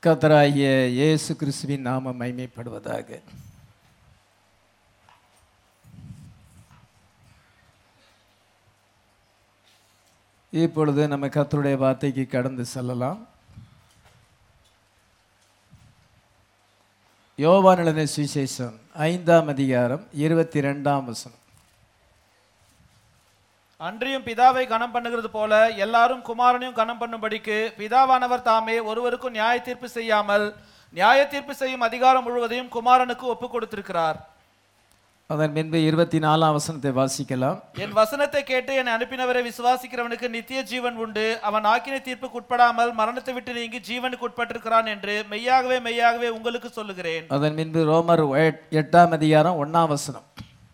கத்தராகிய இயேசு கிறிஸ்துவின் நாமம் மைமைப்படுவதாக இப்பொழுது நம்ம கர்த்தருடைய வார்த்தைக்கு கடந்து செல்லலாம் யோவானிலன சுவிசேஷம் ஐந்தாம் அதிகாரம் இருபத்தி ரெண்டாம் வசனம் அன்றியும் பிதாவை கனம் பண்ணுகிறது போல எல்லாரும் குமாரனையும் கனம் பண்ணும்படிக்கு பிதாவானவர் தாமே ஒருவருக்கும் நியாய தீர்ப்பு செய்யாமல் நியாய தீர்ப்பு செய்யும் அதிகாரம் முழுவதையும் குமாரனுக்கு ஒப்பு கொடுத்திருக்கிறார் அதன் பின்பு இருபத்தி நாலாம் வசனத்தை வாசிக்கலாம் என் வசனத்தை கேட்டு என்னை அனுப்பினவரை விசுவாசிக்கிறவனுக்கு நித்திய ஜீவன் உண்டு அவன் ஆக்கினை தீர்ப்புக்கு உட்படாமல் மரணத்தை விட்டு நீங்கி ஜீவனுக்கு உட்பட்டிருக்கிறான் என்று மெய்யாகவே மெய்யாகவே உங்களுக்கு சொல்லுகிறேன் அதன் பின்பு ரோமர் எட்- எட்டாம் அதிகாரம் ஒண்ணாம் வசனம்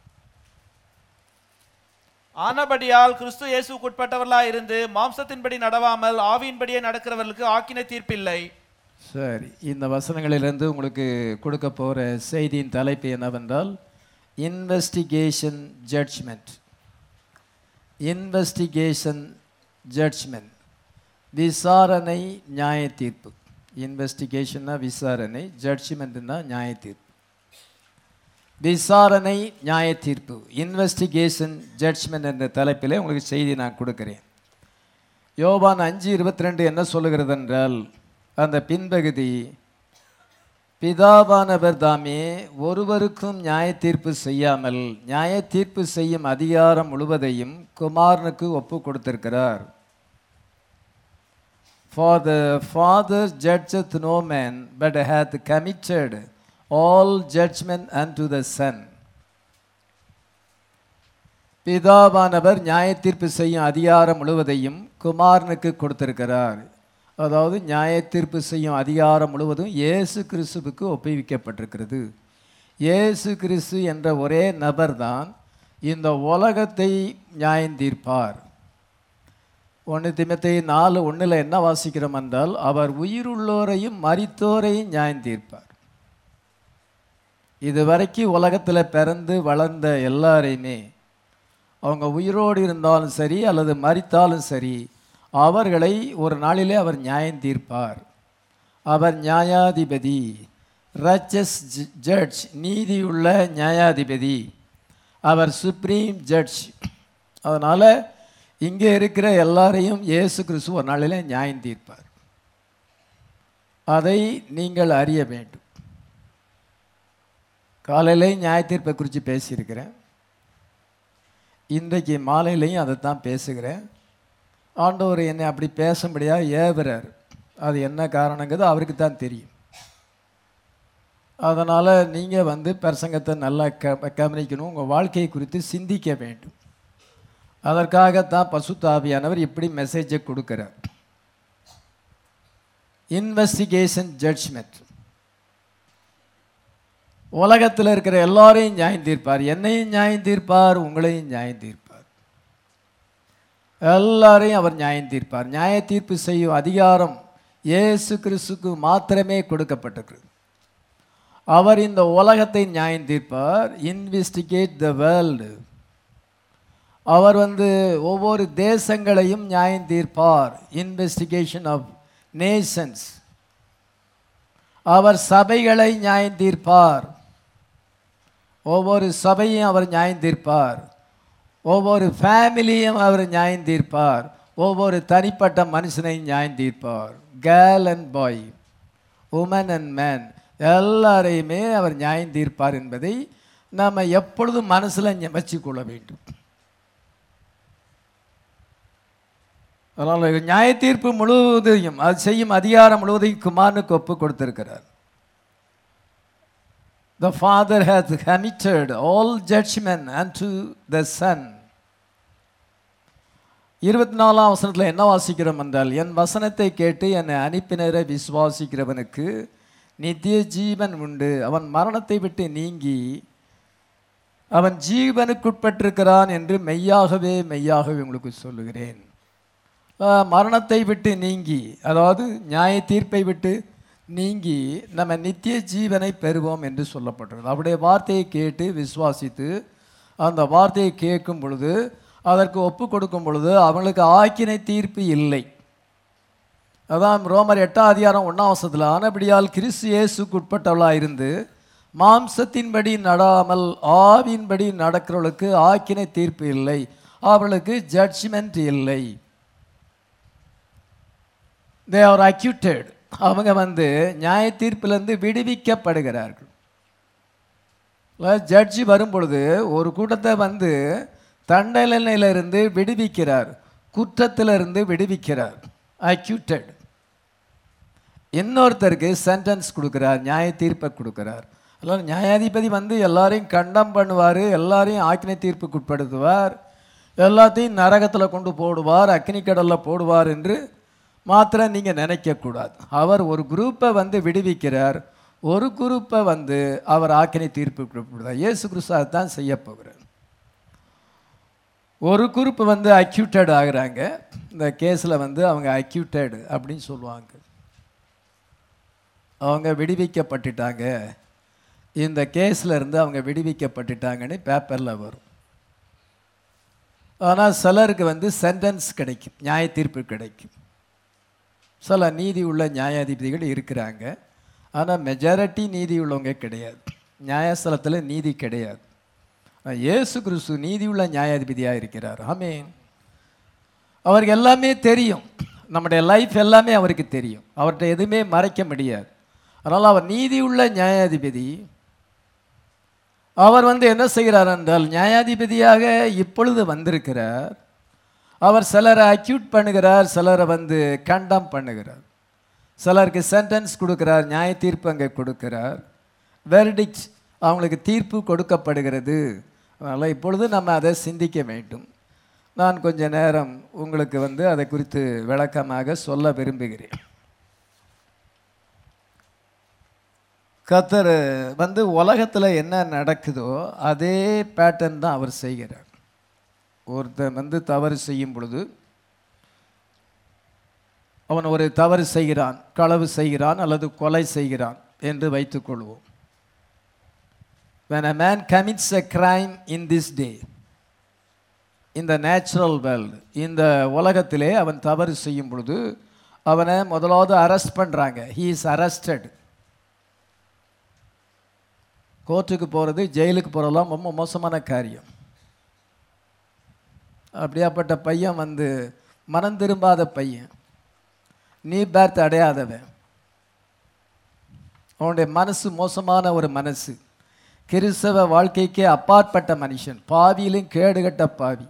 ஆனபடியால் கிறிஸ்து இயேசுக்கு உட்பட்டவர்களாய் இருந்து மாம்சத்தின்படி நடவாமல் ஆவியின்படியே நடக்கிறவர்களுக்கு ஆக்கினை தீர்ப்பில்லை சரி இந்த வசனங்களிலிருந்து உங்களுக்கு கொடுக்க போகிற செய்தியின் தலைப்பு என்னவென்றால் இன்வெஸ்டிகேஷன் ஜட்ஜ்மெண்ட் இன்வெஸ்டிகேஷன் ஜட்ஜ்மெண்ட் விசாரணை நியாய தீர்ப்பு இன்வெஸ்டிகேஷன்னா விசாரணை ஜட்ஜ்மெண்ட்னா நியாய தீர்ப்பு விசாரணை நியாய தீர்ப்பு இன்வெஸ்டிகேஷன் ஜட்ஜ்மெண்ட் என்ற தலைப்பிலே உங்களுக்கு செய்தி நான் கொடுக்கிறேன் யோவான் அஞ்சு இருபத்தி ரெண்டு என்ன சொல்லுகிறது என்றால் அந்த பின்பகுதி பிதாவானவர் தாமே ஒருவருக்கும் நியாய தீர்ப்பு செய்யாமல் நியாய தீர்ப்பு செய்யும் அதிகாரம் முழுவதையும் குமாரனுக்கு ஒப்பு கொடுத்திருக்கிறார் For the Father judgeth no man, but hath committed all judgment unto the Son. பிதாவானவர் நியாய தீர்ப்பு செய்யும் அதிகாரம் முழுவதையும் குமாரனுக்கு கொடுத்திருக்கிறார் அதாவது நியாய தீர்ப்பு செய்யும் அதிகாரம் முழுவதும் இயேசு கிறிஸ்துவுக்கு ஒப்புவிக்கப்பட்டிருக்கிறது இயேசு கிறிஸ்து என்ற ஒரே நபர்தான் இந்த உலகத்தை நியாயம் தீர்ப்பார் ஒன்று திமத்தை நாலு ஒன்றில் என்ன வாசிக்கிறோம் என்றால் அவர் உயிருள்ளோரையும் மரித்தோரையும் நியாயம் தீர்ப்பார் இதுவரைக்கும் உலகத்தில் பிறந்து வளர்ந்த எல்லாரையுமே அவங்க உயிரோடு இருந்தாலும் சரி அல்லது மரித்தாலும் சரி அவர்களை ஒரு நாளிலே அவர் நியாயம் தீர்ப்பார் அவர் நியாயாதிபதி ரச்சஸ் ஜட்ஜ் நீதியுள்ள நியாயாதிபதி அவர் சுப்ரீம் ஜட்ஜ் அதனால் இங்கே இருக்கிற எல்லாரையும் இயேசு கிறிஸ்து ஒரு நாளிலே நியாயம் தீர்ப்பார் அதை நீங்கள் அறிய வேண்டும் காலையிலே நியாய தீர்ப்பை குறித்து பேசியிருக்கிறேன் இன்றைக்கு மாலையிலையும் அதை தான் பேசுகிறேன் ஆண்டவர் என்னை அப்படி பேசும்படியாக ஏவுறார் அது என்ன காரணங்கிறது அவருக்கு தான் தெரியும் அதனால் நீங்கள் வந்து பிரசங்கத்தை நல்லா க கவனிக்கணும் உங்கள் வாழ்க்கையை குறித்து சிந்திக்க வேண்டும் அதற்காகத்தான் பசுத்தாவியானவர் இப்படி மெசேஜை கொடுக்கிறார் இன்வெஸ்டிகேஷன் ஜட்ஜ்மெண்ட் உலகத்தில் இருக்கிற எல்லாரையும் நியாயம் தீர்ப்பார் என்னையும் நியாயம் தீர்ப்பார் உங்களையும் நியாயம் தீர்ப்பார் எல்லாரையும் அவர் நியாயம் தீர்ப்பார் நியாய தீர்ப்பு செய்யும் அதிகாரம் இயேசு கிறிஸ்துக்கு மாத்திரமே கொடுக்கப்பட்டிருக்கிறது அவர் இந்த உலகத்தை நியாயம் தீர்ப்பார் இன்வெஸ்டிகேட் த வேர்ல்டு அவர் வந்து ஒவ்வொரு தேசங்களையும் நியாயம் தீர்ப்பார் இன்வெஸ்டிகேஷன் ஆஃப் நேஷன்ஸ் அவர் சபைகளை நியாயம் தீர்ப்பார் ஒவ்வொரு சபையும் அவர் நியாயம் தீர்ப்பார் ஒவ்வொரு ஃபேமிலியும் அவர் நியாயம் தீர்ப்பார் ஒவ்வொரு தனிப்பட்ட மனுஷனையும் நியாயம் தீர்ப்பார் girl and boy woman and man எல்லாரையுமே அவர் நியாயம் தீர்ப்பார் என்பதை நாம் எப்பொழுதும் மனசில் வச்சுக்கொள்ள வேண்டும் அதனால் நியாய தீர்ப்பு முழுவதையும் அது செய்யும் அதிகாரம் முழுவதையும் குமாரனுக்கு ஒப்பு கொடுத்திருக்கிறார் The Father hath committed all judgment unto the Son. இருபத்தி நாலாம் வசனத்தில் என்ன வாசிக்கிறோம் என்றால் என் வசனத்தை கேட்டு என்னை அனுப்பினரை விசுவாசிக்கிறவனுக்கு நித்திய ஜீவன் உண்டு அவன் மரணத்தை விட்டு நீங்கி அவன் ஜீவனுக்குட்பட்டிருக்கிறான் என்று மெய்யாகவே மெய்யாகவே உங்களுக்கு சொல்லுகிறேன் ஆஹ், மரணத்தை விட்டு நீங்கி அதாவது நியாய தீர்ப்பை விட்டு நீங்கி நம்ம நித்திய ஜீவனை பெறுவோம் என்று சொல்லப்பட்டது அவருடைய வார்த்தையை கேட்டு விசுவாசித்து அந்த வார்த்தையை கேட்கும் பொழுது அதற்கு ஒப்பு கொடுக்கும் பொழுது அவங்களுக்கு ஆக்கினை தீர்ப்பு இல்லை அதான் ரோமர் எட்டாம் அதிகாரம் ஒன்றாம் வசத்தில் ஆனபடியால் கிறிஸ்து இயேசுக்கு உட்பட்டவளாக இருந்து மாம்சத்தின்படி நடாமல் ஆவின்படி நடக்கிறவளுக்கு ஆக்கினை தீர்ப்பு இல்லை அவளுக்கு ஜட்ஜ்மெண்ட் இல்லை தே ஆர் அக்யூட்டட் அவங்க வந்து நியாய தீர்ப்பிலிருந்து விடுவிக்கப்படுகிறார்கள் ஜட்ஜி வரும்பொழுது ஒரு கூட்டத்தை வந்து தண்டனையிலிருந்து விடுவிக்கிறார் குற்றத்திலிருந்து விடுவிக்கிறார் அக்யூட்டட் இன்னொருத்தருக்கு சென்டென்ஸ் கொடுக்குறார் நியாய தீர்ப்பை கொடுக்குறார் அதனால் நியாயாதிபதி வந்து எல்லாரையும் கண்டம் பண்ணுவார் எல்லாரையும் ஆக்கினை தீர்ப்புக்கு உட்படுத்துவார் எல்லாத்தையும் நரகத்தில் கொண்டு போடுவார் அக்னி கடலில் போடுவார் என்று மாத்திரம் நீங்கள் நினைக்கக்கூடாது அவர் ஒரு குரூப்பை வந்து விடுவிக்கிறார் ஒரு குரூப்பை வந்து அவர் ஆக்கினை தீர்ப்புக்கு உட்படுத்தார் இயேசு கிறிஸ்து தான் செய்ய போகிறார் ஒரு குரூப் வந்து அக்யூட்டட் ஆகுறாங்க இந்த கேஸில் வந்து அவங்க அக்யூட்டட் அப்படின்னு சொல்லுவாங்க அவங்க விடுவிக்கப்பட்டுட்டாங்க இந்த கேஸில் இருந்து அவங்க விடுவிக்கப்பட்டுட்டாங்கன்னு பேப்பரில் வரும் ஆனால் சிலருக்கு வந்து சென்டென்ஸ் கிடைக்கும் நியாய தீர்ப்பு கிடைக்கும் சில நீதி உள்ள நியாயாதிபதிகள் இருக்கிறாங்க ஆனால் மெஜாரிட்டி நீதி உள்ளவங்க கிடையாது நியாயஸ்தலத்தில் நீதி கிடையாது ஆனா, இயேசு கிறிஸ்து நீதி உள்ள நியாயாதிபதியாக இருக்கிறார் ஆமென் அவருக்கு எல்லாமே தெரியும் நம்முடைய லைஃப் எல்லாமே அவருக்கு தெரியும் அவர்கிட்ட எதுவுமே மறைக்க முடியாது அதனால் அவர் நீதி உள்ள நியாயாதிபதி அவர் வந்து என்ன செய்கிறார் என்றால் நியாயாதிபதியாக இப்பொழுது வந்திருக்கிறார் அவர் சிலரை அக்யூட் பண்ணுகிறார் சிலரை வந்து கண்டம் பண்ணுகிறார் சிலருக்கு சென்டென்ஸ் கொடுக்கிறார் நியாய தீர்ப்பு அங்கே கொடுக்கிறார் வெர்டிக்ட் அவங்களுக்கு தீர்ப்பு கொடுக்கப்படுகிறது அதனால் இப்பொழுது நம்ம அதை சிந்திக்க வேண்டும் நான் கொஞ்ச நேரம் உங்களுக்கு வந்து அதை குறித்து விளக்கமாக சொல்ல விரும்புகிறேன் கத்தர் வந்து உலகத்தில் என்ன நடக்குதோ அதே பேட்டர்ன் தான் அவர் செய்கிறார் ஒருத்தன் வந்து தவறு செய்யும் பொழுது அவன் ஒரு தவறு செய்கிறான் களவு செய்கிறான் அல்லது கொலை செய்கிறான் என்று வைத்துக்கொள்வோம் when a man commits a crime in this day in the natural world இந்த உலகத்திலே அவன் தவறு செய்யும் பொழுது அவனை முதலாவது அரெஸ்ட் பண்ணுறாங்க he is arrested கோர்ட்டுக்கு போகிறது ஜெயிலுக்கு போகிறதெல்லாம் ரொம்ப மோசமான காரியம் அப்படியாப்பட்ட பையன் வந்து மனம் திரும்பாத பையன் நீ பேர்த்து அடையாதவன் அவனுடைய மனசு மோசமான ஒரு மனசு கிறிஸ்தவ வாழ்க்கைக்கே அப்பாற்பட்ட மனுஷன் பாவியிலும் கேடுகட்ட பாவி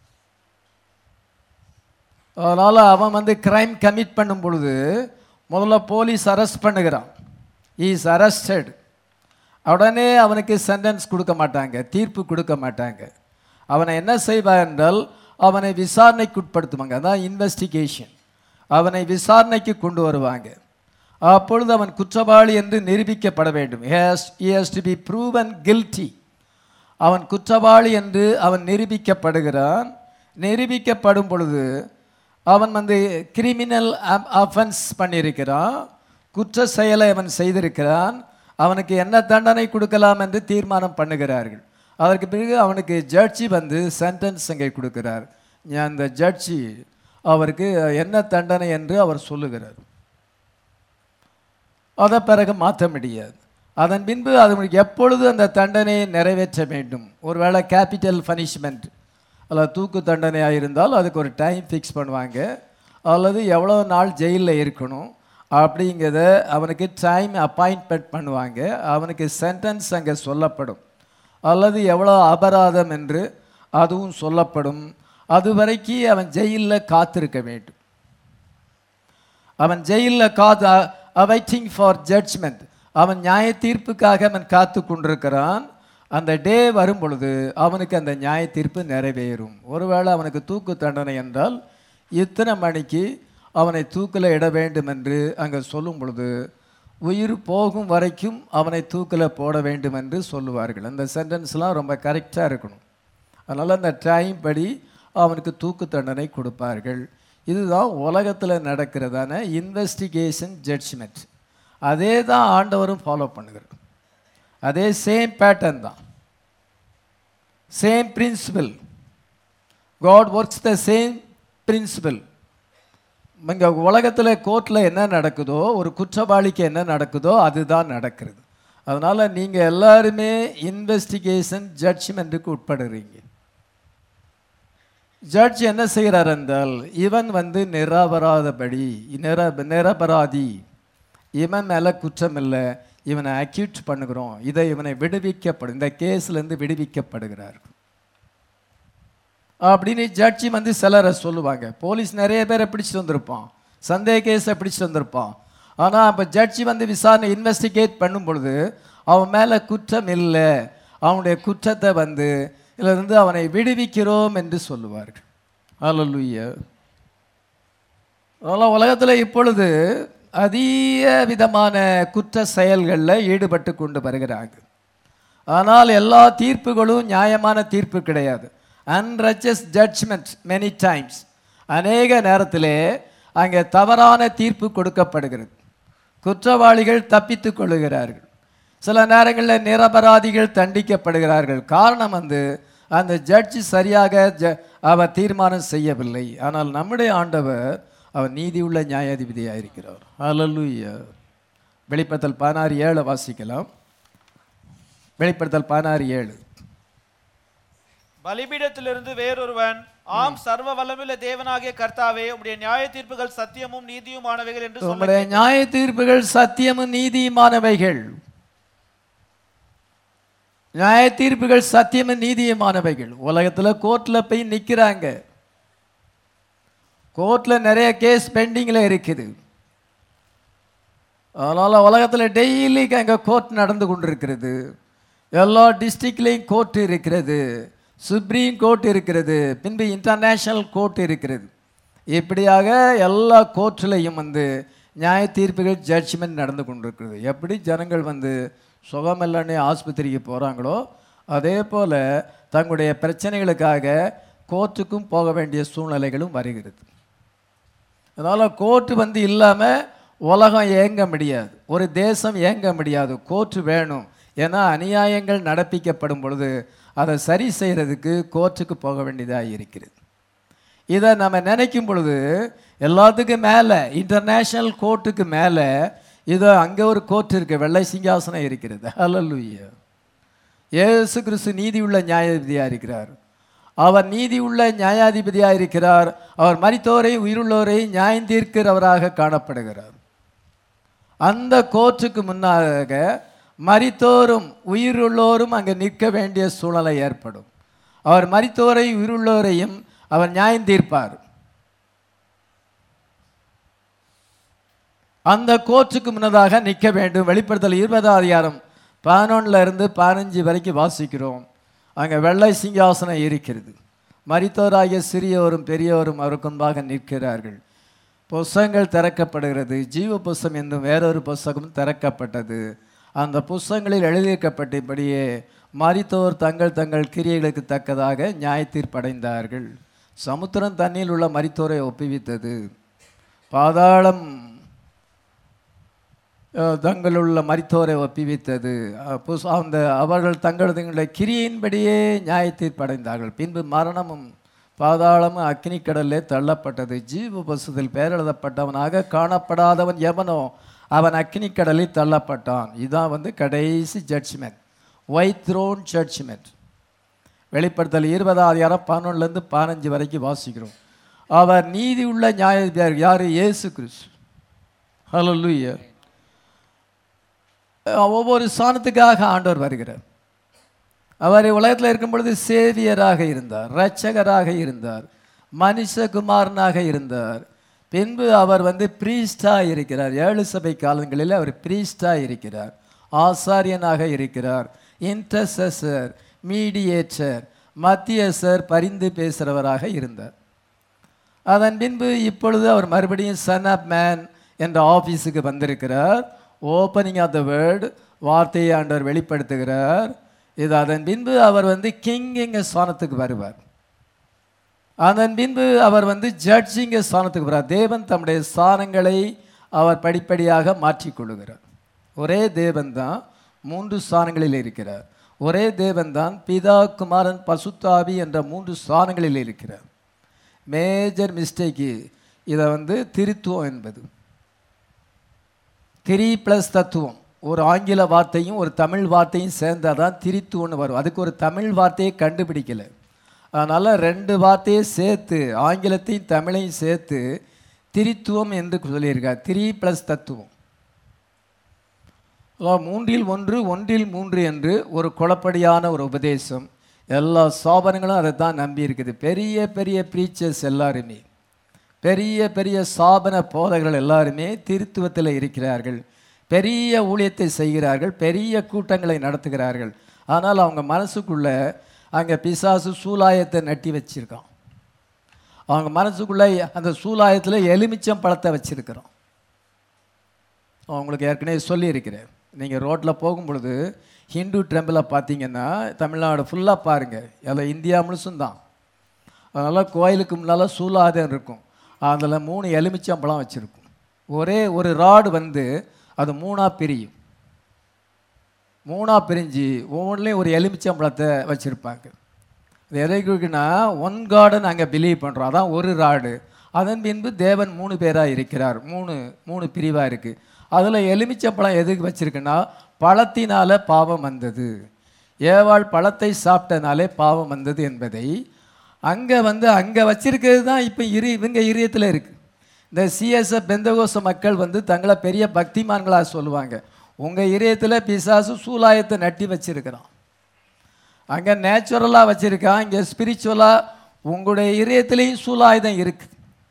அதனால் அவன் வந்து கிரைம் கமிட் பண்ணும் பொழுது முதல்ல போலீஸ் அரெஸ்ட் பண்ணுகிறான் இஸ் arrested உடனே அவனுக்கு சென்டென்ஸ் கொடுக்க மாட்டாங்க தீர்ப்பு கொடுக்க மாட்டாங்க அவனை என்ன செய்வார் என்றால் அவனை விசாரணைக்கு உட்படுத்துவாங்க அதான் இன்வெஸ்டிகேஷன் அவனை விசாரணைக்கு கொண்டு வருவாங்க அப்பொழுது அவன் குற்றவாளி என்று நிரூபிக்கப்பட வேண்டும் he has to be proven guilty அவன் குற்றவாளி என்று அவன் நிரூபிக்கப்படுகிறான் நிரூபிக்கப்படும் பொழுது அவன் வந்து கிரிமினல் அஃபென்ஸ் பண்ணியிருக்கிறான் குற்ற செயலை அவன் செய்திருக்கிறான் அவனுக்கு என்ன தண்டனை கொடுக்கலாம் என்று தீர்மானம் பண்ணுகிறார்கள் அதற்கு பிறகு அவனுக்கு ஜட்ஜி வந்து சென்டென்ஸ் அங்கே கொடுக்கிறார் ஞா- அந்த ஜட்ஜி அவருக்கு என்ன தண்டனை என்று அவர் சொல்லுகிறார் அதை பிறகு மாற்ற முடியாது அதன் பின்பு அவனுக்கு எப்பொழுது அந்த தண்டனையை நிறைவேற்ற வேண்டும் ஒருவேளை கேபிட்டல் பனிஷ்மெண்ட் அல்லது தூக்கு தண்டனையாக இருந்தால் அதுக்கு ஒரு டைம் ஃபிக்ஸ் பண்ணுவாங்க அல்லது எவ்வளோ நாள் ஜெயிலில் இருக்கணும் அப்படிங்கிறத அவனுக்கு டைம் அப்பாயின்மெண்ட் பண்ணுவாங்க அவனுக்கு சென்டென்ஸ் அங்கே சொல்லப்படும் அல்லது எவ்வளோ அபராதம் என்று அதுவும் சொல்லப்படும் அது வரைக்கும் அவன் ஜெயிலில் காத்திருக்க வேண்டும் அவன் ஜெயிலில் காத்து அவைட்டிங் ஃபார் ஜட்ஜ்மெண்ட் அவன் நியாய தீர்ப்புக்காக அவன் காத்து கொண்டிருக்கிறான் அந்த டே வரும் பொழுது அவனுக்கு அந்த நியாய தீர்ப்பு நிறைவேறும் ஒருவேளை அவனுக்கு தூக்கு தண்டனை என்றால் இத்தனை மணிக்கு அவனை தூக்கில் இட வேண்டும் என்று அங்கே சொல்லும் பொழுது உயிர் போகும் வரைக்கும் அவனை தூக்கில் போட வேண்டும் என்று சொல்லுவார்கள் அந்த சென்டென்ஸ்லாம் ரொம்ப கரெக்டாக இருக்கணும் அதனால் அந்த டைம் படி அவனுக்கு தூக்கு தண்டனை கொடுப்பார்கள் இதுதான் உலகத்தில் நடக்கிறதான இன்வெஸ்டிகேஷன் ஜட்ஜ்மெண்ட் அதே தான் ஆண்டவரும் ஃபாலோ பண்ணுகிறார் அதே சேம் பேட்டர்ன் தான் same principle God works the same principle இங்கே உலகத்தில் கோர்ட்டில் என்ன நடக்குதோ ஒரு குற்றவாளிக்கு என்ன நடக்குதோ அதுதான் நடக்கிறது அதனால் நீங்கள் எல்லாருமே இன்வெஸ்டிகேஷன் ஜட்ஜ்மெண்ட்டுக்கு உட்படுறீங்க ஜட்ஜ் என்ன செய்கிறார் என்றால் இவன் வந்து நிரபராதபடி நிர நிரபராதி இவன் மேலே குற்றம் இல்லை இவனை அக்யூட் பண்ணுகிறோம் இதை இவனை விடுவிக்கப்படும் இந்த கேஸ்லேருந்து விடுவிக்கப்படுகிறார் அப்படின்னு ஜட்ஜி வந்து சிலரை சொல்லுவாங்க போலீஸ் நிறைய பேரை பிடிச்சிட்டு வந்திருப்பான் சந்தேக கேஸை பிடிச்சிட்டு வந்திருப்பான் ஆனால் அப்போ ஜட்ஜி வந்து விசாரணை இன்வெஸ்டிகேட் பண்ணும் பொழுது அவன் மேலே குற்றம் இல்லை அவனுடைய குற்றத்தை வந்து இதிலிருந்து அவனை விடுவிக்கிறோம் என்று சொல்லுவார்கள் அல்லலுய்யா அதனால் உலகத்தில் இப்பொழுது அதிக விதமான குற்ற செயல்களில் ஈடுபட்டு கொண்டு வருகிறாங்க ஆனால் எல்லா தீர்ப்புகளும் நியாயமான தீர்ப்பு கிடையாது அன்ரச்சஸ் ஜட்ஜ்மெண்ட் மெனி டைம்ஸ் அநேக நேரத்திலே அங்கே தவறான தீர்ப்பு கொடுக்கப்படுகிறது குற்றவாளிகள் தப்பித்துக் கொள்ளுகிறார்கள் சில நேரங்களில் நிரபராதிகள் தண்டிக்கப்படுகிறார்கள் காரணம் வந்து அந்த ஜட்ஜி சரியாக ஜ அவர் தீர்மானம் செய்யவில்லை ஆனால் நம்முடைய ஆண்டவர் அவர் நீதியுள்ள நியாயாதிபதியாக இருக்கிறார் அல்லூயா வெளிப்படுத்தல் பதினாறு ஏழை வாசிக்கலாம் வெளிப்படுத்தல் பதினாறு ஏழு பலிபீடத்திலிருந்து வேறொருவன் ஆம் சர்வ வல்லமுள்ள தேவனாகிய கர்த்தாவே உம்முடைய நியாய தீர்ப்புகள் சத்தியமும் நீதியுமானவைகள் என்று சொல்ல உம்முடைய நியாய தீர்ப்புகள் சத்தியமும் நீதியுமானவைகள் நியாய தீர்ப்புகள் சத்தியமும் நீதியுமானவைகள் உலகத்தில் கோர்ட்டில் போய் நிற்கிறாங்க கோர்ட்டில் நிறைய கேஸ் பெண்டிங்கில் இருக்குது அதனால் உலகத்தில் டெய்லி அங்கே கோர்ட் நடந்து கொண்டிருக்கிறது எல்லா டிஸ்ட்ரிக்ட்லேயும் கோர்ட் இருக்கிறது சுப்ரீம் கோர்ட் இருக்கிறது பின்பு இன்டர்நேஷ்னல் கோர்ட் இருக்கிறது இப்படியாக எல்லா கோர்ட்லேயும் வந்து நியாய தீர்ப்புகள் ஜட்ஜ்மெண்ட் நடந்து கொண்டிருக்கிறது எப்படி ஜனங்கள் வந்து சுகமில்லன்னு ஆஸ்பத்திரிக்கு போகிறாங்களோ அதே போல் தங்களுடைய பிரச்சனைகளுக்காக கோர்ட்டுக்கும் போக வேண்டிய சூழ்நிலைகளும் வருகிறது அதனால் கோர்ட்டு வந்து இல்லாமல் உலகம் இயங்க முடியாது ஒரு தேசம் இயங்க முடியாது கோர்ட்டு வேணும் ஏன்னா அநியாயங்கள் நடப்பிக்கப்படும் பொழுது அதை சரி செய்கிறதுக்கு கோர்ட்டுக்கு போக வேண்டியதாக இருக்கிறது இதை நம்ம நினைக்கும் பொழுது எல்லாத்துக்கும் மேலே இன்டர்நேஷ்னல் கோர்ட்டுக்கு மேலே இதோ அங்கே ஒரு கோர்ட் இருக்கு வெள்ளை சிங்காசனம் இருக்கிறது ஹalleluya இயேசு கிறிஸ்து நீதியுள்ள நியாயாதிபதியாக இருக்கிறார் அவர் நீதியுள்ள நியாயாதிபதியாக இருக்கிறார் அவர் மரித்தோரையும் உயிருள்ளோரையும் நியாயம் தீர்க்கிறவராக காணப்படுகிறார் அந்த கோர்ட்டுக்கு முன்னாக மரித்தோரும் உயிருள்ளோரும் அங்கே நிற்க வேண்டிய சூழ்நிலை ஏற்படும் அவர் மரித்தோரையும் உயிருள்ளோரையும் அவர் நியாயம் தீர்ப்பார் அந்த கோர்ட்டுக்கு முன்னதாக நிற்க வேண்டும் வெளிப்படுத்தல் இருபதாம் அதிகாரம் பதினொன்னுல இருந்து பதினஞ்சு வரைக்கும் வாசிக்கிறோம் அங்கே வெள்ளை சிங்காசனம் இருக்கிறது மரித்தோராகிய சிறியோரும் பெரியோரும் அவருக்கு முன்பாக நிற்கிறார்கள் புஸ்தகங்கள் திறக்கப்படுகிறது ஜீவ புஸ்தகம் என்னும் வேறொரு புஸ்தகம் திறக்கப்பட்டது அந்த புஸ்தகங்களில் எழுதியிருக்கப்பட்டபடியே மரித்தோர் தங்கள் தங்கள் கிரியைகளுக்கு தக்கதாக நியாய தீர்ப்படைந்தார்கள் சமுத்திரம் தண்ணியில் உள்ள மரித்தோரை ஒப்புவித்தது பாதாளம் அஹ், தங்களுள்ள மரித்தோரை ஒப்புவித்தது அஹ், புஸ்- அந்த அவர்கள் தங்களது கிரியின்படியே நியாய தீர்ப்படைந்தார்கள் பின்பு மரணமும் பாதாளமும் அக்னிக்கடலிலே தள்ளப்பட்டது ஜீவ பசுதில் பெயரெழுதப்பட்டவனாக காணப்படாதவன் எவனோ அவன் அக்னிக்கடலில் தள்ளப்பட்டான் இதான் வந்து கடைசி ஜட்ஜ்மெண்ட் ஒயிட் த்ரோன் ஜட்ஜ்மெண்ட் வெளிப்படுத்தல் இருபதாம் அதிகாரம் பதினொன்றுலேருந்து பதினஞ்சு வரைக்கும் வாசிக்கிறோம் அவர் நீதி உள்ள நியாயாதிபதியார் யார் இயேசு கிறிஸ்து ஹalleluya ஒவ்வொரு சாணத்துக்காக ஆண்டவர் வருகிறார் அவர் உலகத்தில் இருக்கும் பொழுது சேவியராக இருந்தார் இரட்சகராக இருந்தார் மனுஷகுமாரனாக இருந்தார் பின்பு அவர் வந்து பிரீஸ்டாக இருக்கிறார் ஏழு சபை காலங்களில் அவர் பிரீஸ்டாக இருக்கிறார் ஆசாரியனாக இருக்கிறார் இன்டர்செசர் மீடியேட்டர் மத்தியஸ்தர் பரிந்து பேசுகிறவராக இருந்தார் அதன் பின்பு இப்பொழுது அவர் மறுபடியும் சன் ஆஃப் மேன் என்ற ஆஃபீஸுக்கு வந்திருக்கிறார் ஓப்பனிங் ஆஃப் த வேர்டு வார்த்தையை ஆண்டவர் வெளிப்படுத்துகிறார் இது அதன் பின்பு அவர் வந்து கிங்கிங்க ஸ்தானத்துக்கு வருவார் அதன் பின்பு அவர் வந்து ஜட்ஜிங்க ஸ்தானத்துக்கு வருவார் தேவன் தம்முடைய ஸ்தானங்களை அவர் படிப்படியாக மாற்றிக்கொள்ளுகிறார் ஒரே தேவன் தான் மூன்று ஸ்தானங்களில் இருக்கிறார் ஒரே தேவன் தான் பிதா குமாரன் பசுத்தாவி என்ற மூன்று ஸ்தானங்களில் இருக்கிறார் மேஜர் மிஸ்டேக்கு இதை வந்து திருத்துவம் என்பது திரி ப்ளஸ் தத்துவம் ஒரு ஆங்கில வார்த்தையும் ஒரு தமிழ் வார்த்தையும் சேர்ந்தால் தான் திரித்துவம்னு வரும் அதுக்கு ஒரு தமிழ் வார்த்தையை கண்டுபிடிக்கல அதனால் ரெண்டு வார்த்தையை சேர்த்து ஆங்கிலத்தையும் தமிழையும் சேர்த்து திரித்துவம் என்று சொல்லியிருக்கார் திரி ப்ளஸ் தத்துவம் அதாவது மூன்றில் ஒன்று ஒன்றில் மூன்று என்று ஒரு குழப்படியான ஒரு உபதேசம் எல்லா சாபனங்களும் அதை தான் நம்பி இருக்குது பெரிய பெரிய ப்ரீச்சர்ஸ் எல்லாருமே பெரிய பெரிய சாபன போதகர்கள் எல்லாருமே திருத்துவத்தில் இருக்கிறார்கள் பெரிய ஊழியத்தை செய்கிறார்கள் பெரிய கூட்டங்களை நடத்துகிறார்கள் ஆனால் அவங்க மனசுக்குள்ள அங்கே பிசாசு சூலாயத்தை நட்டி வச்சிருக்கான் அவங்க மனசுக்குள்ள அந்த சூலாயத்தில் எலுமிச்சம் பழத்தை வச்சிருக்கிறோம் உங்களுக்கு ஏற்கனவே சொல்லியிருக்கிறேன் நீங்கள் ரோட்டில் போகும் பொழுது ஹிந்து டெம்பிளை பார்த்தீங்கன்னா தமிழ்நாடு ஃபுல்லாக பாருங்கள் அதில் இந்தியா முழுசும் தான் அதனால் கோயிலுக்கு முன்னால் சூலாதம் இருக்கும் அதில் மூணு எலுமிச்சம்பழம் வச்சுருக்கும் ஒரே ஒரு ராடு வந்து அது மூணாக பிரியும் மூணாக பிரிஞ்சு ஒவ்வொன்றுலேயும் ஒரு எலுமிச்சம்பழத்தை வச்சுருப்பாங்க அது எதை குறிக்குன்னா ஒன் காடை நாங்கள் பிலீவ் பண்ணுறோம் அதான் ஒரு ராடு அதன் பின்பு தேவன் மூணு பேராக இருக்கிறார் மூணு மூணு பிரிவாக இருக்குது அதில் எலுமிச்சம்பழம் எதுக்கு வச்சுருக்குன்னா பழத்தினால பாவம் வந்தது ஏவாள் பழத்தை சாப்பிட்டனாலே பாவம் வந்தது என்பதை அங்கே வந்து அங்கே வச்சிருக்கிறது தான் இப்போ இரு இவங்க இரியத்தில் இருக்குது இந்த சிஎஸ்எஃப் பெந்தகோச மக்கள் வந்து தங்களை பெரிய பக்திமான்களாக சொல்லுவாங்க உங்கள் இதயத்தில் பிசாசு சூலாயத்தை நட்டி வச்சிருக்கிறான் அங்கே நேச்சுரலாக வச்சுருக்கான் இங்கே ஸ்பிரிச்சுவலாக உங்களுடைய இதயத்திலையும் சூலாயுதம் இருக்குது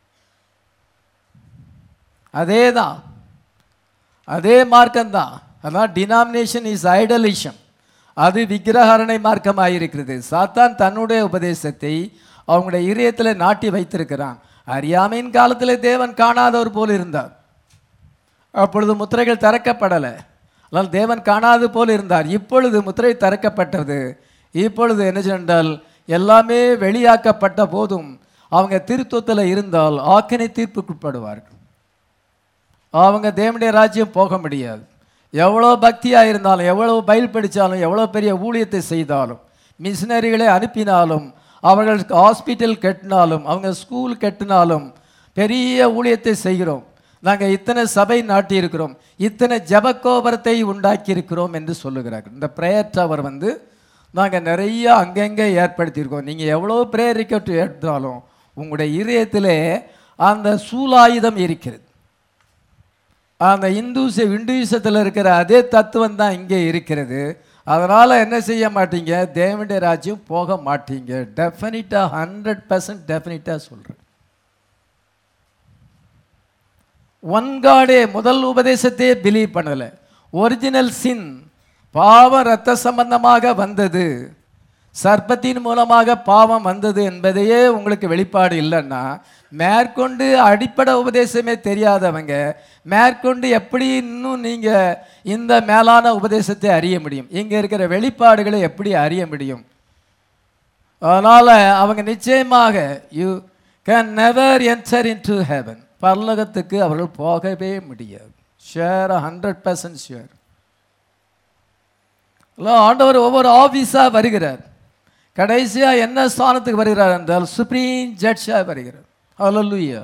அதே தான் அதே மார்க்கம்தான் அதான் டினாமினேஷன் இஸ் ஐடலிஷம் அது விக்கிரகரணை மார்க்கமாக இருக்கிறது சாத்தான் தன்னுடைய உபதேசத்தை அவங்களுடைய இதயத்தில் நாட்டி வைத்திருக்கிறான் அறியாமையின் காலத்தில் தேவன் காணாதவர் போல் இருந்தார் அப்பொழுது முத்திரைகள் திறக்கப்படலை ஆனால் தேவன் காணாது போல் இருந்தார் இப்பொழுது முத்திரை திறக்கப்பட்டது இப்பொழுது என்ன சென்றால் எல்லாமே வெளியாக்கப்பட்ட போதும் அவங்க திருத்துவத்தில் இருந்தால் ஆக்கினை தீர்ப்புக்குட்படுவார்கள் அவங்க தேவனுடைய ராஜ்யம் போக முடியாது எவ்வளோ பக்தியாக இருந்தாலும் எவ்வளோ பயில் படித்தாலும் எவ்வளோ பெரிய ஊழியத்தை செய்தாலும் மிஷினரிகளை அனுப்பினாலும் அவர்கள் ஹாஸ்பிட்டல் கட்டினாலும் அவங்க ஸ்கூல் கட்டினாலும் பெரிய ஊழியத்தை செய்கிறோம் நாங்கள் இத்தனை சபை நாட்டியிருக்கிறோம் இத்தனை ஜபக்கோபரத்தை உண்டாக்கி இருக்கிறோம் என்று சொல்லுகிறார்கள் இந்த ப்ரேயர் டவர் வந்து நாங்கள் நிறைய அங்கங்கே ஏற்படுத்தியிருக்கோம் நீங்கள் எவ்வளோ ப்ரேயர் ரிக்கெட் எடுத்தாலும் உங்களுடைய இதயத்திலே அந்த சூலாயுதம் இருக்கிறது அந்த இந்துச இந்துசத்தில் இருக்கிற அதே தத்துவம் தான் இங்கே இருக்கிறது அதனால் என்ன செய்ய மாட்டீங்க தேவனுடைய ராஜ்யம் போக மாட்டீங்க டெஃபினட்டாக ஹண்ட்ரட் பர்சன்ட் டெஃபினட்டாக சொல்கிறேன் ஒன் காடே முதல் உபதேசத்தையே பிலீவ் பண்ணலை ஒரிஜினல் சின் பாவம் இரத்த சம்பந்தமாக வந்தது சர்ப்பத்தின் மூலமாக பாவம் வந்தது என்பதையே உங்களுக்கு வெளிப்பாடு இல்லைன்னா மேற்கொண்டு அடிப்படை உபதேசமே தெரியாதவங்க மேற்கொண்டு எப்படி இன்னும் நீங்கள் இந்த மேலான உபதேசத்தை அறிய முடியும் இங்கே இருக்கிற வெளிப்பாடுகளை எப்படி அறிய முடியும் அதனால் அவங்க நிச்சயமாக you can never enter in to heaven பரலோகத்துக்கு அவர்கள் போகவே முடியாது ஷேர் ஹண்ட்ரட் பர்சன்ட் ஷேர் ஆண்டவர் ஒவ்வொரு ஆஃபீஸாக வருகிறார் கடைசியாக என்ன ஸ்தானத்துக்கு வருகிறார் என்றால் சுப்ரீம் ஜட்ஜாக வருகிறார் அல்லூயா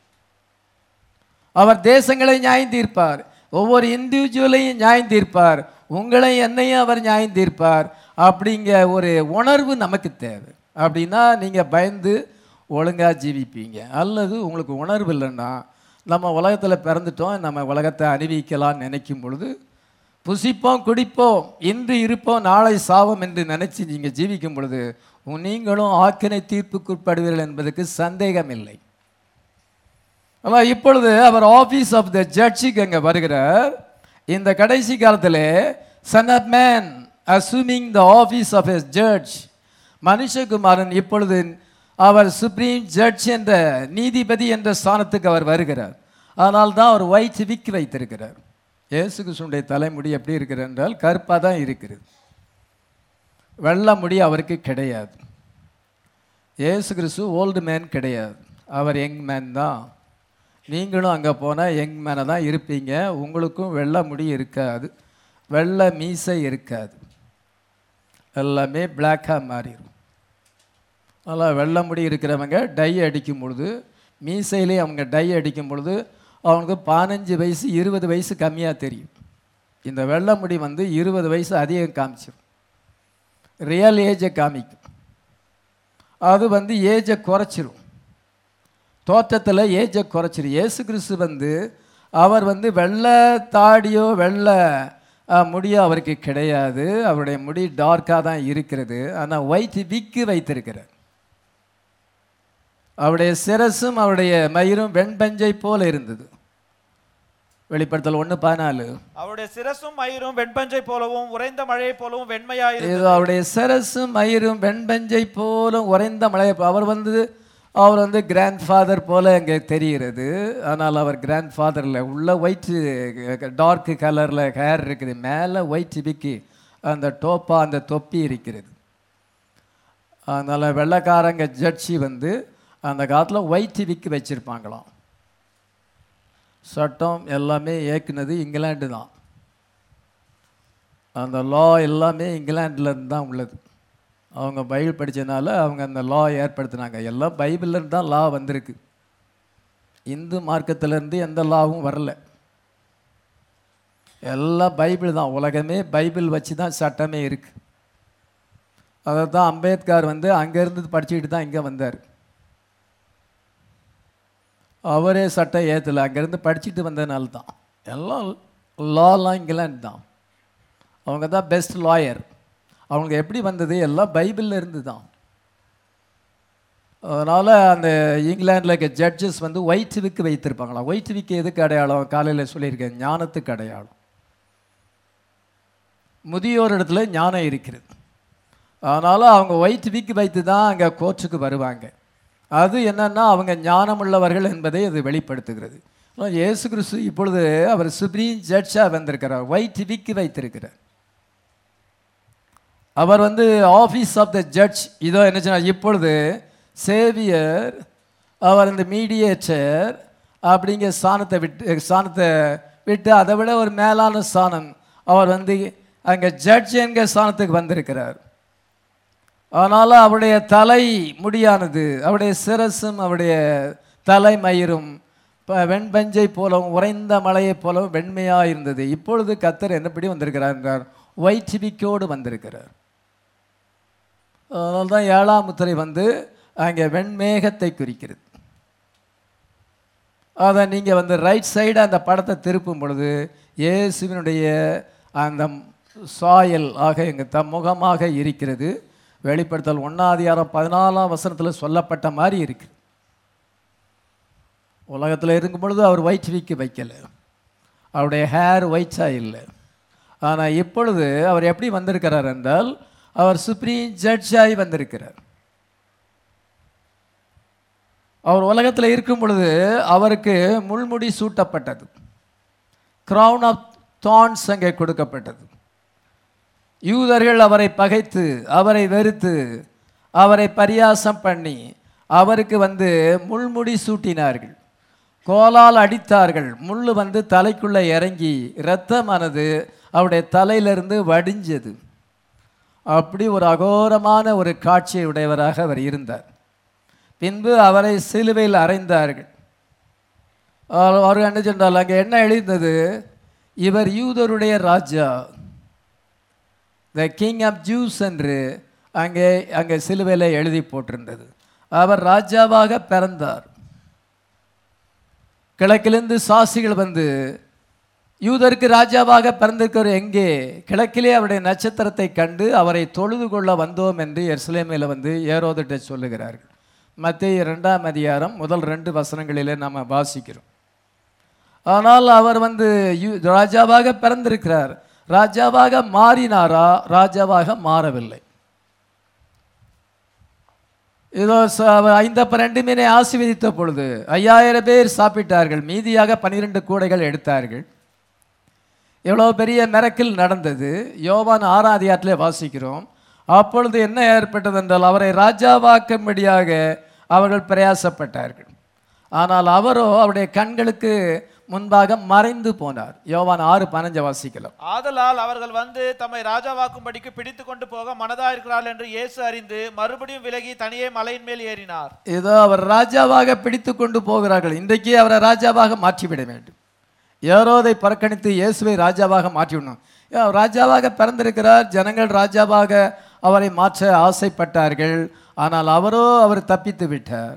அவர் தேசங்களை நியாயம் தீர்ப்பார் ஒவ்வொரு இண்டிவிஜுவலையும் நியாயம் தீர்ப்பார் உங்களை என்னையும் அவர் நியாயம் தீர்ப்பார் அப்படிங்க ஒரு உணர்வு நமக்கு தேவை அப்படின்னா நீங்கள் பயந்து ஒழுங்காக ஜீவிப்பீங்க அல்லது உங்களுக்கு உணர்வு இல்லைன்னா நம்ம உலகத்தில் பிறந்துட்டோம் நம்ம உலகத்தை அணிவிக்கலாம்னு நினைக்கும் பொழுது புசிப்போம் குடிப்போம் இன்று இருப்போம் நாளை சாவோம் என்று நினைச்சு நீங்கள் ஜீவிக்கும் பொழுது உன் நீங்களும் ஆக்கினை தீர்ப்புக்குட்படுவீர்கள் என்பதற்கு சந்தேகம் இல்லை ஆனால் இப்பொழுது அவர் ஆஃபீஸ் ஆஃப் த ஜட்ஜுக்கு அங்கே வருகிறார் இந்த கடைசி காலத்தில் son of man assuming the office of a judge மனுஷகுமாரன் இப்பொழுது அவர் சுப்ரீம் ஜட்ஜ் என்ற நீதிபதி என்ற ஸ்தானத்துக்கு அவர் வருகிறார் அதனால் தான் அவர் ஒயிட் விக் வைத்திருக்கிறார் இயேசு கிருஷ்ணனுடைய தலைமுடி எப்படி இருக்கிறது என்றால் கருப்பாக தான் இருக்கிறது வெள்ளை முடி அவருக்கு கிடையாது இயேசு கிறிஸ்து ஓல்டு மேன் கிடையாது அவர் யங் மேன் தான் நீங்களும் அங்கே போனால் யங் மேனை தான் இருப்பீங்க உங்களுக்கும் வெள்ளை முடி இருக்காது வெள்ளை மீசை இருக்காது எல்லாமே பிளாக்காக மாறிடும் அதனால் வெள்ளை முடி இருக்கிறவங்க டை அடிக்கும் பொழுது மீசையிலே அவங்க டை அடிக்கும் பொழுது அவனுக்கு பதினஞ்சு வயசு இருபது வயசு கம்மியாக தெரியும் இந்த வெள்ளை முடி வந்து இருபது வயசு அதிகம் காமிச்சிடும் ரியல் ஏஜை காமிக்கும் அது வந்து ஏஜை குறைச்சிரும் தோற்றத்தில் ஏஜை குறைச்சிரும் இயேசு கிறிஸ்து வந்து அவர் வந்து வெள்ளை தாடியோ வெள்ளை அஹ், முடியோ அவருக்கு கிடையாது அவருடைய முடி டார்க்காக தான் இருக்கிறது ஆனால் ஒயிட் விக்கு வைத்திருக்கிறார் அவருடைய சிரசும் அவருடைய மயிரும் வெண்பஞ்சை போல இருந்தது வெளிப்படுத்தல் ஒன்று பதினாலு அவருடைய சிரசும் மயிரும் வெண்பஞ்சை போலவும் உறைந்த மழையை போலவும் வெண்மையாயிரு இது அவருடைய சிரசும் மயிரும் வெண்பஞ்சை போலும் உறைந்த மலை அவர் வந்து அவர் வந்து கிராண்ட் ஃபாதர் போல அங்கே தெரிகிறது ஆனால் அவர் கிராண்ட் ஃபாதரில் உள்ள ஒயிட் டார்க் கலரில் ஹேர் இருக்குது மேலே ஒயிட் விக்கி அந்த டோப்பா அந்த தொப்பி இருக்கிறது அதனால் வெள்ளைக்காரங்க ஜட்ஜி வந்து அந்த காலத்தில் ஒயிட் விக்கு வச்சுருப்பாங்களாம் சட்டம் எல்லாமே ஏக்குனது இங்கிலாந்து தான் அந்த லா எல்லாமே இங்கிலாந்துல இருந்து தான் உள்ளது அவங்க பைபிள் படிச்சனால அவங்க அந்த லா ஏற்படுத்தினாங்க எல்லாம் பைபிள்ல இருந்து தான் லா வந்திருக்கு இந்து மார்க்கத்திலேருந்து எந்த லாவும் வரல எல்லாம் பைபிள் தான் உலகமே பைபிள் வச்சு தான் சட்டமே இருக்கு அதை தான் அம்பேத்கர் வந்து அங்கேருந்து படிச்சுக்கிட்டு தான் இங்கே வந்தார் அவரே சட்டம் ஏற்றலை அங்கேருந்து படிச்சுட்டு வந்ததுனால தான் எல்லாம் லாலாம் இங்கிலாந்து தான் அவங்க தான் பெஸ்ட் லாயர் அவங்களுக்கு எப்படி வந்தது எல்லாம் பைபிளில் இருந்து தான் அதனால் அந்த இங்கிலாந்தில் இருக்க ஜட்ஜஸ் வந்து ஒயிட் விக்கு வைத்திருப்பாங்களாம் ஒயிட் விக்கு எதுக்கு அடையாளம் காலையில் சொல்லியிருக்கேன் ஞானத்துக்கு அடையாளம் முதியோர் இடத்துல ஞானம் இருக்கிறது அதனால் அவங்க ஒயிட் விக்கு வைத்து தான் அங்கே கோர்ட்டுக்கு வருவாங்க அது என்னன்னா அவங்க ஞானமுள்ளவர்கள் என்பதை அது வெளிப்படுத்துகிறது ஆனா, இயேசு கிறிஸ்து இப்பொழுது அவர் சுப்ரீம் ஜட்ஜாக வந்திருக்கிறார் ஒயிட் விக்கு வைத்திருக்கிறார் அவர் வந்து ஆஃபீஸ் ஆஃப் த ஜட்ஜ் இதோ என்ன சொன்னார் இப்பொழுது சேவியர் அவர் இந்த மீடியேட்டர் அப்படிங்கிற ஸ்தானத்தை விட்டு ஸ்தானத்தை விட்டு அதை விட ஒரு மேலான ஸ்தானம் அவர் வந்து அங்கே ஜட்ஜ் என்கிற ஸ்தானத்துக்கு வந்திருக்கிறார் அதனால் அவருடைய தலை முடியானது அவருடைய சிரசும் அவருடைய தலைமயிரும் ப- வெண்பஞ்சை போலவும் உறைந்த மலையைப் போலவும் வெண்மையாக இருந்தது இப்பொழுது கத்தர் என்னப்படி வந்திருக்கிறார் என்றார் ஒயிட் விக்கோடு வந்திருக்கிறார் அதனால தான் ஏழாம் முத்திரை வந்து அங்கே வெண்மேகத்தை குறிக்கிறது அதை நீங்கள் வந்து ரைட் சைடு அந்த படத்தை திருப்பும் பொழுது இயேசுவினுடைய அந்த சாயல் ஆக எங்கள் த முகமாக இருக்கிறது வெளிப்படுத்தல் ஒன்னாதிகாரம் பதினாலாம் வசனத்தில் சொல்லப்பட்ட மாதிரி இருக்கு உலகத்தில் இருக்கும் பொழுது அவர் ஒயிட் வீக்கு வைக்கல அவருடைய ஹேர் ஒயிட்ஸாக இல்லை ஆனால் இப்பொழுது அவர் எப்படி வந்திருக்கிறார் என்றால் அவர் சுப்ரீம் ஜட்ஜாகி வந்திருக்கிறார் அவர் உலகத்தில் இருக்கும் பொழுது அவருக்கு முள்முடி சூட்டப்பட்டது crown ஆஃப் தான்ஸ் அங்கே கொடுக்கப்பட்டது யூதர்கள் அவரை பகைத்து அவரை வெறுத்து அவரை பரியாசம் பண்ணி அவருக்கு வந்து முள்முடி சூட்டினார்கள் கோலால் அடித்தார்கள் முள் வந்து தலைக்குள்ளே இறங்கி இரத்தமானது அவருடைய தலையிலிருந்து வடிஞ்சது அப்படி ஒரு அகோரமான ஒரு காட்சியை உடையவராக அவர் இருந்தார் பின்பு அவரை சிலுவையில் அறைந்தார்கள் அவர் அவர் என்ன சொன்னால் அங்கே என்ன எழுந்தது இவர் யூதருடைய ராஜா த கிங் ஆஃப் ஜூஸ் என்று அங்கே அங்கே சிலுவையில் எழுதி போட்டிருந்தது அவர் ராஜாவாக பிறந்தார் கிழக்கிலிருந்து சாசிகள் வந்து யூதருக்கு ராஜாவாக பிறந்திருக்கிறவர் எங்கே கிழக்கிலே அவருடைய நட்சத்திரத்தை கண்டு அவரை தொழுது கொள்ள வந்தோம் என்று எருசலேமில் வந்து ஏரோதிட்ட சொல்லுகிறார்கள் மத்திய இரண்டாம் அதிகாரம் முதல் ரெண்டு வசனங்களிலே நாம் வாசிக்கிறோம் ஆனால் அவர் வந்து யூ- ராஜாவாக பிறந்திருக்கிறார் ராஜாவாக மாறினாரா ராஜாவாக மாறவில்லை இதோ ச- அவர் ஐந்தப்ப ரெண்டு மீனை ஆசீர்வதித்த பொழுது ஐயாயிரம் பேர் சாப்பிட்டார்கள் மீதியாக பன்னிரெண்டு கூடைகள் எடுத்தார்கள் எவ்வளோ பெரிய மிரக்கில் நடந்தது யோவான் ஆறாம் அதிகாரத்திலே வாசிக்கிறோம் அப்பொழுது என்ன ஏற்பட்டது என்றால் அவரை ராஜாவாக்கும்படியாக அவர்கள் பிரயாசப்பட்டார்கள் ஆனால் அவரோ அவருடைய கண்களுக்கு முன்பாக மறைந்து போனார் யோவான் ஆறு பதினஞ்சு வாசிக்கலாம் ஆதலால் அவர்கள் வந்து தம்மை ராஜாவாக்கும்படிக்கு பிடித்து கொண்டு போக மனதாயிருக்கிறார்கள் என்று இயேசு அறிந்து மறுபடியும் விலகி தனியே மலையின் மேல் ஏறினார் ஏதோ அவர் ராஜாவாக பிடித்து கொண்டு போகிறார்கள் இன்றைக்கு அவரை ராஜாவாக மாற்றிவிட வேண்டும் ஏரோதை புறக்கணித்து இயேசுவை ராஜாவாக மாற்றிவிடணும் ஏன் அவர் ராஜாவாக பிறந்திருக்கிறார் ஜனங்கள் ராஜாவாக அவரை மாற்ற ஆசைப்பட்டார்கள் ஆனால் அவரோ அவர் தப்பித்து விட்டார்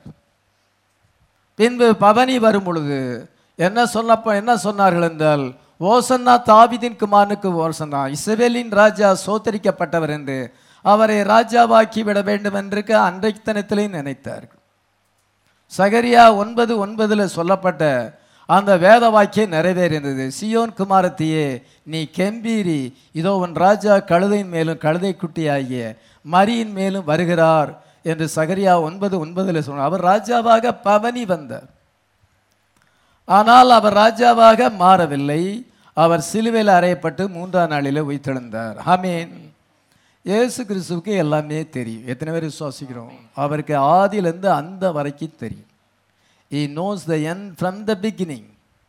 பின்பு பவனி வரும் பொழுது என்ன சொல்லப்போ என்ன சொன்னார்கள் என்றால் ஓசன்னா தாவிதின் குமாரனுக்கு ஓசன்னா இஸ்ரவேலின் ராஜா சோத்தரிக்கப்பட்டவர் என்று அவரை ராஜாவாக்கி விட வேண்டும் என்று அன்றைத்தனத்திலே நினைத்தார்கள் சகரியா ஒன்பது ஒன்பதுல சொல்லப்பட்ட அந்த வேத வாக்கியம் நிறைவேறினது சியோன் குமாரத்தியே நீ கெம்பீரி இதோ உன் ராஜா கழுதையின் மேலும் கழுதை குட்டியாகிய மரியின் மேலும் வருகிறார் என்று சகரியா ஒன்பது ஒன்பதுல சொன்னார் அவர் ராஜாவாக பவனி வந்தார் ஆனால் அவர் ராஜாவாக மாறவில்லை அவர் சிலுவையில் அறையப்பட்டு மூன்றாம் நாளிலே உயிர்த்தெழுந்தார் ஆமீன் இயேசு கிறிஸ்துவுக்கு எல்லாமே தெரியும் எத்தனை பேர் விசுவாசிக்கிறோம் அவருக்கு ஆதியிலேருந்து அந்த வரைக்கும் தெரியும் he knows the end from the beginning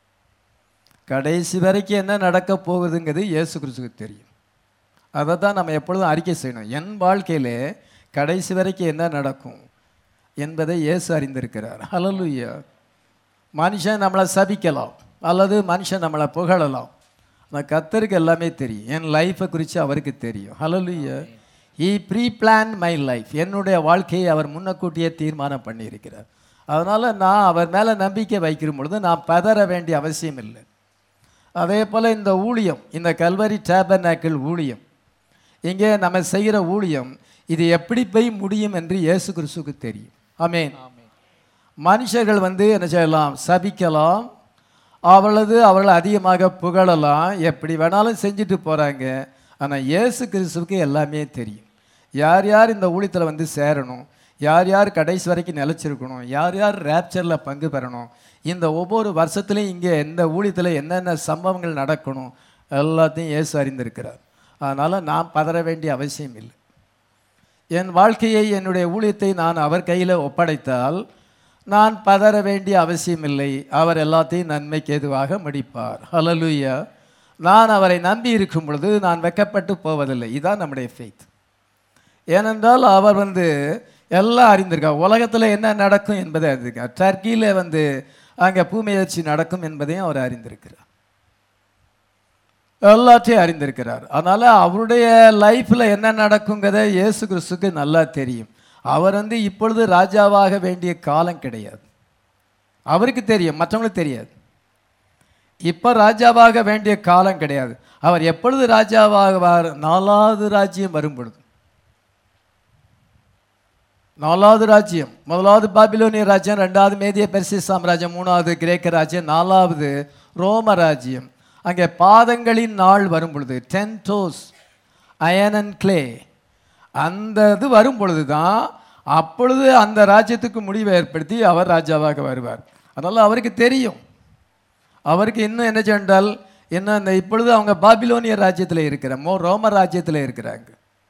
கடைசி வரைக்கும் என்ன நடக்க போகுதுங்கிறது இயேசு கிறிஸ்துவுக்கு தெரியும் அதை தான் நம்ம எப்பொழுதும் அறிக்கை செய்யணும் என் வாழ்க்கையிலே கடைசி வரைக்கும் என்ன நடக்கும் என்பதை இயேசு அறிந்திருக்கிறார் ஹalleluya மனுஷன் நம்மளை சபிக்கலாம் அல்லது மனுஷன் நம்மளை புகழலாம் ஆனால் கத்தருக்கு எல்லாமே தெரியும் என் லைஃப்பை குறித்து அவருக்கு தெரியும் ஹalleluya he preplan my life என்னுடைய வாழ்க்கையை அவர் முன்னக்கூட்டியே தீர்மானம் பண்ணியிருக்கிறார் அதனால் நான் அவர் மேலே நம்பிக்கை வைக்கிற பொழுது நான் பதற வேண்டிய அவசியம் இல்லை அதே போல் இந்த ஊழியம் இந்த கல்வரி டேபர்நாக்கிள் ஊழியம் இங்கே நம்ம செய்கிற ஊழியம் இது எப்படி போய் முடியும் என்று இயேசு கிறிஸ்துவுக்கு தெரியும் ஆமென் மனுஷர்கள் வந்து என்ன செய்யலாம் சபிக்கலாம் அவளது அவர்கள் அதிகமாக புகழலாம் எப்படி வேணாலும் செஞ்சுட்டு போகிறாங்க ஆனால் இயேசு கிறிஸ்துவுக்கு எல்லாமே தெரியும் யார் யார் இந்த ஊழியத்தில் வந்து சேரணும் யார் யார் கடைசி வரைக்கும் நிலச்சிருக்கணும் யார் யார் ரேப்சரில் பங்கு பெறணும் இந்த ஒவ்வொரு வருஷத்துலையும் இங்கே இந்த ஊழியத்தில் என்னென்ன சம்பவங்கள் நடக்கணும் எல்லாத்தையும் இயேசு அறிந்திருக்கிறார் அதனால் நான் பதற வேண்டிய அவசியம் இல்லை என் வாழ்க்கையை என்னுடைய ஊழியத்தை நான் அவர் கையில் ஒப்படைத்தால் நான் பதற வேண்டிய அவசியமில்லை அவர் எல்லாத்தையும் நன்மைக்கு ஏதுவாக முடிப்பார் ஹalleluya நான் அவரை நம்பி இருக்கும் பொழுது நான் வெக்கப்பட்டு போவதில்லை இதுதான் நம்முடைய ஃபெய்த் ஏனென்றால் அவர் வந்து எல்லாம் அறிந்திருக்கார் உலகத்தில் என்ன நடக்கும் என்பதை அறிந்திருக்கார் டர்க்கியில் வந்து அங்கே பூமியர்ச்சி நடக்கும் என்பதையும் அவர் அறிந்திருக்கிறார் எல்லாத்தையும் அறிந்திருக்கிறார் அதனால் அவருடைய லைஃப்பில் என்ன நடக்குங்கிறத இயேசு கிறிஸ்துக்கு நல்லா தெரியும் அவர் வந்து இப்பொழுது ராஜாவாக வேண்டிய காலம் கிடையாது அவருக்கு தெரியும் மற்றவங்களுக்கு தெரியாது இப்போ ராஜாவாக வேண்டிய காலம் கிடையாது அவர் எப்பொழுது ராஜாவாகுவார் நாலாவது ராஜ்யம் வரும் பொழுது நாலாவது ராஜ்யம் முதலாவது பாபிலோனிய ராஜ்யம் ரெண்டாவது மேதிய பெர்சி சாம்ராஜ்யம் மூணாவது கிரேக்க ராஜ்யம் நாலாவது ரோம ராஜ்யம் அங்கே பாதங்களின் நாள் வரும் பொழுது then toes iron and clay அந்த இது வரும் பொழுது தான் அப்பொழுது அந்த ராஜ்யத்துக்கு முடிவை ஏற்படுத்தி அவர் ராஜாவாக வருவார் அதனால் அவருக்கு தெரியும் அவருக்கு இன்னும் என்ன சென்றால் என்ன அந்த இப்பொழுது அவங்க பாபிலோனிய ராஜ்யத்தில் இருக்கிற மோ ரோம ராஜ்யத்தில் இருக்கிறாங்க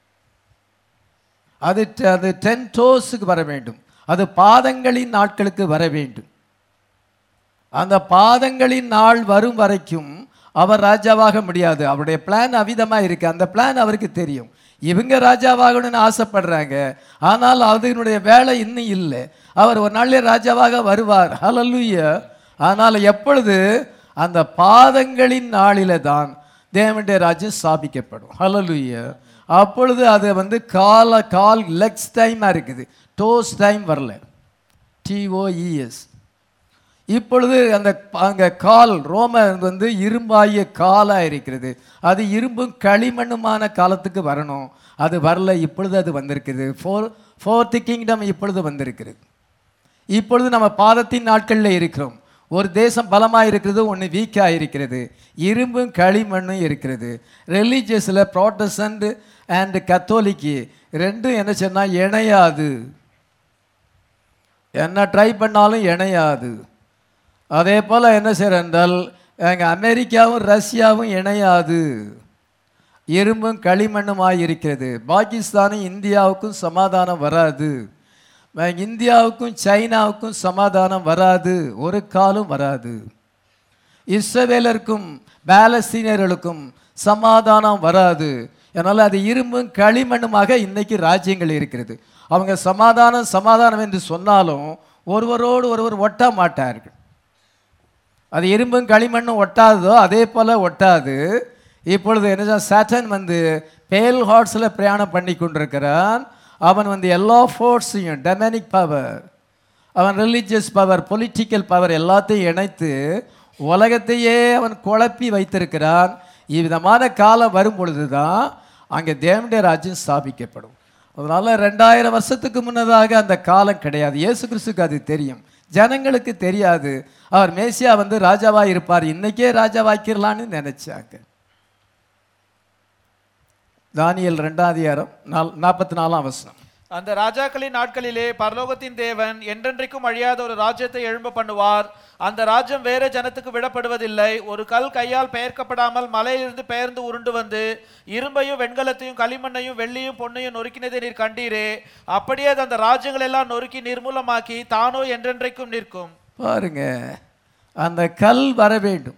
அது ட- அது டென் டோஸுக்கு வர வேண்டும் அது பாதங்களின் நாட்களுக்கு வர வேண்டும் அந்த பாதங்களின் நாள் வரும் வரைக்கும் அவர் ராஜாவாக முடியாது அவருடைய பிளான் அவிதமாக இருக்கு அந்த பிளான் அவருக்கு தெரியும் இவங்க ராஜாவாகணும்னு ஆசைப்படுறாங்க ஆனால் அதனுடைய வேலை இன்னும் இல்லை அவர் ஒரு நாளில் ராஜாவாக வருவார் ஹalleluya ஆனால் எப்பொழுது அந்த பாதங்களின் நாளில தான் தேவனுடைய ராஜ்யம் ஸ்தாபிக்கப்படும் ஹalleluya அப்பொழுது அது வந்து கால கால் லெக்ஸ் டைமாக இருக்குது டோஸ் டைம் வரல டிஓஇஎஸ் இப்பொழுது அந்த அங்கே கால் ரோம வந்து இரும்பாகிய காலாக இருக்கிறது அது இரும்பும் களிமண்ணுமான காலத்துக்கு வரணும் அது வரல இப்பொழுது அது வந்திருக்குது ஃபோர் ஃபோர்த்து கிங்டம் இப்பொழுது வந்திருக்கிறது இப்பொழுது நம்ம பாதத்தின் நாட்களில் இருக்கிறோம் ஒரு தேசம் பலமாக இருக்கிறது ஒன்று வீக்காக இருக்கிறது இரும்பும் களிமண்ணும் இருக்கிறது ரிலீஜியஸில் ப்ராட்டஸ்டன்ட் அண்ட் கத்தோலிக்கு ரெண்டும் என்ன சொன்னால் இணையாது என்ன ட்ரை பண்ணாலும் இணையாது அதே போல் என்ன செய்கிறேன் என்றால் எங்கள் அமெரிக்காவும் ரஷ்யாவும் இணையாது இரும்பும் களிமண்ணுமாய் இருக்கிறது பாகிஸ்தானும் இந்தியாவுக்கும் சமாதானம் வராது அஹ் இந்தியாவுக்கும் சைனாவுக்கும் சமாதானம் வராது ஒரு காலும் வராது இஸ்ரவேலருக்கும் பாலஸ்தீனியர்களுக்கும் சமாதானம் வராது அதனால் அது இரும்பும் களிமண்ணுமாக இன்னைக்கு ராஜ்யங்கள் இருக்கிறது அவங்க சமாதானம் சமாதானம் என்று சொன்னாலும் ஒருவரோடு ஒருவர் ஒட்ட மாட்டார்கள் அது இரும்பும் களிமண்ணும் ஒட்டாததோ அதே போல் ஒட்டாது இப்பொழுது என்ன சாட்டன் வந்து பேல் ஹார்ட்ஸில் பிரயாணம் பண்ணி கொண்டிருக்கிறான் அவன் வந்து எல்லா ஃபோர்ஸையும் டெமனிக் பவர் அவன் ரிலீஜியஸ் பவர் பொலிட்டிக்கல் பவர் எல்லாத்தையும் இணைத்து உலகத்தையே அவன் குழப்பி வைத்திருக்கிறான் இவ்விதமான காலம் வரும் பொழுது தான் அங்கே தேவனுடைய ராஜ்யம் ஸ்தாபிக்கப்படும் அதனால் ரெண்டாயிரம் வருஷத்துக்கு முன்னதாக அந்த காலம் கிடையாது இயேசு கிறிஸ்துக்கு அது தெரியும் ஜனங்களுக்கு தெரியாது அவர் மேசியா வந்து ராஜாவாக இருப்பார் இன்னைக்கே ராஜாவாக்கிடலான்னு நினைச்சாங்க தானியல் ரெண்டாம் அதிகாரம் நால் நாற்பத்தி நாலாம் வசனம் அந்த ராஜாக்களின் நாட்களிலே பரலோகத்தின் தேவன் என்றென்றைக்கும் அழியாத ஒரு ராஜ்யத்தை எழும்ப பண்ணுவார் அந்த ராஜ்யம் வேற ஜனத்துக்கு விடப்படுவதில்லை ஒரு கல் கையால் பெயர்க்கப்படாமல் மலையிலிருந்து பெயர்ந்து உருண்டு வந்து இரும்பையும் வெண்கலத்தையும் களிமண்ணையும் வெள்ளியும் பொன்னையும் நொறுக்கினதை நீர் கண்டீரே அப்படியே அது அந்த ராஜ்யங்கள் எல்லாம் நொறுக்கி நிர்மூலமாக்கி தானோ என்றென்றைக்கும் நிற்கும் பாருங்க அந்த கல் வர வேண்டும்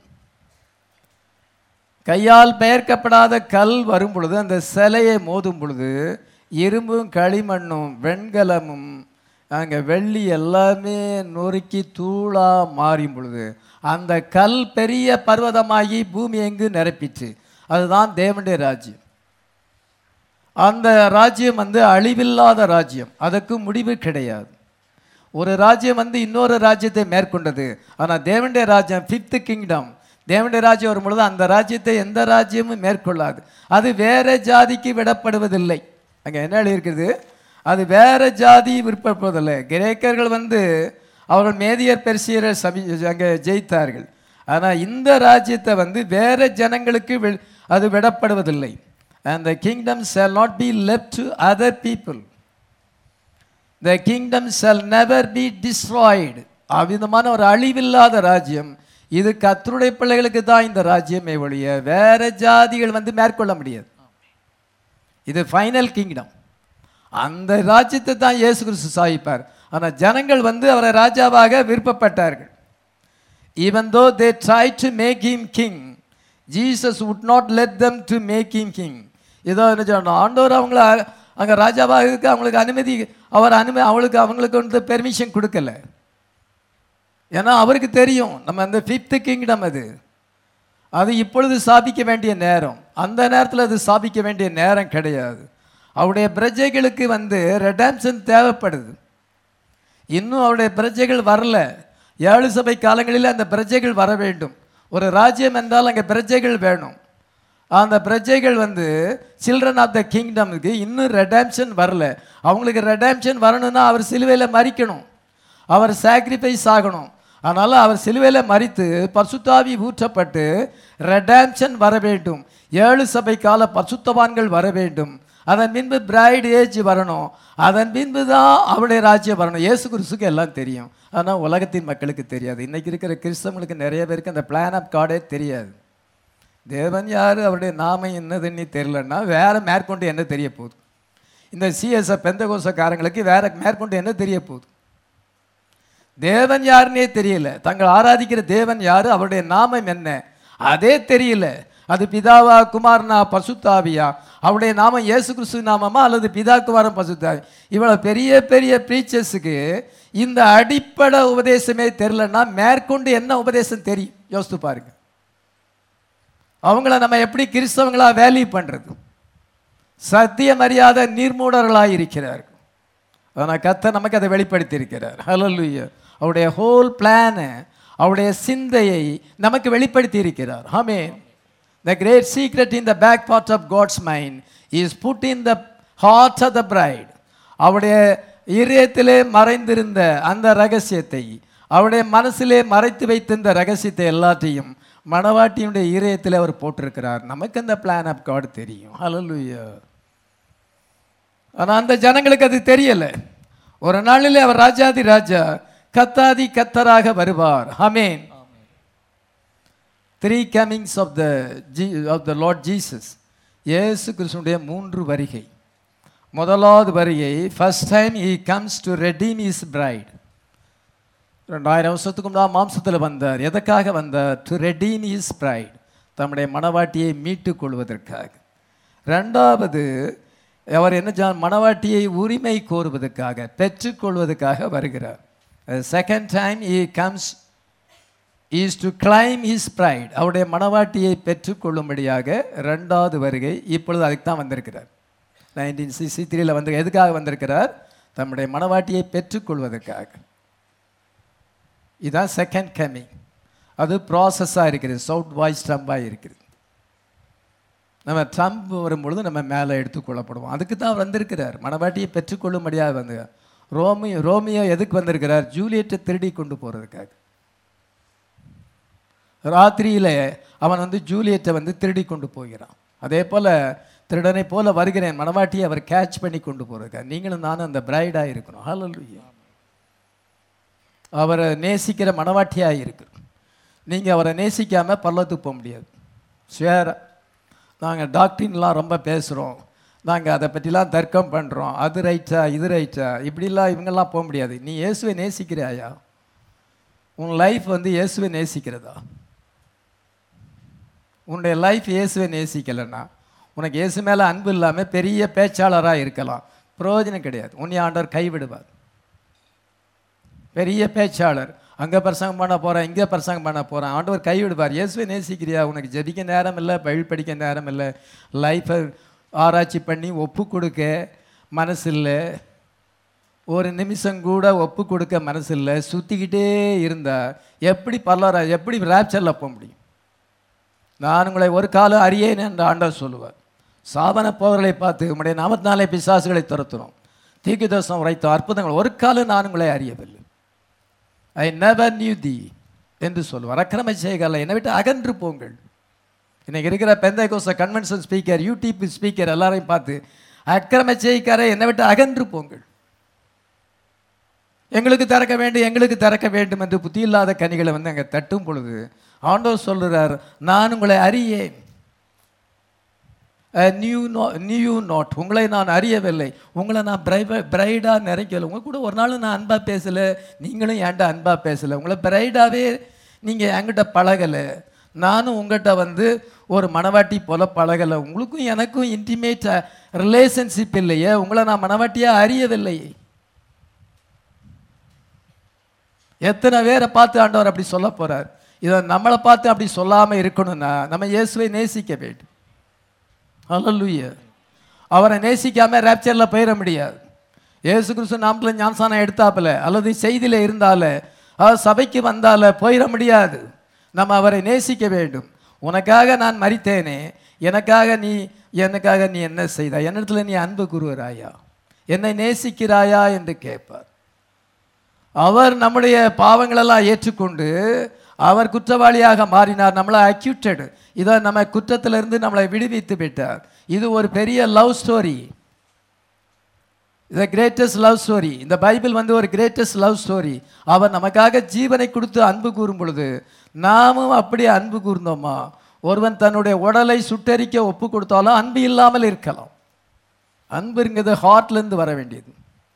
கையால் பெயர்க்கப்படாத கல் வரும் பொழுது அந்த சிலையை மோதும் பொழுது இரும்பும் களிமண்ணும் வெண்கலமும் அங்கே வெள்ளி எல்லாமே நொறுக்கி தூளாக மாறும் பொழுது அந்த கல் பெரிய பர்வதமாகி பூமி எங்கு நிரப்பிச்சு அதுதான் தேவனுடைய ராஜ்யம் அந்த ராஜ்யம் வந்து அழிவில்லாத ராஜ்யம் அதுக்கு முடிவு கிடையாது ஒரு ராஜ்யம் வந்து இன்னொரு ராஜ்யத்தை மேற்கொண்டது ஆனால் தேவனுடைய ராஜ்யம் ஃபிஃப்த்து கிங்டம் தேவனுடைய ராஜ்யம் வரும் பொழுது அந்த ராஜ்யத்தை எந்த ராஜ்யமும் மேற்கொள்ளாது அது வேற ஜாதிக்கு விடப்படுவதில்லை அங்கே என்ன எழுதியிருக்குது அது வேற ஜாதி விருப்பப்படுவதில்லை கிரேக்கர்கள் வந்து அவர்கள் மேதியர் பெர்சியரை சமி அங்கே ஜெயித்தார்கள் ஆனால் இந்த ராஜ்யத்தை வந்து வேற ஜனங்களுக்கு வி- அது விடப்படுவதில்லை and the kingdom shall not be left to other people the kingdom shall never be destroyed அவ்விதமான ஒரு அழிவில்லாத ராஜ்யம் இது கர்த்தருடைய பிள்ளைகளுக்கு தான் இந்த ராஜ்யமே ஒழிய வேற ஜாதிகள் வந்து மேற்கொள்ள முடியாது இது ஃபைனல் கிங்டம் அந்த ராஜ்யத்தை தான் இயேசு கிறிஸ்து சாதிப்பார் ஆனால் ஜனங்கள் வந்து அவரை ராஜாவாக விருப்பப்பட்டார்கள் even though they tried to make him king jesus would not let them to make him king ஏதோ என்ன சொல்லணும் ஆண்டவர் அவங்கள அங்கே ராஜாவாக இருக்க அவங்களுக்கு அனுமதி அவர் அனுமதி அவங்களுக்கு அவங்களுக்கு வந்து பெர்மிஷன் கொடுக்கல ஏன்னா அவருக்கு தெரியும் நம்ம அந்த ஃபிஃப்த்து கிங்டம் அது அது இப்பொழுது ஸ்தாபிக்க வேண்டிய நேரம் அந்த நேரத்தில் அது ஸ்தாபிக்க வேண்டிய நேரம் கிடையாது அவருடைய பிரஜைகளுக்கு வந்து ரெடாம்ஷன் தேவைப்படுது இன்னும் அவருடைய பிரஜைகள் வரல ஏழு சபை காலங்களில் அந்த பிரஜைகள் வர வேண்டும் ஒரு ராஜ்யம் என்றால் அங்கே பிரஜைகள் வேணும் அந்த பிரஜைகள் வந்து சில்ட்ரன் ஆஃப் த கிங்டமுக்கு இன்னும் ரெடாம்ஷன் வரல அவங்களுக்கு ரெடாம்ஷன் வரணும்னா அவர் சிலுவையில் மறிக்கணும் அவர் சாக்ரிஃபைஸ் ஆகணும் அதனால் அவர் சிலுவையில் மறித்து பரிசுத்தாவி ஊற்றப்பட்டு ரெடாம்ஷன் வர வேண்டும் ஏழு சபை கால பரிசுத்தவான்கள் வர வேண்டும் அதன் பின்பு பிரைட் ஏஜ் வரணும் அதன் பின்பு தான் அவருடைய ராஜ்யம் வரணும் இயேசு கிறிஸ்துக்கு எல்லாம் தெரியும் ஆனால் உலகத்தின் மக்களுக்கு தெரியாது இன்னைக்கு இருக்கிற கிறிஸ்தவங்களுக்கு நிறைய பேருக்கு அந்த பிளான் ஆஃப் காடே தெரியாது தேவன் யார் அவருடைய நாமம் என்னதுன்னு தெரியலன்னா வேற மேற்கொண்டு என்ன தெரிய போகுது இந்த சிஎஸ்எஃப் பெந்தகோசக்காரங்களுக்கு வேற மேற்கொண்டு என்ன தெரிய போகுது தேவன் யாருன்னே தெரியல தங்கள் ஆராதிக்கிற தேவன் யாரு அவருடைய நாமம் என்ன அதே தெரியல அது பிதாவா குமாரனா பசுத்தாவியா அவருடைய நாமம் இயேசு கிறிஸ்து நாமமா அல்லது பிதா குமாரன் பசுத்தாவி இவ்வளவு பெரிய பெரிய ப்ரீச்சர்ஸுக்கு இந்த அடிப்படை உபதேசமே தெரிலன்னா மேற்கொண்டு என்ன உபதேசம் தெரியும் யோசித்து பாருங்க அவங்கள நம்ம எப்படி கிறிஸ்தவங்களா வேல்யூ பண்றது சத்தியம் அறியாத நீர்மூடர்களாக இருக்கிறார்கள் ஆனால் கத்த நமக்கு அதை வெளிப்படுத்தி இருக்கிறார் ஹalleluya அவருடைய ஹோல் பிளானை அவருடைய சிந்தையை நமக்கு வெளிப்படுத்தி இருக்கிறார் amen the great secret in the back part of God's mind is put in the heart of the bride அவருடைய இதயத்திலே மறைந்திருந்த அந்த ரகசியத்தை அவருடைய மனசிலே மறைத்து வைத்திருந்த ரகசியத்தை எல்லாத்தையும் மணவாட்டியினுடைய இதயத்தில் அவர் போட்டிருக்கிறார் நமக்கு அந்த பிளான் ஆஃப் காட் தெரியும் ஹalleluya ஆனால் அந்த ஜனங்களுக்கு அது தெரியல ஒரு நாளில் அவர் ராஜாதி ராஜா கத்தாதி கத்தராக வருவார் amen three comings of the ஜீ ஆஃப் த லார்ட் ஜீசஸ் இயேசு கிறிஸ்துடைய மூன்று வருகை முதலாவது வருகை first time he comes to redeem his bride ரெண்டாயிரம் வருஷத்துக்கு முன்னாடி மாம்சத்தில் வந்தார் எதற்காக வந்தார் டு ரெடீம் இஸ் பிரைட் தம்முடைய மணவாட்டியை மீட்டுக் கொள்வதற்காக ரெண்டாவது அவர் என்ன ஜா- மணவாட்டியை உரிமை கோருவதற்காக பெற்றுக்கொள்வதற்காக வருகிறார் second time he comes is to claim his bride அவருடைய மணவாட்டியை பெற்றுக்கொள்ளும்படியாக ரெண்டாவது வருகை இப்பொழுது அதுக்கு தான் வந்திருக்கிறார் நைன்டீன் சிக்ஸ்டி த்ரீல வந்து எதுக்காக வந்திருக்கிறார் தம்முடைய மணவாட்டியை பெற்றுக்கொள்வதற்காக இதுதான் செகண்ட் கமிங் அது ப்ராசஸாக இருக்குது சவுட் வாய்ஸ் ட்ரம்பாக இருக்குது நம்ம ட்ரம்ப் வரும்பொழுது நம்ம மேலே எடுத்துக்கொள்ளப்படுவோம் அதுக்கு தான் வந்திருக்கிறார் மணவாட்டியை பெற்றுக்கொள்ளும்படியாக வந்து ரோமியோ ரோமியோ எதுக்கு வந்திருக்கிறார் ஜூலியட்டை திருடி கொண்டு போகிறதுக்காக ராத்திரியில அவன் வந்து ஜூலியட்டை வந்து திருடி கொண்டு போகிறான் அதே போல் திருடனை போல வருகிறேன் மணவாட்டியை அவர் கேட்ச் பண்ணி கொண்டு போகிறதுக்காக நீங்களும் நானும் அந்த பிரைடாக இருக்கணும் ஹalleluya அவரை நேசிக்கிற மணவாட்டியாக இருக்கணும் நீங்கள் அவரை நேசிக்காமல் பல்லத்துக்கு போக முடியாது ஷேர் நாங்கள் டாக்டரின்லாம் ரொம்ப பேசுகிறோம் நாங்கள் அதை பற்றிலாம் தர்க்கம் பண்ணுறோம் அது ரைட்டா இது ரைட்டா இப்படிலாம் இவங்கெல்லாம் போக முடியாது நீ இயேசுவை நேசிக்கிறாயா உன் லைஃப் வந்து இயேசுவை நேசிக்கிறதா உன்னுடைய லைஃப் இயேசுவை நேசிக்கலைன்னா உனக்கு இயேசு மேலே அன்பு இல்லாமல் பெரிய பேச்சாளராக இருக்கலாம் பிரயோஜனம் கிடையாது உன்னை ஆண்டவர் கைவிடுவார் பெரிய பேச்சாளர் அங்கே பிரசங்கம் பண்ண போகிறேன் இங்கே பிரசங்கம் பண்ண போகிறேன் ஆண்டவர் கைவிடுவார் இயேசுவை நேசிக்கிறியா உனக்கு ஜெபிக்க நேரம் இல்லை பைபிள் படிக்க நேரம் இல்லை லைஃப்பை ஆராய்ச்சி பண்ணி ஒப்பு கொடுக்க மனசு இல்லை ஒரு நிமிஷம் கூட ஒப்பு கொடுக்க மனசு இல்லை சுற்றிக்கிட்டே இருந்தா எப்படி பல்லரா எப்படி ரேப்சரில் போக முடியும் நான் உங்களை ஒரு காலம் அறியேன் என்று ஆண்டவர் சொல்லுவார் சாதன போர்களை பார்த்து உம்முடைய நாமத்தினாலே பிசாசுகளை துரத்துறோம் தீக்குதோஷம் உரைத்த அற்புதங்கள் ஒரு காலம் நான் உங்களை அறியவில்லை ஐ never knew thee என்று சொல்லுவார் அக்கிரம செய்கல என்னை விட்டு அகன்று போங்கள் இன்னைக்கு இருக்கிற பெந்தை கோச கன்வென்ஷன் ஸ்பீக்கர் யூடியூப் ஸ்பீக்கர் எல்லாரையும் பார்த்து அக்கிரம செய்காரை என்னை விட்டு அகன்று போங்கள் எங்களுக்கு திறக்க வேண்டும் எங்களுக்கு திறக்க வேண்டும் என்று புத்தி இல்லாத கனிகளை வந்து அங்கே தட்டும் பொழுது ஆண்டவர் சொல்லுறார் நான் உங்களை அறியேன் நியூ நோ நியூ நாட் உங்களை நான் அறியவில்லை உங்களை நான் பிரைவ பிரைடாக நிறைக்கல உங்க கூட ஒரு நாள் நான் அன்பாக பேசலை நீங்களும் ஏன்டா அன்பாக பேசலை உங்களை பிரைடாகவே நீங்கள் என்கிட்ட பழகலை நானும் உங்கள்கிட்ட வந்து ஒரு மணவாட்டி போல பழகலை உங்களுக்கும் எனக்கும் இன்டிமேட் ரிலேஷன்ஷிப் இல்லையே உங்களை நான் மணவாட்டியாக அறியவில்லையே எத்தனை பேரை பார்த்து ஆண்டவர் அப்படி சொல்ல போறார் இதை நம்மளை பார்த்து அப்படி சொல்லாம இருக்கணும்னா நம்ம இயேசுவை நேசிக்க வேண்டும் அல்லூயா அவரை நேசிக்காம ரேப்சர்ல போயிட முடியாது இயேசு கிறிஸ்து நாமத்துல ஞானசானம் எடுத்தாப்புல அல்லது செய்தியில இருந்தால அவர் சபைக்கு வந்தால போயிட முடியாது நம்ம அவரை நேசிக்க வேண்டும் உனக்காக நான் மரித்தேனே எனக்காக நீ எனக்காக நீ என்ன செய்தாய் என்னிடத்துல நீ அன்பு கூறுகிறாயா என்னை நேசிக்கிறாயா என்று கேட்பார் அவர் நம்முடைய பாவங்களெல்லாம் ஏற்றுக்கொண்டு அவர் குற்றவாளியாக மாறினார் நம்மளை அக்யூட்டட் இதை நம்ம குற்றத்திலிருந்து நம்மளை விடுவித்து விட்டார் இது ஒரு பெரிய லவ் ஸ்டோரி இது கிரேட்டஸ்ட் லவ் ஸ்டோரி இந்த பைபிள் வந்து ஒரு கிரேட்டஸ்ட் லவ் ஸ்டோரி அவர் நமக்காக ஜீவனை கொடுத்து அன்பு கூறும் பொழுது நாமும் அப்படியே அன்பு கூர்ந்தோமா ஒருவன் தன்னுடைய உடலை சுட்டரிக்க ஒப்பு கொடுத்தாலும் அன்பு இல்லாமல் இருக்கலாம் அன்புங்கிறது ஹார்ட்லேருந்து வர வேண்டியது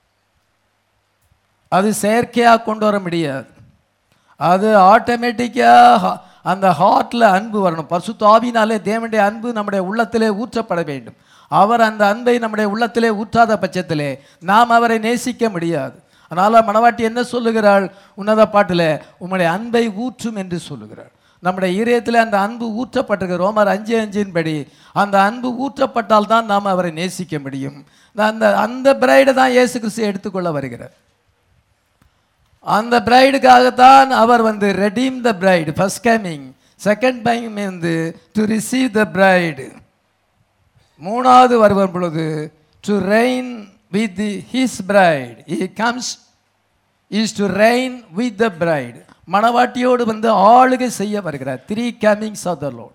அது செயற்கையாக கொண்டு வர முடியாது அது ஆட்டோமேட்டிக்காக அந்த ஹார்ட்டில் அன்பு வரணும் பரிசுத்த ஆவினாலே தேவனுடைய அன்பு நம்முடைய உள்ளத்திலே ஊற்றப்பட வேண்டும் அவர் அந்த அன்பை நம்முடைய உள்ளத்திலே ஊற்றாத பட்சத்திலே நாம் அவரை நேசிக்க முடியாது அதனால் மணவாட்டி என்ன சொல்லுகிறாள் உன்னத பாட்டில் உம்முடைய அன்பை ஊற்றும் என்று சொல்லுகிறாள் நம்முடைய இதயத்தில் அந்த அன்பு ஊற்றப்பட்டிருக்கு ரோமர் அஞ்சு அஞ்சின் படி அந்த அன்பு ஊற்றப்பட்டால் தான் நாம் அவரை நேசிக்க முடியும் அந்த அந்த பிரைடை தான் இயேசு கிறிஸ்து எடுத்துக்கொள்ள வருகிறார் அந்த பிரைடுக்காகத்தான் அவர் வந்து redeem the bride first coming second time வந்து டு ரிசீவ் த பிரைடு மூணாவது வருவன் பொழுது to reign with the his bride he comes is to reign with the bride மணவாட்டியோடு வந்து ஆளுகை செய்ய வருகிறார் three comings of the Lord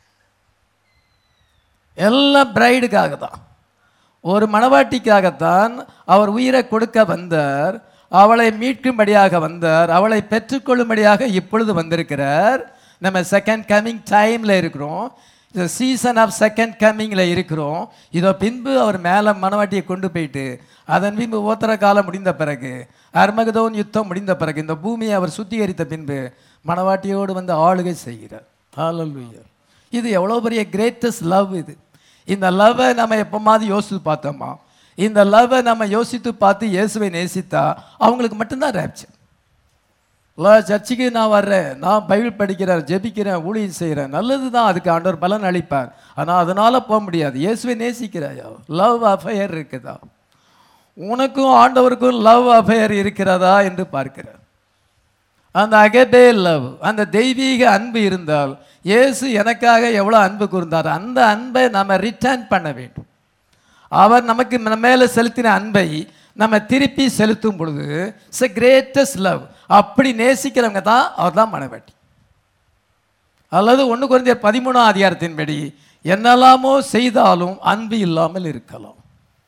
எல்லாம் பிரைடுக்காக தான் ஒரு மணவாட்டிக்காகத்தான் அவர் உயிரை கொடுக்க வந்தார் அவளை மீட்கும்படியாக வந்தார் அவளை பெற்றுக்கொள்ளும்படியாக இப்பொழுது வந்திருக்கிறார் நம்ம செகண்ட் கமிங் டைமில் இருக்கிறோம் இந்த சீசன் ஆஃப் செகண்ட் கம்மிங்கில் இருக்கிறோம் இதோ பின்பு அவர் மேலே மணவாட்டியை கொண்டு போயிட்டு அதன் பின்பு ஓத்தர காலம் முடிந்த பிறகு அர்மகதோன் யுத்தம் முடிந்த பிறகு இந்த பூமியை அவர் சுத்திகரித்த பின்பு மணவாட்டியோடு வந்து ஆளுகை செய்கிறார் ஹalleluya இது எவ்வளோ பெரிய கிரேட்டஸ்ட் லவ் இது இந்த லவ்வை நம்ம எப்போமாவது யோசித்து பார்த்தோமா இந்த லவ்வை நம்ம யோசித்து பார்த்து இயேசுவை நேசித்தா அவங்களுக்கு மட்டும்தான் ரேப்சர் இல்லை சர்ச்சுக்கு நான் வர்றேன் நான் பைபிள் படிக்கிறேன் ஜெபிக்கிறேன் ஊழியம் செய்கிறேன் நல்லது தான் அதுக்கு ஆண்டவர் பலன் அளிப்பார் ஆனால் அதனால் போக முடியாது இயேசுவை நேசிக்கிறாயா லவ் அஃபையர் இருக்குதா உனக்கும் ஆண்டவருக்கும் லவ் அஃபையர் இருக்கிறதா என்று பார்க்கிறார் அந்த அகபே லவ் அந்த தெய்வீக அன்பு இருந்தால் இயேசு எனக்காக எவ்வளோ அன்பு கூர்ந்தார் அந்த அன்பை நம்ம ரிட்டர்ன் பண்ண வேண்டும் அவர் நமக்கு நம்ம மேலே செலுத்தின அன்பை நம்ம திருப்பி செலுத்தும் பொழுது இட்ஸ் கிரேட்டஸ்ட் லவ் அப்படி நேசிக்கிறவங்க தான் அவர் தான் மனவாட்டி அல்லது ஒன்று குறைந்த பதிமூணாம் அதிகாரத்தின்படி என்னெல்லாமோ செய்தாலும் அன்பு இல்லாமல் இருக்கலாம்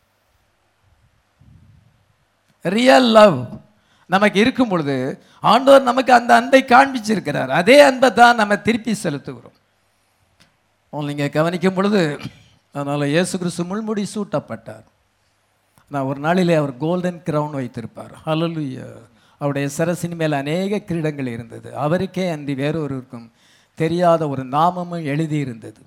ரியல் லவ் நமக்கு இருக்கும் பொழுது ஆண்டவர் நமக்கு அந்த அன்பை காண்பிச்சிருக்கிறார் அதே அன்பை தான் நம்ம திருப்பி செலுத்துகிறோம் நீங்கள் கவனிக்கும் பொழுது அதனால் இயேசு கிறிஸ்து முள்முடி சூட்டப்பட்டார் நான் ஒரு நாளிலே அவர் கோல்டன் கிரவுன் வைத்திருப்பார் ஹalleluya அவருடைய சரசின் மேல் அநேக கிரீடங்கள் இருந்தது அவருக்கே அன்றி வேறொருவருக்கும் தெரியாத ஒரு நாமமும் எழுதி இருந்தது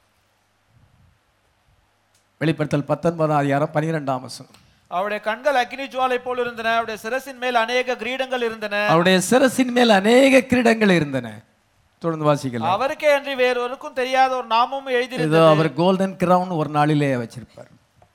வெளிப்படுத்தல் பத்தொன்பதாம் அதிகாரம் பன்னிரெண்டாம் வசனம் அவருடைய கண்கள் அக்கினி ஜுவாலை போல் இருந்தன அவருடைய சிரசின் மேல் அநேக கிரீடங்கள் இருந்தன அவருடைய சிரசின் மேல் அநேக கிரீடங்கள் இருந்தன தொடர்ந்து வாசிக்கலாம் அவருக்கே அன்றி வேறொருக்கும் தெரியாத ஒரு நாமமும் ஏதோ எழுதியிருந்தது அவர் கோல்டன் கிரவுன் ஒரு நாளிலே வச்சிருப்பார்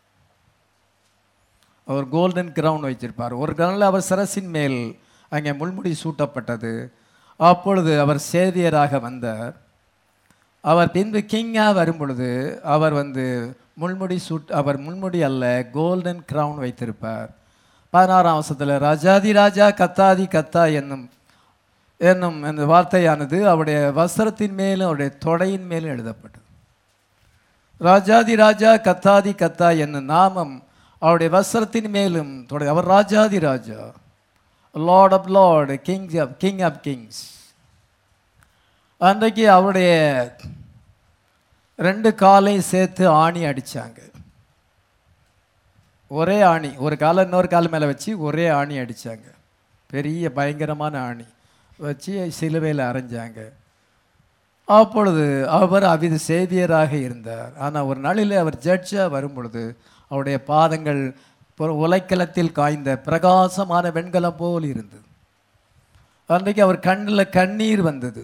அவர் கோல்டன் கிரவுன் வச்சிருப்பார் ஒரு நாளில் அவர் சரசின் மேல் அங்கே முள்முடி சூட்டப்பட்டது அப்பொழுது அவர் சேதியராக வந்தார் அவர் பின்பு கிங்காக வரும் பொழுது அவர் வந்து முள்முடி சூட் அவர் முள்முடி அல்ல கோல்டன் கிரவுன் வைத்திருப்பார் பதினாறாம் வருஷத்தில் ராஜாதி ராஜா கத்தாதி கத்தா என்னும் என்னும் அந்த வார்த்தையானது அவருடைய வஸ்திரத்தின் மேலும் அவருடைய தொடையின் மேலும் எழுதப்பட்டது ராஜாதி ராஜா கத்தாதி கத்தா என்னும் நாமம் அவருடைய வஸ்திரத்தின் மேலும் தொடை அவர் ராஜாதி ராஜா Lord of Lord king of king of kings அன்றைக்கு அவருடைய ரெண்டு காலையும் சேர்த்து ஆணி அடிச்சாங்க ஒரே ஆணி ஒரு காலை இன்னொரு கால் மேலே வச்சு ஒரே ஆணி அடிச்சாங்க பெரிய பயங்கரமான ஆணி வச்சு சிலுவையில் அரைஞ்சாங்க அப்பொழுது அவர் அவித சேவியராக இருந்தார் ஆனால் ஒரு நாளில் அவர் ஜட்ஜாக வரும் பொழுது அவருடைய பாதங்கள் ஒரு உலைக்களத்தில் காய்ந்த பிரகாசமான வெண்கலம் போல் இருந்தது அன்றைக்கு அவர் கண்ணில் கண்ணீர் வந்தது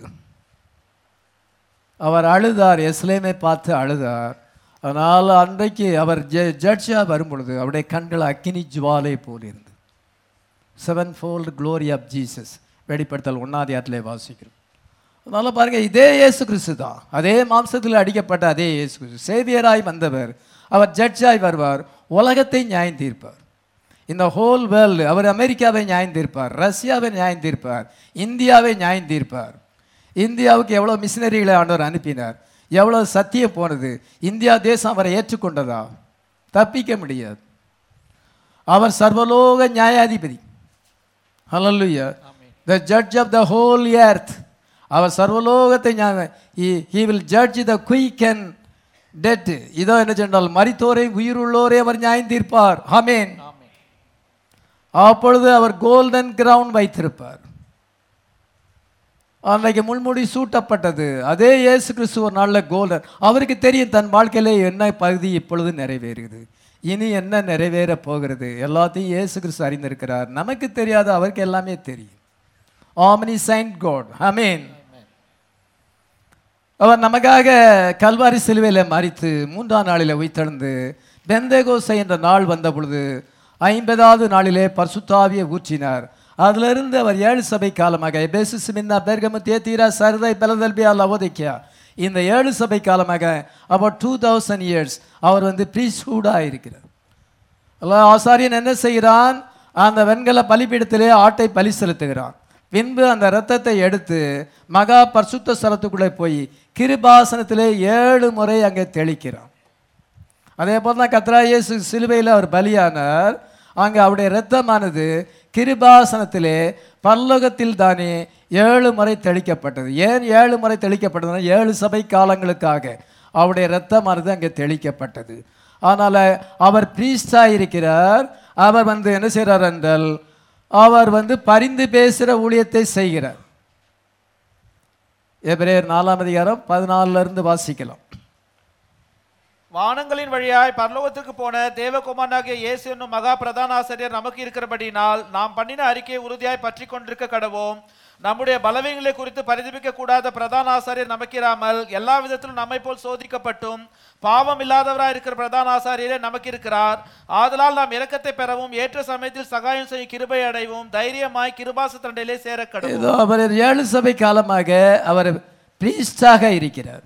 அவர் அழுதார் எஸ்லேமை பார்த்து அழுதார் அதனால் அன்றைக்கு அவர் ஜ ஜட்ஜாக வரும் பொழுது அவருடைய கண்கள் அக்கினி ஜுவாலை போல் இருந்தது sevenfold glory of Jesus வெளிப்படுத்தல் ஒன்னாதியாத்திலே வாசிக்கிறோம் அதனால் பாருங்கள் இதே இயேசு கிறிஸ்து தான் அதே மாம்சத்தில் அடிக்கப்பட்ட அதே இயேசு கிறிஸ்து சேவியராய் வந்தவர் அவர் ஜட்ஜாய் வருவார் உலகத்தை நியாயம் தீர்ப்பார் இந்த ஹோல் வேர்ல்டு அவர் அமெரிக்காவை நியாயம் தீர்ப்பார் ரஷ்யாவை நியாயம் தீர்ப்பார் இந்தியாவை நியாயம் தீர்ப்பார் இந்தியாவுக்கு எவ்வளோ மிஷினரிகளை ஆண்டவர் அனுப்பினார் எவ்வளோ சத்தியம் போனது இந்தியா தேசம் அவரை ஏற்றுக்கொண்டதா தப்பிக்க முடியாது அவர் சர்வலோக நியாயாதிபதி ஹalleluya the judge of the whole earth அவர் சர்வலோகத்தை he will judge the quick and dead இதோ என்ன சொன்னால் மரித்தோரை உயிருள்ளோரை அவர் நியாயம் தீர்ப்பார் ஆமென் அப்பொழுது அவர் கோல்டன் கிரவுண்ட் வைத்திருப்பார் அன்றைக்கு முள்முடி சூட்டப்பட்டது அதே இயேசு கிறிஸ்து ஒரு நாளில் கோல்டன் அவருக்கு தெரியும் தன் வாழ்க்கையில என்ன பகுதி இப்பொழுது நிறைவேறுகிறது இனி என்ன நிறைவேற போகிறது எல்லாத்தையும் இயேசு கிறிஸ்து அறிந்திருக்கிறார் நமக்கு தெரியாது அவருக்கு எல்லாமே தெரியும் ஆமனி சைன்ட் காட் அமீன் அவர் நமக்காக கல்வாரி சிலுவையில் மறித்து மூன்றாம் நாளில் உயிர்த்தெழுந்து பெந்தேகோசை என்ற நாள் வந்த பொழுது ஐம்பதாவது நாளிலே பர்சுத்தாவியை ஊற்றினார் அதிலிருந்து அவர் ஏழு சபை காலமாக எபேசு சிமிந்தா பெர்கமு தேத்தீரா சரதை பெலதல்பியா லவோதிக்கியா இந்த ஏழு சபை காலமாக அபவுட் டூ தௌசண்ட் இயர்ஸ் அவர் வந்து ப்ரீஸ்ஹூடாக இருக்கிறார் அல்ல ஆசாரியன் என்ன செய்கிறான் அந்த வெண்கல பலிபீடத்திலே ஆட்டை பலி செலுத்துகிறான் பின்பு அந்த இரத்தத்தை எடுத்து மகா பரிசுத்த ஸ்தலத்துக்குள்ளே போய் கிருபாசனத்திலே ஏழு முறை அங்கே தெளிக்கிறான் அதே போல் தான் கத்ரா இயேசு சிலுவையில் அவர் பலியானார் அங்கே அவருடைய இரத்தமானது கிருபாசனத்திலே பல்லோகத்தில் தானே ஏழு முறை தெளிக்கப்பட்டது ஏன் ஏழு முறை தெளிக்கப்பட்டதுன்னா ஏழு சபை காலங்களுக்காக அவருடைய இரத்தமானது அங்கே தெளிக்கப்பட்டது ஆனால் அவர் பிரீஸ்டாக இருக்கிறார் அவர் வந்து என்ன செய்கிறார் என்றால் அவர் வந்து பரிந்து பேசுகிற ஊழியத்தை செய்கிறார் எபிரேயர் நாலாம் அதிகாரம் பதினாலுல இருந்து வாசிக்கலாம் வானங்களின் வழியாய் பரலோகத்திற்கு போன தேவகுமாரனாகிய இயேசு என்னும் மகா பிரதான ஆசிரியர் நமக்கு இருக்கிறபடினால் நாம் பண்ணின அறிக்கையை உறுதியாய் பற்றி கொண்டிருக்க கடவோம் நம்முடைய பலவீனங்களை குறித்து பரிதபிக்க கூடாத பிரதான ஆசாரியர் நமக்கிராமல் எல்லா விதத்திலும் நம்மை போல் சோதிக்கப்பட்டும் பாவம் இல்லாதவராய் இருக்கிற பிரதான ஆசாரியரே நமக்கு இருக்கிறார் ஆதலால் நாம் இரக்கத்தை பெறவும் ஏற்ற சமயத்தில் சகாயம் செய்யும் கிருபை அடைவும் தைரியமாய் கிருபாச தண்டையிலே சேர கடவோம் ஏதோ அவர் ஏழு சபை காலமாக அவர் பிரீஸ்டாக இருக்கிறார்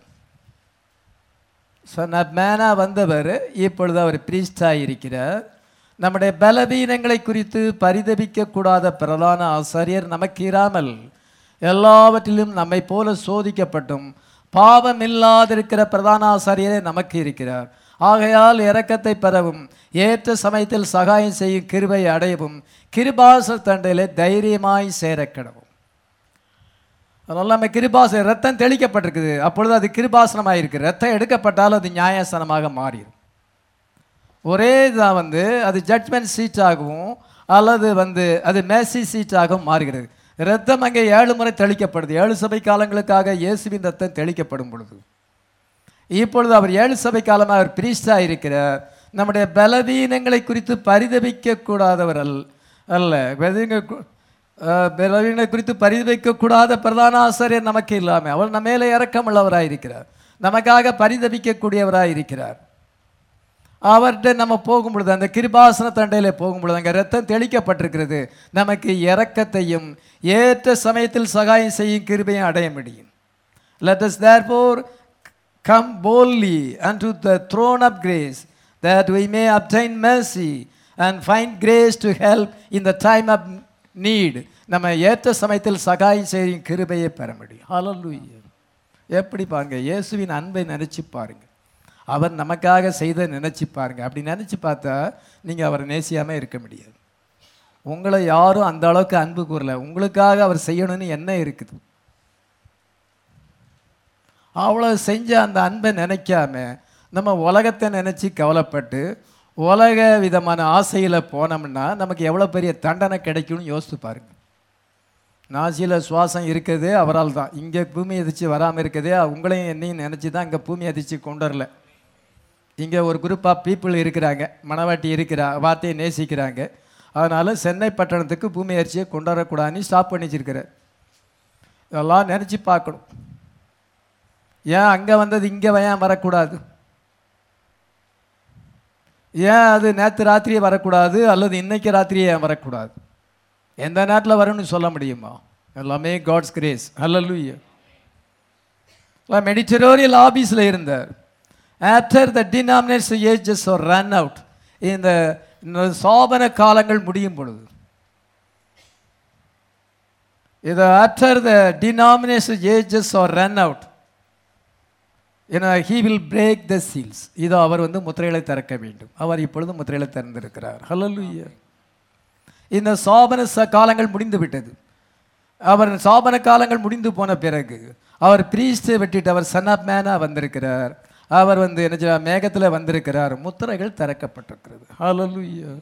ஸோ மேனாக வந்தவர் இப்பொழுது அவர் பிரீஸ்டாக இருக்கிறார் நம்முடைய பலவீனங்களை குறித்து பரிதபிக்கக்கூடாத பிரதான ஆசாரியர் நமக்கு இராமல் எல்லாவற்றிலும் நம்மை போல சோதிக்கப்பட்டும் பாவம் இல்லாதிருக்கிற பிரதான ஆசாரியரே நமக்கு இருக்கிறார் ஆகையால் இரக்கத்தை பெறவும் ஏற்ற சமயத்தில் சகாயம் செய்யும் கிருபை அடையவும் கிருபாச தண்டையிலே தைரியமாய் சேரக்கிடவும் அதனால நம்ம கிருபாச ரத்தம் தெளிக்கப்பட்டிருக்குது அப்பொழுது அது கிருபாசனமாக இருக்குது ரத்தம் எடுக்கப்பட்டால் அது நியாயசனமாக மாறிடும் ஒரே இதாக வந்து அது ஜட்மெண்ட் சீட்டாகவும் அல்லது வந்து அது மேசி சீட்டாகவும் மாறுகிறது ரத்தம் அங்கே ஏழு முறை தெளிக்கப்படுது ஏழு சபை காலங்களுக்காக இயேசுவின் ரத்தம் தெளிக்கப்படும் பொழுது இப்பொழுது அவர் ஏழு சபை காலமாக அவர் பிரீஸ்டாக இருக்கிறார் நம்முடைய பலவீனங்களை குறித்து பரிதபிக்க கூடாதவர் அல்ல அல்ல பலவீன கு- அஹ், பலவீனங்களை குறித்து பரிதபிக்க கூடாத பிரதான ஆசிரியர் நமக்கு இல்லாமல் அவர் நம்ம மேலே இரக்கமுள்ளவராக இருக்கிறார் நமக்காக பரிதபிக்கக்கூடியவராக இருக்கிறார் அவர்கிட்ட நம்ம போகும் பொழுது அந்த கிருபாசன தண்டையில் போகும் பொழுது அங்கே ரத்தம் தெளிக்கப்பட்டிருக்கிறது நமக்கு இரக்கத்தையும் ஏற்ற சமயத்தில் சகாயம் செய்யும் கிருபையும் அடைய முடியும் let us therefore come boldly unto the throne of grace that we may obtain mercy and find grace to help in the time of need நம்ம ஏற்ற சமயத்தில் சகாயம் செய்யும் கிருபையை பெற முடியும் ஹalleluya எப்படி பாருங்க இயேசுவின் அன்பை நினைச்சு பாருங்க அவர் நமக்காக செய்த நினைச்சு பாருங்க அப்படி நினைச்சு பார்த்தா நீங்க அவரை நேசியாம இருக்க முடியாது உங்களை யாரும் அந்த அளவுக்கு அன்பு கூறல உங்களுக்காக அவர் செய்யணும்னு என்ன இருக்குது அவ்வளோ செஞ்ச அந்த அன்பை நினைக்காம நம்ம உலகத்தை நினச்சி கவலைப்பட்டு உலக விதமான ஆசையில் போனோம்னா நமக்கு எவ்வளோ பெரிய தண்டனை கிடைக்கும்னு யோசித்து பாருங்க நாசியில் சுவாசம் இருக்குது அவரால் தான் இங்கே பூமி எதிர்ச்சி வராமல் இருக்குது உங்களையும் என்னையும் நினச்சி தான் இங்கே பூமி எதிர்ச்சி கொண்டு வரல இங்கே ஒரு குரூப் ஆஃப் பீப்புள் இருக்கிறாங்க மணவாட்டி இருக்கிறா வார்த்தையை நேசிக்கிறாங்க அதனால் சென்னை பட்டணத்துக்கு பூமி அரிசியை கொண்டு வரக்கூடாதுன்னு ஸ்டாப் பண்ணி வச்சிருக்கிறார் இதெல்லாம் நினச்சி பார்க்கணும் ஏன் அங்கே வந்தது இங்கே ஏன் வரக்கூடாது ஏன் அது நேற்று ராத்திரியே வரக்கூடாது அல்லது இன்னைக்கு ராத்திரியே ஏன் வரக்கூடாது எந்த நேரத்தில் வரும்னு சொல்ல முடியுமா எல்லாமே காட்ஸ் கிரேஸ் ஹalleluya மெடிட்டரோரியல் ஆபீஸில் இருந்தார் after the denomination ages are run out இந்த இந்த சோபன காலங்கள் முடியும் பொழுது இது after the denomination ages are run out ஏன்னா he will break the seals இதோ அவர் வந்து முத்திரைகளை திறக்க வேண்டும் அவர் இப்பொழுது முத்திரைகளை திறந்திருக்கிறார் ஹalleluya இந்த சோபன ச காலங்கள் முடிந்து விட்டது அவர் சோபன காலங்கள் முடிந்து போன பிறகு அவர் பிரீஸ்டை வெட்டிட்டு அவர் சன் ஆஃப் மேனாக வந்திருக்கிறார் அவர் வந்து என்ன செய்ய மேகத்தில் வந்திருக்கிறார் முத்திரைகள் திறக்கப்பட்டிருக்கிறது ஹalleluya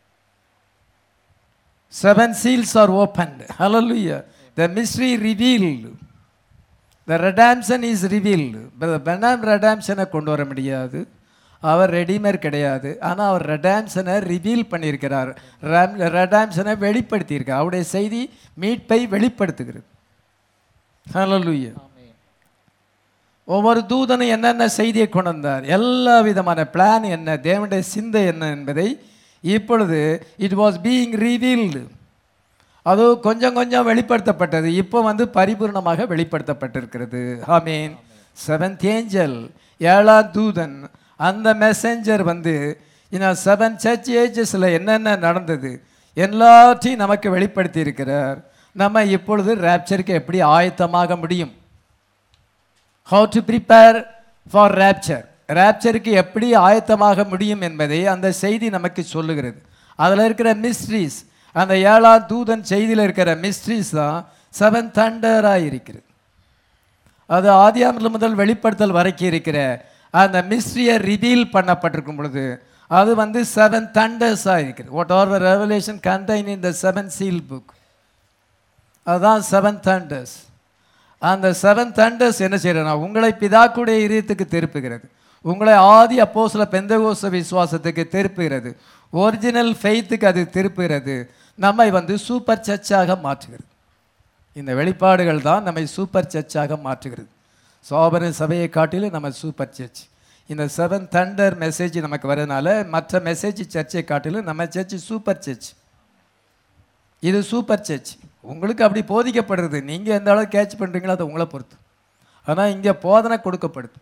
செவன் சீல்ஸ் ஆர் ஓப்பன்ட் ஹalleluya the mystery revealed the redemption is revealed பெனாம் ரெடாம்ஷனை கொண்டு வர முடியாது அவர் ரெடிமேட் கிடையாது ஆனால் அவர் ரெடாம்ஷனை ரிவீல் பண்ணியிருக்கிறார் ரெம் ரெடாம்ஷனை வெளிப்படுத்தியிருக்கார் அவருடைய செய்தி மீட்பை வெளிப்படுத்துகிறது ஹalleluya ஒவ்வொரு தூதனும் என்னென்ன செய்தியை கொண்டு வந்தார் எல்லா விதமான பிளான் என்ன தேவனுடைய சிந்தை என்ன என்பதை இப்பொழுது இட் வாஸ் பீயிங் ரிவீல்டு அது கொஞ்சம் கொஞ்சம் வெளிப்படுத்தப்பட்டது இப்போ வந்து பரிபூர்ணமாக வெளிப்படுத்தப்பட்டிருக்கிறது ஆமீன் செவன்த் ஏஞ்சல் ஏழாம் தூதன் அந்த மெசஞ்சர் வந்து இன்னும் செவன் சர்ச் ஏஜஸில் என்னென்ன நடந்தது எல்லாத்தையும் நமக்கு வெளிப்படுத்தி இருக்கிறார் நம்ம இப்பொழுது ரேப்சருக்கு எப்படி ஆயத்தமாக முடியும் how to prepare for rapture ரேப்சருக்கு எப்படி ஆயத்தமாக முடியும் என்பதை அந்த செய்தி நமக்கு சொல்லுகிறது அதில் இருக்கிற மிஸ்ட்ரீஸ் அந்த ஏழாம் தூதன் செய்தியில் இருக்கிற மிஸ்ட்ரீஸ் தான் செவன் தண்டராக இருக்கிறது அது ஆதியாமத்தில் முதல் வெளிப்படுத்தல் வரைக்கும் இருக்கிற அந்த மிஸ்ட்ரியை ரிவீல் பண்ணப்பட்டிருக்கும் பொழுது அது வந்து செவன் தண்டர்ஸாக இருக்குது what are the revelation contain in the seven seal book அதுதான் செவன் தண்டர்ஸ் அந்த செவன் தண்டர்ஸ் என்ன செய்யறதுனா உங்களை பிதாக்குடைய இதயத்துக்கு திருப்புகிறது உங்களை ஆதி அப்போ சில பெந்தகோச விசுவாசத்துக்கு திருப்புகிறது ஒரிஜினல் ஃபெய்த்துக்கு அது திருப்புகிறது நம்மை வந்து சூப்பர் சர்ச்சாக மாற்றுகிறது இந்த வெளிப்பாடுகள் தான் நம்மை சூப்பர் சர்ச்சாக மாற்றுகிறது சோபன சபையை காட்டிலும் நம்ம சூப்பர் சர்ச் இந்த செவன் தண்டர் மெசேஜ் நமக்கு வரதுனால மற்ற மெசேஜ் சர்ச்சை காட்டிலும் நம்ம சர்ச் சூப்பர் சர்ச் இது சூப்பர் சர்ச் உங்களுக்கு அப்படி போதிக்கப்படுறது நீங்கள் எந்த அளவுக்கு கேட்ச் பண்ணுறீங்களோ அது உங்களை பொறுத்து ஆனால் இங்கே போதனை கொடுக்கப்படுது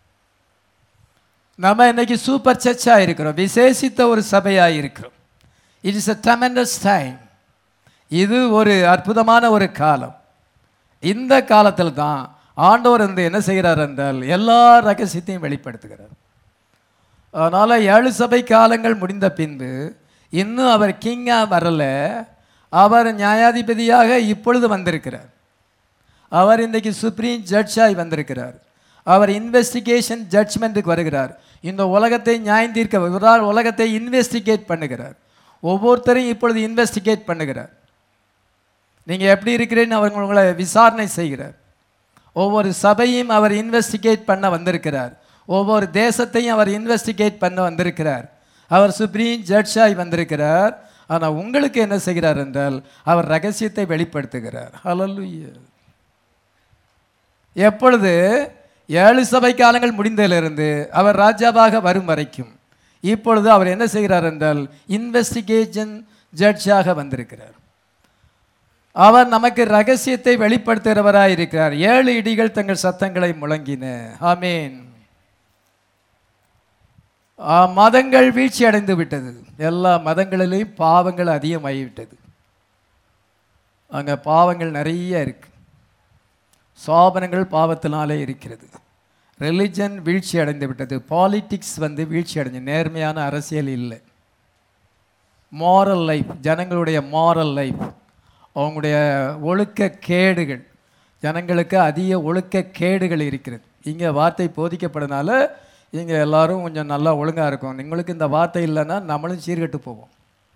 நம்ம இன்னைக்கு சூப்பர் சர்ச்சாக இருக்கிறோம் விசேஷித்த ஒரு சபையாக இருக்கிறோம் it is a tremendous time இது ஒரு அற்புதமான ஒரு காலம் இந்த காலத்தில் தான் ஆண்டவர் வந்து என்ன செய்கிறார் என்றால் எல்லா ரகசியத்தையும் வெளிப்படுத்துகிறார் அதனால் ஏழு சபை காலங்கள் முடிந்த பின்பு இன்னும் அவர் கிங்காக வரல அவர் நியாயாதிபதியாக இப்பொழுது வந்திருக்கிறார் அவர் இன்றைக்கு சுப்ரீம் ஜட்ஜாய் வந்திருக்கிறார் அவர் இன்வெஸ்டிகேஷன் ஜட்ஜ்மெண்ட்டுக்கு வருகிறார் இந்த உலகத்தை நியாயந்தீர்க்க இவரால் உலகத்தை இன்வெஸ்டிகேட் பண்ணுகிறார் ஒவ்வொருத்தரையும் இப்பொழுது இன்வெஸ்டிகேட் பண்ணுகிறார் நீங்கள் எப்படி இருக்கிறீன்னு அவர் உங்களை விசாரணை செய்கிறார் ஒவ்வொரு சபையும் அவர் இன்வெஸ்டிகேட் பண்ண வந்திருக்கிறார் ஒவ்வொரு தேசத்தையும் அவர் இன்வெஸ்டிகேட் பண்ண வந்திருக்கிறார் அவர் சுப்ரீம் ஜட்ஜாய் வந்திருக்கிறார் ஆனால் உங்களுக்கு என்ன செய்கிறார் என்றால் அவர் ரகசியத்தை வெளிப்படுத்துகிறார் ஹalleluya எப்பொழுது ஏழு சபை காலங்கள் முடிந்ததிலிருந்து அவர் ராஜாவாக வரும் வரைக்கும் இப்பொழுது அவர் என்ன செய்கிறார் என்றால் இன்வெஸ்டிகேஷன் ஜட்ஜாக வந்திருக்கிறார் அவர் நமக்கு ரகசியத்தை வெளிப்படுத்துகிறவராய் இருக்கிறார் ஏழு இடிகள் தங்கள் சத்தங்களை முழங்கின ஆமேன் ஆ, மதங்கள் வீழ்ச்சி அடைந்து விட்டது எல்லா மதங்களிலையும் பாவங்கள் அதிகமாகிவிட்டது அங்கே பாவங்கள் நிறைய இருக்கு சாபனங்கள் பாவத்தினாலே இருக்கிறது ரிலிஜன் வீழ்ச்சி அடைந்து விட்டது பாலிட்டிக்ஸ் வந்து வீழ்ச்சி அடைஞ்சு நேர்மையான அரசியல் இல்லை மாரல் லைஃப் ஜனங்களுடைய மாரல் லைஃப் அவங்களுடைய ஒழுக்க கேடுகள் ஜனங்களுக்கு அதிக ஒழுக்க கேடுகள் இருக்கிறது இங்கே வார்த்தை போதிக்கப்படனால இங்கே எல்லாரும் கொஞ்சம் நல்லா ஒழுங்காக இருக்கும் உங்களுக்கு இந்த வார்த்தை இல்லைன்னா நம்மளும் சீர்கெட்டு போவோம்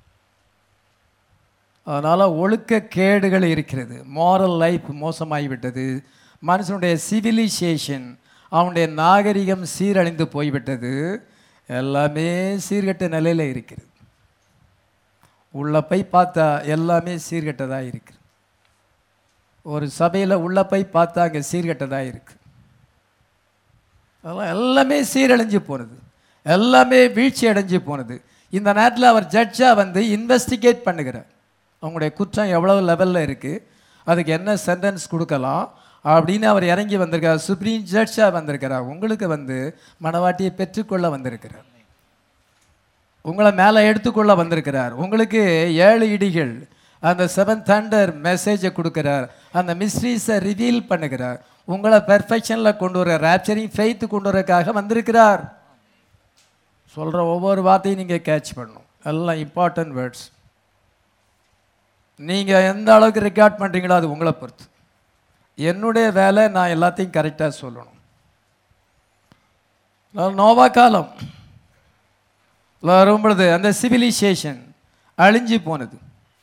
அதனால் ஒழுக்க கேடுகள் இருக்கிறது மாரல் லைஃப் மோசமாகிவிட்டது மனுஷனுடைய சிவிலைசேஷன் அவனுடைய நாகரிகம் சீரழிந்து போய்விட்டது எல்லாமே சீர்கெட்ட நிலையில் இருக்கிறது உள்ள போய் பார்த்தா எல்லாமே சீர்கெட்டதாக இருக்குது ஒரு சபையில் உள்ள போய் பார்த்தா அங்கே சீர்கெட்டதாக இருக்குது அதெல்லாம் எல்லாமே சீரழிஞ்சு போனது எல்லாமே வீழ்ச்சி அடைஞ்சு போனது இந்த நேரத்தில் அவர் ஜட்ஜாக வந்து இன்வெஸ்டிகேட் பண்ணுகிறார் அவங்களுடைய குற்றம் எவ்வளவு லெவலில் இருக்குது அதுக்கு என்ன சென்டென்ஸ் கொடுக்கலாம் அப்படின்னு அவர் இறங்கி வந்திருக்கார் சுப்ரீம் ஜட்ஜாக வந்திருக்கிறார் உங்களுக்கு வந்து மனவாட்டியை பெற்றுக்கொள்ள வந்திருக்கிறார் உங்களை மேலே எடுத்துக்கொள்ள வந்திருக்கிறார் உங்களுக்கு ஏழு இடிகள் அந்த செவன் தண்டர் மெசேஜை கொடுக்கிறார் அந்த மிஸ்ட்ரீஸை ரிவீல் பண்ணுகிறார் உங்களை பெர்ஃபெக்ஷனில் கொண்டு வர ரேப்சரிங் ஃபெய்த்து கொண்டு வரக்காக வந்திருக்கிறார் சொல்கிற ஒவ்வொரு வார்த்தையும் நீங்கள் கேட்ச் பண்ணணும் எல்லாம் இம்பார்ட்டன்ட் வேர்ட்ஸ் நீங்கள் எந்த அளவுக்கு ரெக்கார்ட் பண்ணுறீங்களோ அது உங்களை பொறுத்து என்னுடைய வேலை நான் எல்லாத்தையும் கரெக்டாக சொல்லணும் நான் நோவா காலம் வரும் பொழுது அந்த சிவிலைசேஷன் அழிஞ்சு போனது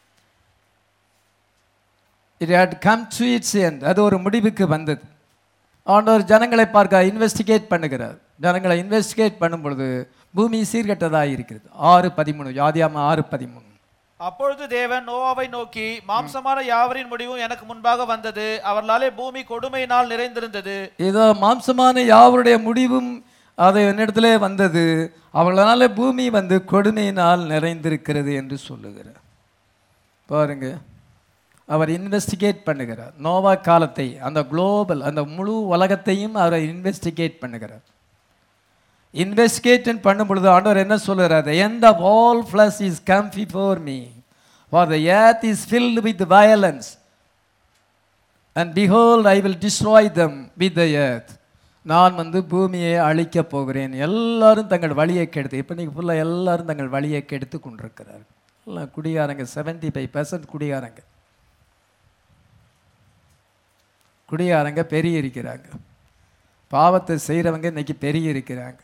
it had come to its end அது ஒரு முடிவுக்கு வந்தது ஆண்டவர் ஜனங்களை பார்க்க இன்வெஸ்டிகேட் பண்ணுகிறார் ஜனங்களை இன்வெஸ்டிகேட் பண்ணும் பொழுது பூமி சீர்கெட்டதாக இருக்கிறது ஆறு பதிமூணு யாதியாம ஆறு பதிமூணு அப்பொழுது தேவன் நோவாவை நோக்கி மாம்சமான யாவரின் முடிவும் எனக்கு முன்பாக வந்தது அவர்களாலே பூமி கொடுமையினால் நிறைந்திருந்தது இதோ மாம்சமான யாவருடைய முடிவும் அது என்னிடத்திலே வந்தது அவர்களால பூமி வந்து கொடுமையினால் நிறைந்திருக்கிறது என்று சொல்லுகிறார் பாருங்க அவர் இன்வெஸ்டிகேட் பண்ணுகிறார் நோவா காலத்தை அந்த குளோபல் அந்த முழு உலகத்தையும் அவர் இன்வெஸ்டிகேட் பண்ணுகிறார் இன்வெஸ்டிகேஷன் பண்ணும் பொழுது ஆண்டவர் என்ன சொல்லுறார் the end of all flesh is come before me for the earth is filled with violence and behold i will destroy them with the earth நான் வந்து பூமியை அழிக்கப் போகிறேன் எல்லாரும் தங்கள் வழியை கெடுத்து இப்போ நீங்கள் ஃபுல்லாக எல்லாரும் தங்கள் வழியை கெடுத்து கொண்டிருக்கிறார் எல்லாம் குடிகாரங்க செவன்டி ஃபைவ் பர்சன்ட் குடிகாரங்க குடிகாரங்க பெரிய இருக்கிறாங்க பாவத்தை செய்கிறவங்க இன்னைக்கு பெருகி இருக்கிறாங்க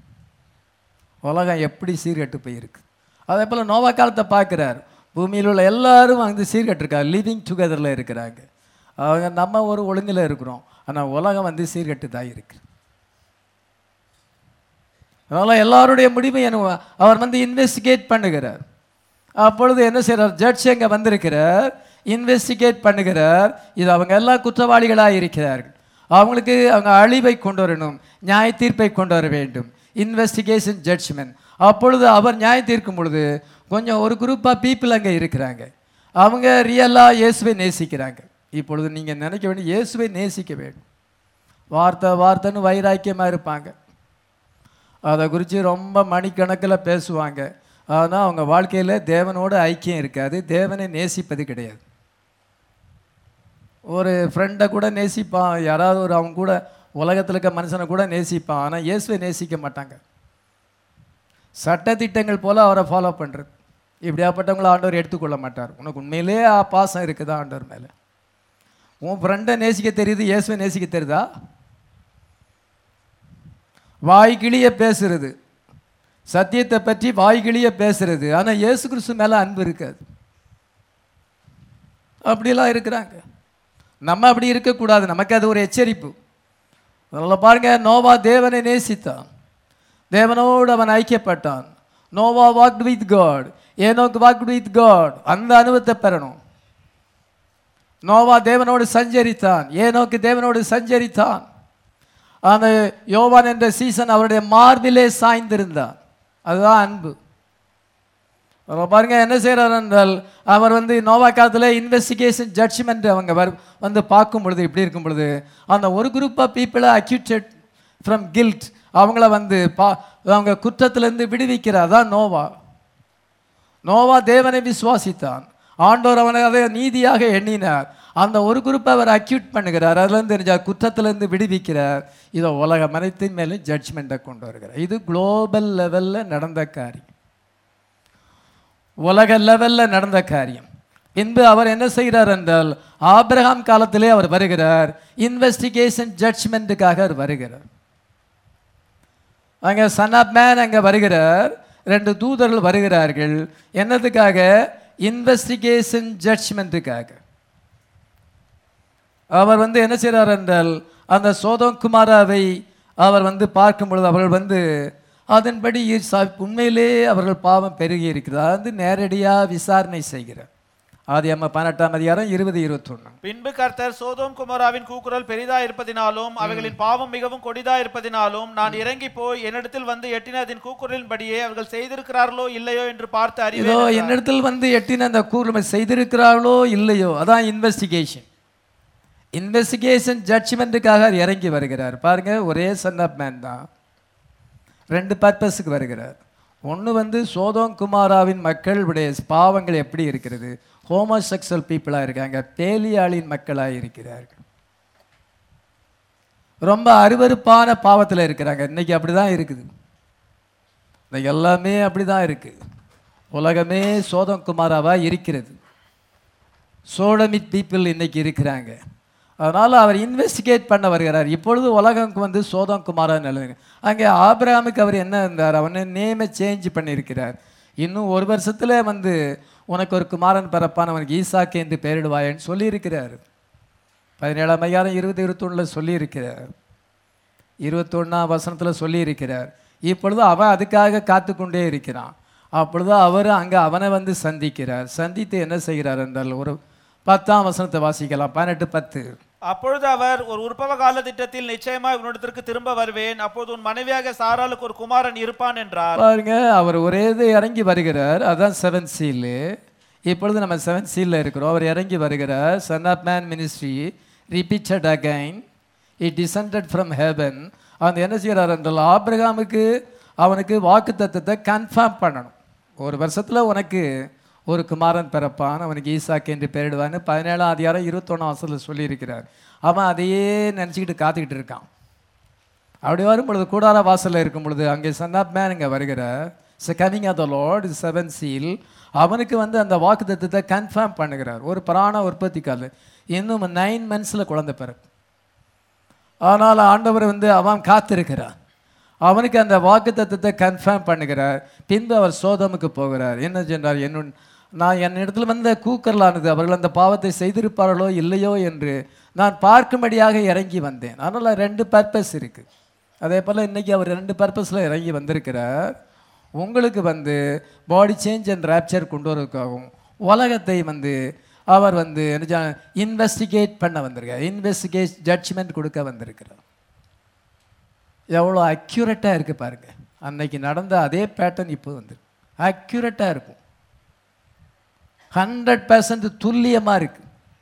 உலகம் எப்படி சீர்கெட்டு போயிருக்கு அதே போல் நோவா காலத்தை பார்க்குறார் பூமியில் உள்ள எல்லாரும் வந்து சீர்கெட்டிருக்காங்க லிவிங் டுகெதரில் இருக்கிறாங்க அவங்க நம்ம ஒரு ஒழுங்கில் இருக்கிறோம் ஆனால் உலகம் வந்து சீர்கெட்டு தான் இருக்கு அதனால் எல்லாருடைய முடிவை என்ன அவர் வந்து இன்வெஸ்டிகேட் பண்ணுகிறார் அப்பொழுது என்ன செய்கிறார் ஜட்ஜ் அங்கே வந்திருக்கிறார் இன்வெஸ்டிகேட் பண்ணுகிறார் இது அவங்க எல்லாம் குற்றவாளிகளாக இருக்கிறார்கள் அவங்களுக்கு அவங்க அழிவை கொண்டு வரணும் நியாய தீர்ப்பை கொண்டு வர வேண்டும் இன்வெஸ்டிகேஷன் ஜட்ஜ்மெண்ட் அப்பொழுது அவர் நியாயம் தீர்க்கும் பொழுது கொஞ்சம் ஒரு குரூப்பாக பீப்புள் அங்கே இருக்கிறாங்க அவங்க ரியலாக இயேசுவை நேசிக்கிறாங்க இப்பொழுது நீங்கள் நினைக்க வேண்டிய இயேசுவை நேசிக்க வேண்டும் வார்த்தை வார்த்தைன்னு வைராக்கியமாக இருப்பாங்க அதை குறித்து ரொம்ப மணிக்கணக்கில் பேசுவாங்க ஆனால் அவங்க வாழ்க்கையில் தேவனோட ஐக்கியம் இருக்காது தேவனை நேசிப்பது கிடையாது ஒரு ஃப்ரெண்டை கூட நேசிப்பான் யாராவது ஒரு அவங்க கூட உலகத்தில் இருக்க மனுஷனை கூட நேசிப்பான் ஆனால் இயேசுவை நேசிக்க மாட்டாங்க சட்டதிட்டங்கள் போல் அவரை ஃபாலோ பண்ணுறது இப்படியாப்பட்டவங்கள ஆண்டவர் எடுத்துக்கொள்ள மாட்டார் உனக்கு உண்மையிலே ஆ பாசம் இருக்குதா ஆண்டவர் மேலே உன் ஃப்ரெண்டை நேசிக்க தெரியுது இயேசுவை நேசிக்க தெரியுதா வாய்கிளிய பேசுறது சத்தியத்தை பற்றி வாய்கிளிய பேசுறது ஆனால் இயேசு கிறிஸ்து மேலே அன்பு இருக்காது அப்படிலாம் இருக்கிறாங்க நம்ம அப்படி இருக்கக்கூடாது நமக்கு அது ஒரு எச்சரிப்பு அதில் பாருங்க நோவா தேவனை நேசித்தான் தேவனோடு அவன் ஐக்கியப்பட்டான் Noah walked with God Enoch walked with God அந்த அனுபவத்தை பெறணும் நோவா தேவனோடு சஞ்சரித்தான் ஏனோக்கு தேவனோடு சஞ்சரித்தான் அந்த யோவான் என்ற சீசன் அவருடைய மார்பிலே சாய்ந்திருந்தான் அதுதான் அன்பு அவர் பாருங்க என்ன செய்கிறார் என்றால் அவர் வந்து நோவா காலத்தில் இன்வெஸ்டிகேஷன் ஜட்ஜ்மெண்ட் அவங்க வர் வந்து பார்க்கும் பொழுது இப்படி இருக்கும் பொழுது அந்த ஒரு குரூப் ஆஃப் பீப்புளை அக்யூட்டட் ஃப்ரம் கில்ட் அவங்கள வந்து பா அவங்க குற்றத்திலிருந்து விடுவிக்கிறார் தான் நோவா நோவா தேவனை விசுவாசித்தான் ஆண்டவர் அவனை அதை நீதியாக எண்ணினார் அந்த ஒரு குரூப்பை அவர் அக்யூட் பண்ணுகிறார் அதுலேருந்து தெரிஞ்சார் குற்றத்திலேருந்து விடுவிக்கிறார் இதை உலக மனத்தின் மேலும் ஜட்ஜ்மெண்ட்டை கொண்டு வருகிறார் இது குளோபல் லெவலில் நடந்த காரியம் உலக லெவலில் நடந்த காரியம் பின்பு அவர் என்ன செய்கிறார் என்றால் ஆபிரகாம் காலத்திலே அவர் வருகிறார் இன்வெஸ்டிகேஷன் ஜட்ஜ்மெண்ட்டுக்காக அவர் வருகிறார் அங்கே சன் ஆப் மேன் அங்கே வருகிறார் ரெண்டு தூதர்கள் வருகிறார்கள் என்னதுக்காக இன்வெஸ்டிகேஷன் ஜட்ஜ்மெண்ட்டுக்காக அவர் வந்து என்ன செய்கிறார் என்றால் அந்த சோதம் குமாராவை அவர் வந்து பார்க்கும் பொழுது அவர்கள் வந்து அதன்படி ச- உண்மையிலே அவர்கள் பாவம் பெருகி இருக்கிறார் வந்து நேரடியாக விசாரணை செய்கிறார் ஆதி அம்மா பதினெட்டாம் அதிகாரம் இருபது இருபத்தொன்று பின்பு கர்த்தர் சோதோம் குமாராவின் கூக்குரல் பெரிதா இருப்பதினாலும் அவைகளின் பாவம் மிகவும் கொடிதா இருப்பதினாலும் நான் இறங்கி போய் என்னிடத்தில் வந்து எட்டினதின் கூக்குரலின்படியே அவர்கள் செய்திருக்கிறார்களோ இல்லையோ என்று பார்த்து இதோ அறிவேன் என்றார். என்னிடத்தில் வந்து எட்டின அந்த கூர்மை செய்திருக்கிறார்களோ இல்லையோ அதான் இன்வெஸ்டிகேஷன் இன்வெஸ்டிகேஷன் ஜட்ஜ்மெண்ட்டுக்காக அவர் இறங்கி வருகிறார் பாருங்க ஒரே சன் ஆஃப் மேன் தான் ரெண்டு பர்பஸுக்கு வருகிறார் ஒன்று வந்து சோதோம் குமாராவின் மக்களுடைய பாவங்கள் எப்படி இருக்கிறது ஹோமோசெக்சுவல் பீப்புளாக இருக்காங்க பேலியாளின் மக்களாக இருக்கிறார்கள் ரொம்ப அருவருப்பான பாவத்தில் இருக்கிறாங்க இன்னைக்கு அப்படி தான் இருக்குது இன்னைக்கு எல்லாமே அப்படி தான் இருக்குது உலகமே சோதம் குமாராவாக இருக்கிறது சோடமிட் பீப்புள் இன்னைக்கு இருக்கிறாங்க அதனால் அவர் இன்வெஸ்டிகேட் பண்ண வருகிறார் இப்பொழுது உலகம் வந்து சோதம் குமாரா நிலவுங்க அங்கே ஆபிரகாமுக்கு அவர் என்ன இருந்தார் அவனை நேமை சேஞ்ச் பண்ணியிருக்கிறார் இன்னும் ஒரு வருஷத்துல வந்து உனக்கு ஒரு குமாரன் பிறப்பான் அவனுக்கு ஈசாக்கு என்று பெயரிடுவாயன்னு சொல்லியிருக்கிறார் பதினேழாம் அதிகாரம் இருபது இருபத்தொன்னில் சொல்லியிருக்கிறார் இருபத்தொன்னாம் வசனத்தில் சொல்லியிருக்கிறார் இப்பொழுது அவன் அதுக்காக காத்து கொண்டே இருக்கிறான் அப்பொழுது அவர் அங்கே அவனை வந்து சந்திக்கிறார் சந்தித்து என்ன செய்கிறார் என்றால் ஒரு பத்தாம் வசனத்தை வாசிக்கலாம் பதினெட்டு பத்து அப்பொழுது அவர் ஒரு உற்பவ கால திட்டத்தில் நிச்சயமாய் உன்னிடத்திற்கு திரும்ப வருவேன் அப்போது உன் மனைவியாக சாராளுக்கு ஒரு குமாரன் இருப்பான் என்றார் பாருங்க அவர் ஒரே இது இறங்கி வருகிறார் அதான் செவன் சீலு இப்பொழுது நம்ம செவன் சீலில் இருக்கிறோம் அவர் இறங்கி வருகிறார் Son of Man ministry repeated again it descended from heaven அந்த என்ன செய்கிறார் என்றால் ஆபிரகாமுக்கு அவனுக்கு வாக்கு தத்தத்தை கன்ஃபார்ம் பண்ணணும் ஒரு வருஷத்தில் உனக்கு ஒரு குமாரன் பிறப்பான் அவனுக்கு ஈசாக்கு என்று பெயரிடுவான்னு பதினேழாம் அதிகாரம் இருபத்தொன்னாம் வருஷத்தில் சொல்லியிருக்கிறார் அவன் அதையே நினச்சிக்கிட்டு காத்துக்கிட்டு இருக்கான் அப்படி வரும் பொழுது கூடார வாசல்ல இருக்கும் பொழுது அங்கே சன் ஆஃப் மேன் இங்கே வருகிறார் coming of the Lord seven seal அவனுக்கு வந்து அந்த வாக்கு தத்துவத்தை கன்ஃபார்ம் பண்ணுகிறார் ஒரு பிராண உற்பத்திக்கால இன்னும் நைன் மந்த்ஸில் குழந்தை பிறகு ஆனால் ஆண்டவர் வந்து அவன் காத்திருக்கிறான் அவனுக்கு அந்த வாக்கு தத்துவத்தை கன்ஃபார்ம் பண்ணுகிறார் பின்பு அவர் சோதமுக்கு போகிறார் என்ன சென்றார் என்னுன் நான் என் இடத்துல வந்த கூக்கரலானது அவர்கள் அந்த பாவத்தை செய்திருப்பார்களோ இல்லையோ என்று நான் பார்க்கும்படியாக இறங்கி வந்தேன் அதனால் ரெண்டு பர்பஸ் இருக்குது அதே போல் இன்றைக்கி அவர் ரெண்டு பர்பஸில் இறங்கி வந்திருக்கிறார் உங்களுக்கு வந்து பாடி சேஞ்ச் அண்ட் ரேப்சர் கொண்டு வரதுக்காகவும் உலகத்தை வந்து அவர் வந்து என்ன இன்வெஸ்டிகேட் பண்ண வந்திருக்கார் இன்வெஸ்டிகேட் ஜட்ஜ்மெண்ட் கொடுக்க வந்திருக்கிறார் எவ்வளோ அக்யூரேட்டாக இருக்குது பாருங்க அன்னைக்கு நடந்த அதே பேட்டர்ன் இப்போ வந்து அக்யூரேட்டாக இருக்கும் ஹண்ட்ரட் பர்சன்ட் துல்லியமாக இருக்கு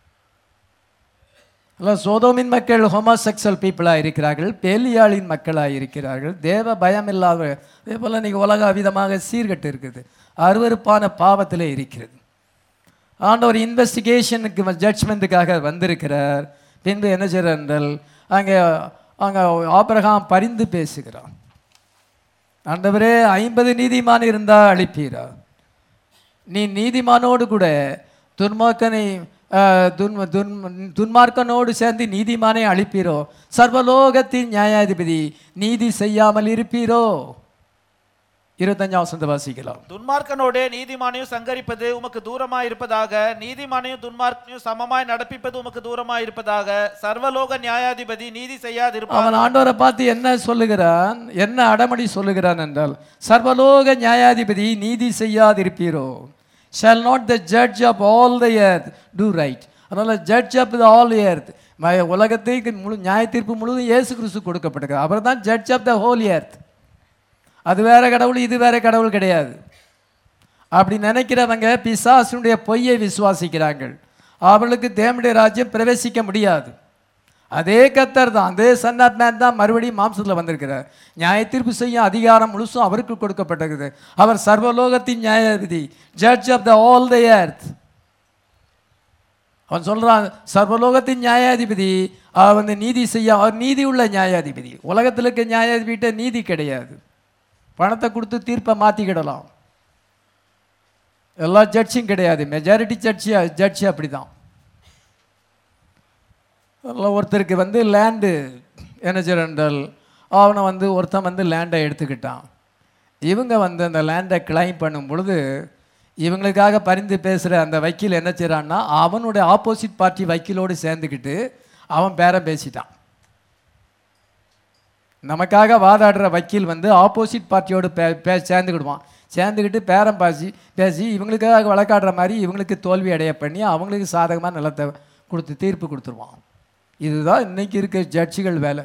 அல்ல சோதோமின் மக்கள் ஹோமோசெக்சுவல் பீப்புளாக இருக்கிறார்கள் பேலியாளின் மக்களாக இருக்கிறார்கள் தேவ பயம் இல்லாத அதே போல் இன்னைக்கு உலக விதமாக சீர்கட்டு இருக்குது அருவருப்பான பாவத்தில் இருக்கிறது ஆண்டவர் இன்வெஸ்டிகேஷனுக்கு ஜட்ஜ்மெண்ட்டுக்காக வந்திருக்கிறார் பின்பு என்ன செய்கிறார் என்றால் அங்கே அங்கே ஆபிரகாம் பரிந்து பேசுகிறான் ஆண்டவரே ஐம்பது நீதிமான் இருந்தால் அழிப்பீரா நீ நீதிமானோடு கூட துன்மார்க்கனை அஹ், துன் துன் துன்மார்க்கனோடு சேர்ந்து நீதிமானை அழிப்பீரோ சர்வலோகத்தின் நியாயாதிபதி நீதி செய்யாமல் இருப்பீரோ இருபத்தஞ்சாம் வசந்த வாசிக்கலாம் துன்மார்க்கனோடே நீதிமானையும் சங்கரிப்பது உமக்கு தூரமாய் இருப்பதாக நீதிமானையும் துன்மார்க்கனையும் சமமாய் நடப்பிப்பது உமக்கு தூரமாய் இருப்பதாக சர்வலோக நியாயாதிபதி நீதி செய்யாதிருப்பார் அவன் ஆண்டவரை பார்த்து என்ன சொல்லுகிறான் என்ன அடமடி சொல்லுகிறான் என்றால் சர்வலோக நியாயாதிபதி நீதி செய்யாதிருப்பீரோ shall not the judge of all the earth do right அதனால் judge of the all earth உலகத்தை முழு நியாய தீர்ப்பு முழுவதும் இயேசு கிறிஸ்து கொடுக்கப்படுகிறார் அவர் தான் judge of the whole earth அது வேற கடவுள் இது வேற கடவுள் கிடையாது அப்படி நினைக்கிறவங்க பிசாசுடைய பொய்யை விசுவாசிக்கிறார்கள் அவர்களுக்கு தேவனுடைய ராஜ்யம் பிரவேசிக்க முடியாது அதே கத்தர் தான் அதே சன் ஆஃப் மேன் தான் மறுபடியும் மாம்சத்தில் வந்திருக்கிறார் நியாய தீர்ப்பு செய்யும் அதிகாரம் முழுசும் அவருக்கு கொடுக்கப்பட்டிருக்குது அவர் சர்வலோகத்தின் நியாயாதிபதி judge of the all the earth அவன் சொல்றான் சர்வலோகத்தின் நியாயாதிபதி அவர் வந்து நீதி செய்ய அவர் நீதி உள்ள நியாயாதிபதி உலகத்தில் இருக்க நியாயாதிபதிகிட்ட நீதி கிடையாது பணத்தை கொடுத்து தீர்ப்பை மாற்றிக்கிடலாம் எல்லா ஜட்ஜும் கிடையாது மெஜாரிட்டி ஜட்ஜி ஜட்ஜி அப்படி தான் ஒருத்தருக்கு வந்து லேண்டு என்ன செய்யறால் அவனை வந்து ஒருத்தன் வந்து லேண்டை எடுத்துக்கிட்டான் இவங்க வந்து அந்த லேண்டை கிளைம் பண்ணும் பொழுது இவங்களுக்காக பரிந்து பேசுகிற அந்த வக்கீல் என்ன செய்கிறான்னா அவனுடைய ஆப்போசிட் பார்ட்டி வக்கீலோடு சேர்ந்துக்கிட்டு அவன் பேரம் பேசிட்டான் நமக்காக வாதாடுற வக்கீல் வந்து ஆப்போசிட் பார்ட்டியோடு பே பே சேர்ந்துக்கிடுவான் சேர்ந்துக்கிட்டு பேரம் பாசி பேசி இவங்களுக்காக வழக்காடுற மாதிரி இவங்களுக்கு தோல்வி அடைய பண்ணி அவங்களுக்கு சாதகமாக நிலத்தை கொடுத்து தீர்ப்பு கொடுத்துருவான் இதுதான் இன்னைக்கு இருக்க ஜட்ஜிகள் வேலை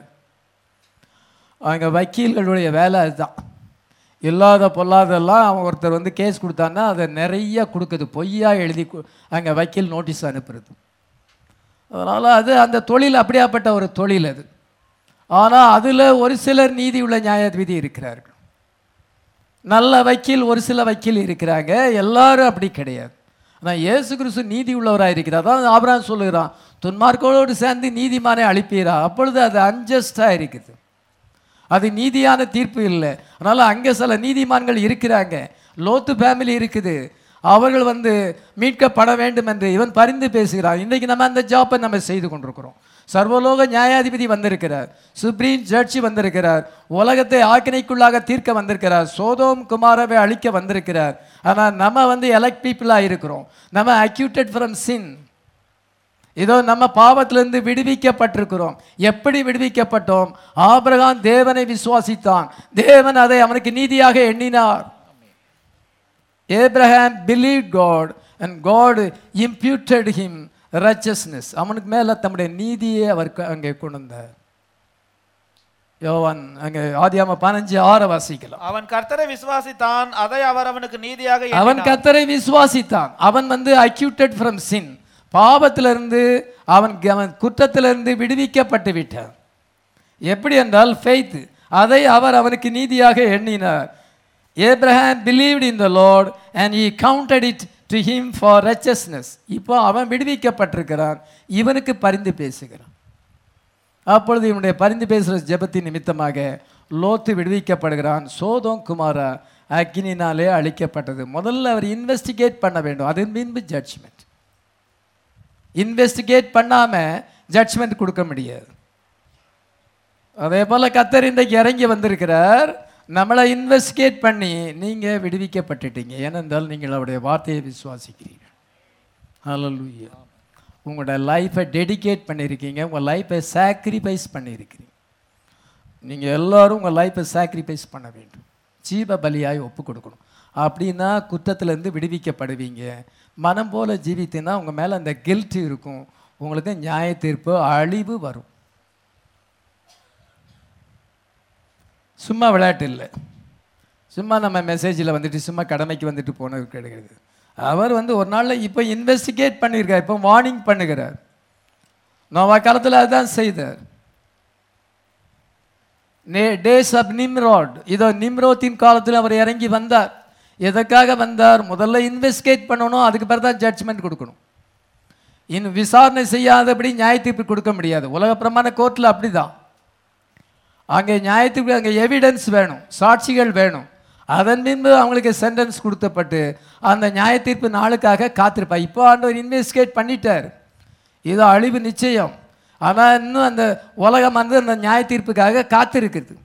அவங்க வக்கீல்களுடைய வேலை அதுதான் இல்லாத பொல்லாதெல்லாம் அவன் ஒருத்தர் வந்து கேஸ் கொடுத்தான்னா அதை நிறைய கொடுக்குது பொய்யா எழுதி கு- அங்கே வக்கீல் நோட்டீஸ் அனுப்புறது அதனால் அது அந்த தொழில் அப்படியாப்பட்ட ஒரு தொழில் அது ஆனால் அதில் ஒரு சிலர் நீதி உள்ள நியாயாதிபதி இருக்கிறார்கள் நல்ல வக்கீல் ஒரு சில வக்கீல் இருக்கிறாங்க எல்லாரும் அப்படி கிடையாது ஆனால் இயேசு கிறிஸ்து நீதி உள்ளவராக இருக்கிறார் அதான் ஆபிரகாம் சொல்லுகிறான் துன்மார்க்கோடு சேர்ந்து நீதிமானை அழிப்பீரா அப்பொழுது அது அன்ஜஸ்டாக இருக்குது அது நீதியான தீர்ப்பு இல்லை அதனால் அங்கே சில நீதிமான்கள் இருக்கிறாங்க லோத்து ஃபேமிலி இருக்குது அவர்கள் வந்து மீட்கப்பட வேண்டும் என்று இவன் பரிந்து பேசுகிறான் இன்றைக்கு நம்ம அந்த ஜாப்பை நம்ம செய்து கொண்டிருக்கிறோம் சர்வலோக நியாயாதிபதி வந்திருக்கிறார் சுப்ரீம் ஜட்ஜி வந்திருக்கிறார் உலகத்தை ஆக்கினைக்குள்ளாக தீர்க்க வந்திருக்கிறார் சோதோம் குமாரவை அழிக்க வந்திருக்கிறார் ஆனால் நம்ம வந்து எலக்ட் பீப்புளாக இருக்கிறோம் நம்ம அக்யூட்டட் ஃப்ரம் சின் இதோ நம்ம பாவத்திலிருந்து விடுவிக்கப்பட்டிருக்கிறோம் எப்படி விடுவிக்கப்பட்டோம் ஆபிரகாம் தேவனை விசுவாசித்தான் தேவன் அதை அவனுக்கு நீதியாக எண்ணினார் Abraham believe God and God imputed him righteousness அவனுக்கு மேலே தம்முடைய நீதியை அவர் க- அங்கே கொண்டு வந்தார் யோவான் அங்கே ஆதியாம பதினஞ்சு ஆறை வாசிக்கலாம் அவன் கர்த்தரை விசுவாசித்தான் அதை அவர் அவனுக்கு நீதியாக அவன் எண்ணினார். கத்தரை விசுவாசித்தான் அவன் வந்து அக்யூட்டட் ஃப்ரம் சின் பாவத்திலிருந்து அவன் க- அவன் குற்றத்திலிருந்து விடுவிக்கப்பட்டு விட்டான் எப்படி என்றால் ஃபெய்த் அதை அவர் அவனுக்கு நீதியாக எண்ணினார் Abraham believed in the Lord and he counted it to him for righteousness இப்போ அவன் விடுவிக்கப்பட்டிருக்கிறான் இவனுக்கு பரிந்து பேசுகிறான் அப்பொழுது இவனுடைய பரிந்து பேசுகிற ஜெபத்தின் நிமித்தமாக லோத்து விடுவிக்கப்படுகிறான் சோதோம் குமாரா அக்னினாலே அழிக்கப்பட்டது முதல்ல அவர் இன்வெஸ்டிகேட் பண்ண வேண்டும் அதன் பின்பு ஜட்ஜ்மெண்ட் இன்வெஸ்டிகேட் பண்ணாம ஜட்ஜ்மெண்ட் கொடுக்க முடியாது அதே போல கத்தர் இன்றைக்கு இறங்கி வந்திருக்கிறார் நம்மளை இன்வெஸ்டிகேட் பண்ணி நீங்க விடுவிக்கப்பட்டுட்டீங்க ஏனென்றால் நீங்கள் அவருடைய வார்த்தையை விசுவாசிக்கிறீர்கள் ஹalleluya உங்களோட லைஃப்பை டெடிகேட் பண்ணியிருக்கீங்க உங்கள் லைஃப்பை சாக்ரிஃபைஸ் பண்ணியிருக்கிறீங்க நீங்கள் எல்லாரும் உங்கள் லைஃப்பை சாக்ரிஃபைஸ் பண்ண வேண்டும் ஜீவ பலியாய் ஒப்பு கொடுக்கணும் அப்படின்னா குற்றத்திலேருந்து விடுவிக்கப்படுவீங்க மனம் போல ஜீவித்தினா உங்கள் மேலே அந்த கில்ட் இருக்கும் உங்களுக்கு நியாய தீர்ப்பு அழிவு வரும் சும்மா விளையாட்டு இல்லை சும்மா நம்ம மெசேஜில் வந்துட்டு சும்மா கடமைக்கு வந்துட்டு போனது கிடையாது அவர் வந்து ஒரு நாளில் இப்போ இன்வெஸ்டிகேட் பண்ணியிருக்கார் இப்போ வார்னிங் பண்ணுகிறார் நோவா காலத்தில் அதுதான் செய்தார் நே டேஸ் ஆஃப் நிம்ராட் இதோ நிம்ரோத்தின் காலத்தில் அவர் இறங்கி வந்தார் எதற்காக வந்தார் முதல்ல இன்வெஸ்டிகேட் பண்ணணும் அதுக்கு பிறகு தான் ஜட்ஜ்மெண்ட் கொடுக்கணும் இன்னும் விசாரணை செய்யாதபடி நியாய தீர்ப்பு கொடுக்க முடியாது உலக பிரமாண கோர்ட்டில் அப்படிதான் அங்கே நியாயத்துக்கு அங்கே எவிடன்ஸ் வேணும் சாட்சிகள் வேணும் அதன் பின்பு அவங்களுக்கு சென்டென்ஸ் கொடுத்தப்பட்டு அந்த நியாய தீர்ப்பு நாளுக்காக காத்திருப்பா இப்போ ஆண்டவர் இன்வெஸ்டிகேட் பண்ணிட்டார் இது அழிவு நிச்சயம் ஆனால் இன்னும் அந்த உலகம் வந்து அந்த நியாய தீர்ப்புக்காக காத்திருக்குது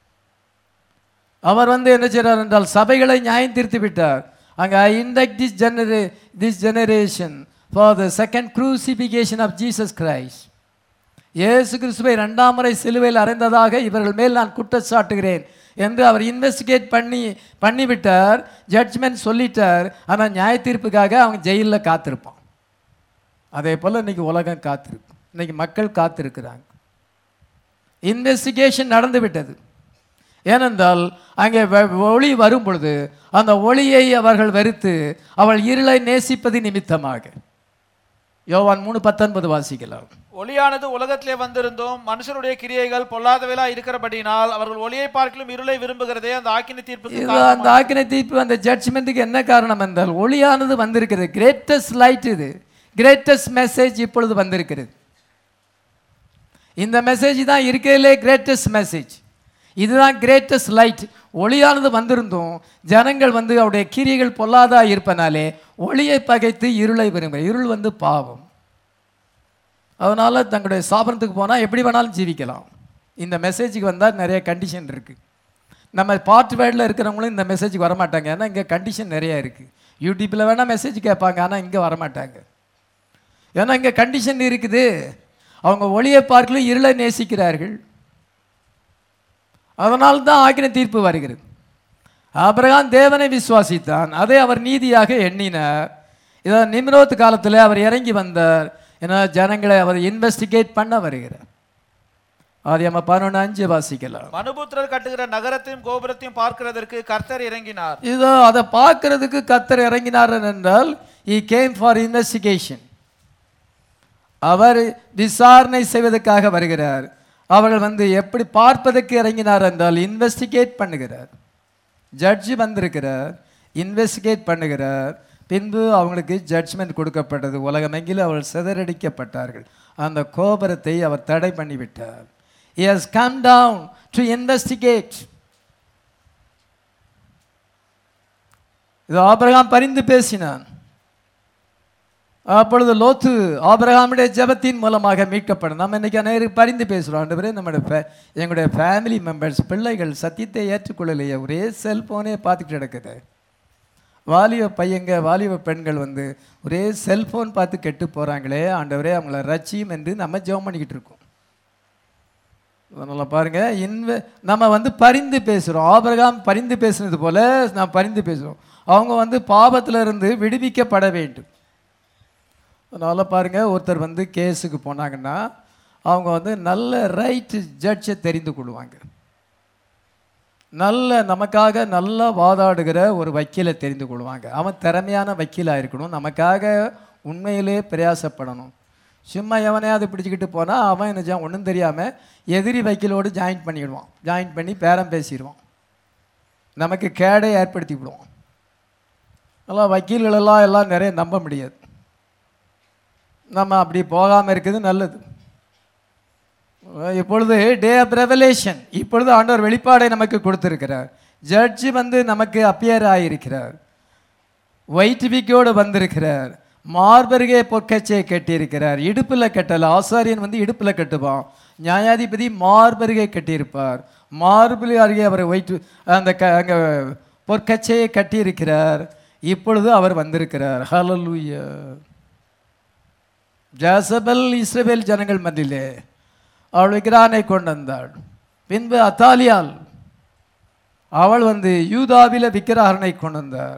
அவர் வந்து என்ன செய்றார் என்றால் சபைகளை நியாயம் தீர்த்து விட்டார் அங்கே இண்டக்ட் திஸ் ஜெனரே this generation for the second crucifixion of Jesus Christ இயேசு கிறிஸ்துவை இரண்டாம் முறை சிலுவையில் அறைந்ததாக இவர்கள் மேல் நான் குற்றச்சாட்டுகிறேன் என்று அவர் இன்வெஸ்டிகேட் பண்ணி பண்ணிவிட்டார் ஜட்ஜ்மெண்ட் சொல்லிட்டார் ஆனால் நியாய தீர்ப்புக்காக அவங்க ஜெயிலில் காத்திருப்பான் அதே போல் இன்னைக்கு உலகம் காத்திருக்கு இன்னைக்கு மக்கள் காத்திருக்கிறாங்க இன்வெஸ்டிகேஷன் நடந்து விட்டது ஏனென்றால் அங்கே வ- ஒளி வரும் பொழுது அந்த ஒளியை அவர்கள் வெறுத்து அவள் இருளை நேசிப்பது நிமித்தமாக யோவான் மூணு பத்தொன்பது வாசிக்கலாம் ஒளியானது உலகத்திலே வந்திருந்தும் மனுஷருடைய கிரியைகள் பொல்லாதவைகளா இருக்கிறபடினால் அவர்கள் ஒளியை பார்க்கலும் இருளை விரும்புகிறதே அந்த ஆக்கினி தீர்ப்புக்கு இது அந்த ஆக்கினை தீர்ப்பு அந்த ஜட்ஜ்மெண்ட்டுக்கு என்ன காரணம் என்றால் ஒளியானது வந்திருக்கிறது கிரேட்டஸ்ட் லைட் இது கிரேட்டஸ்ட் மெசேஜ் இப்பொழுது வந்திருக்கிறது இந்த மெசேஜ் தான் இருக்கிறதுலே கிரேட்டஸ்ட் மெசேஜ் இதுதான் கிரேட்டஸ்ட் லைட் ஒளியானது வந்திருந்தும் ஜனங்கள் வந்து அவருடைய கிரியைகள் பொல்லாதா இருப்பனாலே ஒளியை பகைத்து இருளை விரும்புகிற இருள் வந்து பாவம் அதனால தங்களுடைய சாபனத்துக்கு போனால் எப்படி வேணாலும் ஜீவிக்கலாம் இந்த மெசேஜுக்கு வந்தால் நிறைய கண்டிஷன் இருக்குது நம்ம பார்ட் வேர்டில் இருக்கிறவங்களும் இந்த மெசேஜுக்கு வரமாட்டாங்க ஏன்னா இங்கே கண்டிஷன் நிறைய இருக்குது யூடியூப்பில் வேணால் மெசேஜ் கேட்பாங்க ஆனால் இங்கே வரமாட்டாங்க ஏன்னா இங்கே கண்டிஷன் இருக்குது அவங்க ஒளியை பார்க்கலும் இருளை நேசிக்கிறார்கள் அதனால் தான் ஆக்கின தீர்ப்பு வருகிறது ஆபிரகாம் தேவனை விசுவாசித்தான் அதை அவர் நீதியாக எண்ணினார் இதை நிம்ரோத் காலத்தில் அவர் இறங்கி வந்தார் ஏன்னா ஜனங்களை அவர் இன்வெஸ்டிகேட் பண்ண வருகிறார் அது நம்ம பதினொன்று அஞ்சு வாசிக்கலாம் மனுபுத்திரர் கட்டுகிற நகரத்தையும் கோபுரத்தையும் பார்க்கிறதற்கு கர்த்தர் இறங்கினார் இதோ அதை பார்க்கறதுக்கு கத்தர் இறங்கினார் என்றால் he கேம் ஃபார் இன்வெஸ்டிகேஷன் அவர் விசாரணை செய்வதற்காக வருகிறார் அவர்கள் வந்து எப்படி பார்ப்பதற்கு இறங்கினார் என்றால் இன்வெஸ்டிகேட் பண்ணுகிறார் ஜட்ஜி வந்திருக்கிறார் இன்வெஸ்டிகேட் பண்ணுகிறார் பின்பு அவங்களுக்கு ஜட்ஜ்மெண்ட் கொடுக்கப்பட்டது உலகமெங்கிலும் அவர்கள் சிதறடிக்கப்பட்டார்கள் அந்த கோபுரத்தை அவர் தடை பண்ணிவிட்டார் he has come down to investigate இது ஆபிரகாம் பரிந்து பேசினான் அப்பொழுது லோத்து ஆபிரகாமுடைய ஜெபத்தின் மூலமாக மீட்கப்படும் நம்ம இன்னைக்கு அநேகருக்கு பரிந்து பேசுகிறோம் ஆண்டவரே நம்முடைய ஃபே- எங்களுடைய ஃபேமிலி மெம்பர்ஸ் பிள்ளைகள் சத்தியத்தை ஏற்றுக்கொள்ளலையே ஒரே செல்போனே பார்த்துக்கிட்டு கிடக்குது வாலிப பையங்க வாலிப பெண்கள் வந்து ஒரே செல்போன் பார்த்து கெட்டு போகிறாங்களே ஆண்டவரே அவங்கள ரட்சியும் என்று நம்ம ஜெபம் பண்ணிக்கிட்டு இருக்கோம் அதனால் பாருங்க இன்வெ நம்ம வந்து பரிந்து பேசுகிறோம் ஆபிரகாம் பரிந்து பேசுனது போல நான் பரிந்து பேசுகிறோம் அவங்க வந்து பாவத்துல இருந்து விடுவிக்கப்பட வேண்டும் அதனால் பாருங்க ஒருத்தர் வந்து கேஸுக்கு போனாங்கன்னா அவங்க வந்து நல்ல ரைட் ஜட்ஜை தெரிந்து கொள்வாங்க நல்ல நமக்காக நல்லா வாதாடுகிற ஒரு வக்கீலை தெரிந்து கொள்வாங்க அவன் திறமையான வக்கீலாக இருக்கணும் நமக்காக உண்மையிலே பிரயாசப்படணும் சும்மா எவனையாவது பிடிச்சிக்கிட்டு போனால் அவன் என்ன செய்வான் ஒன்றும் தெரியாமல் எதிரி வக்கீலோடு ஜாயின் பண்ணிடுவான் ஜாயின் பண்ணி பேரம் பேசிடுவான் நமக்கு கேடை ஏற்படுத்தி விடுவான் எல்லாம் வக்கீல்களெல்லாம் எல்லாம் நிறைய நம்ப முடியாது நம்ம அப்படி போகாமல் இருக்கிறது நல்லது இப்பொழுது டே ஆஃப் ரெவலேஷன் இப்பொழுது ஆண்டவர் வெளிப்பாடை நமக்கு கொடுத்திருக்கிறார் ஜட்ஜி வந்து நமக்கு அப்பியர் ஆகியிருக்கிறார் ஒயிட் விக்கோடு வந்திருக்கிறார் மார்பருகே பொற்கச்சையை கட்டியிருக்கிறார் இடுப்பில் கட்டல ஆசாரியன் வந்து இடுப்பில் கட்டுவான் நியாயாதிபதி மார்பருகே கட்டியிருப்பார் மார்பில் அருகே அவர் வைத்து அந்த க அங்கே பொற்கச்சையை கட்டியிருக்கிறார் இப்பொழுது அவர் வந்திருக்கிறார் ஹalleluya ஜாசபல் இஸ்ரவேல் ஜனங்கள் மத்தியிலே அவள் விக்கிரானை கொண்டு வந்தாள் பின்பு அத்தாலியால் அவள் வந்து யூதாவில விக்கிரஹரனை கொண்டு வந்தார்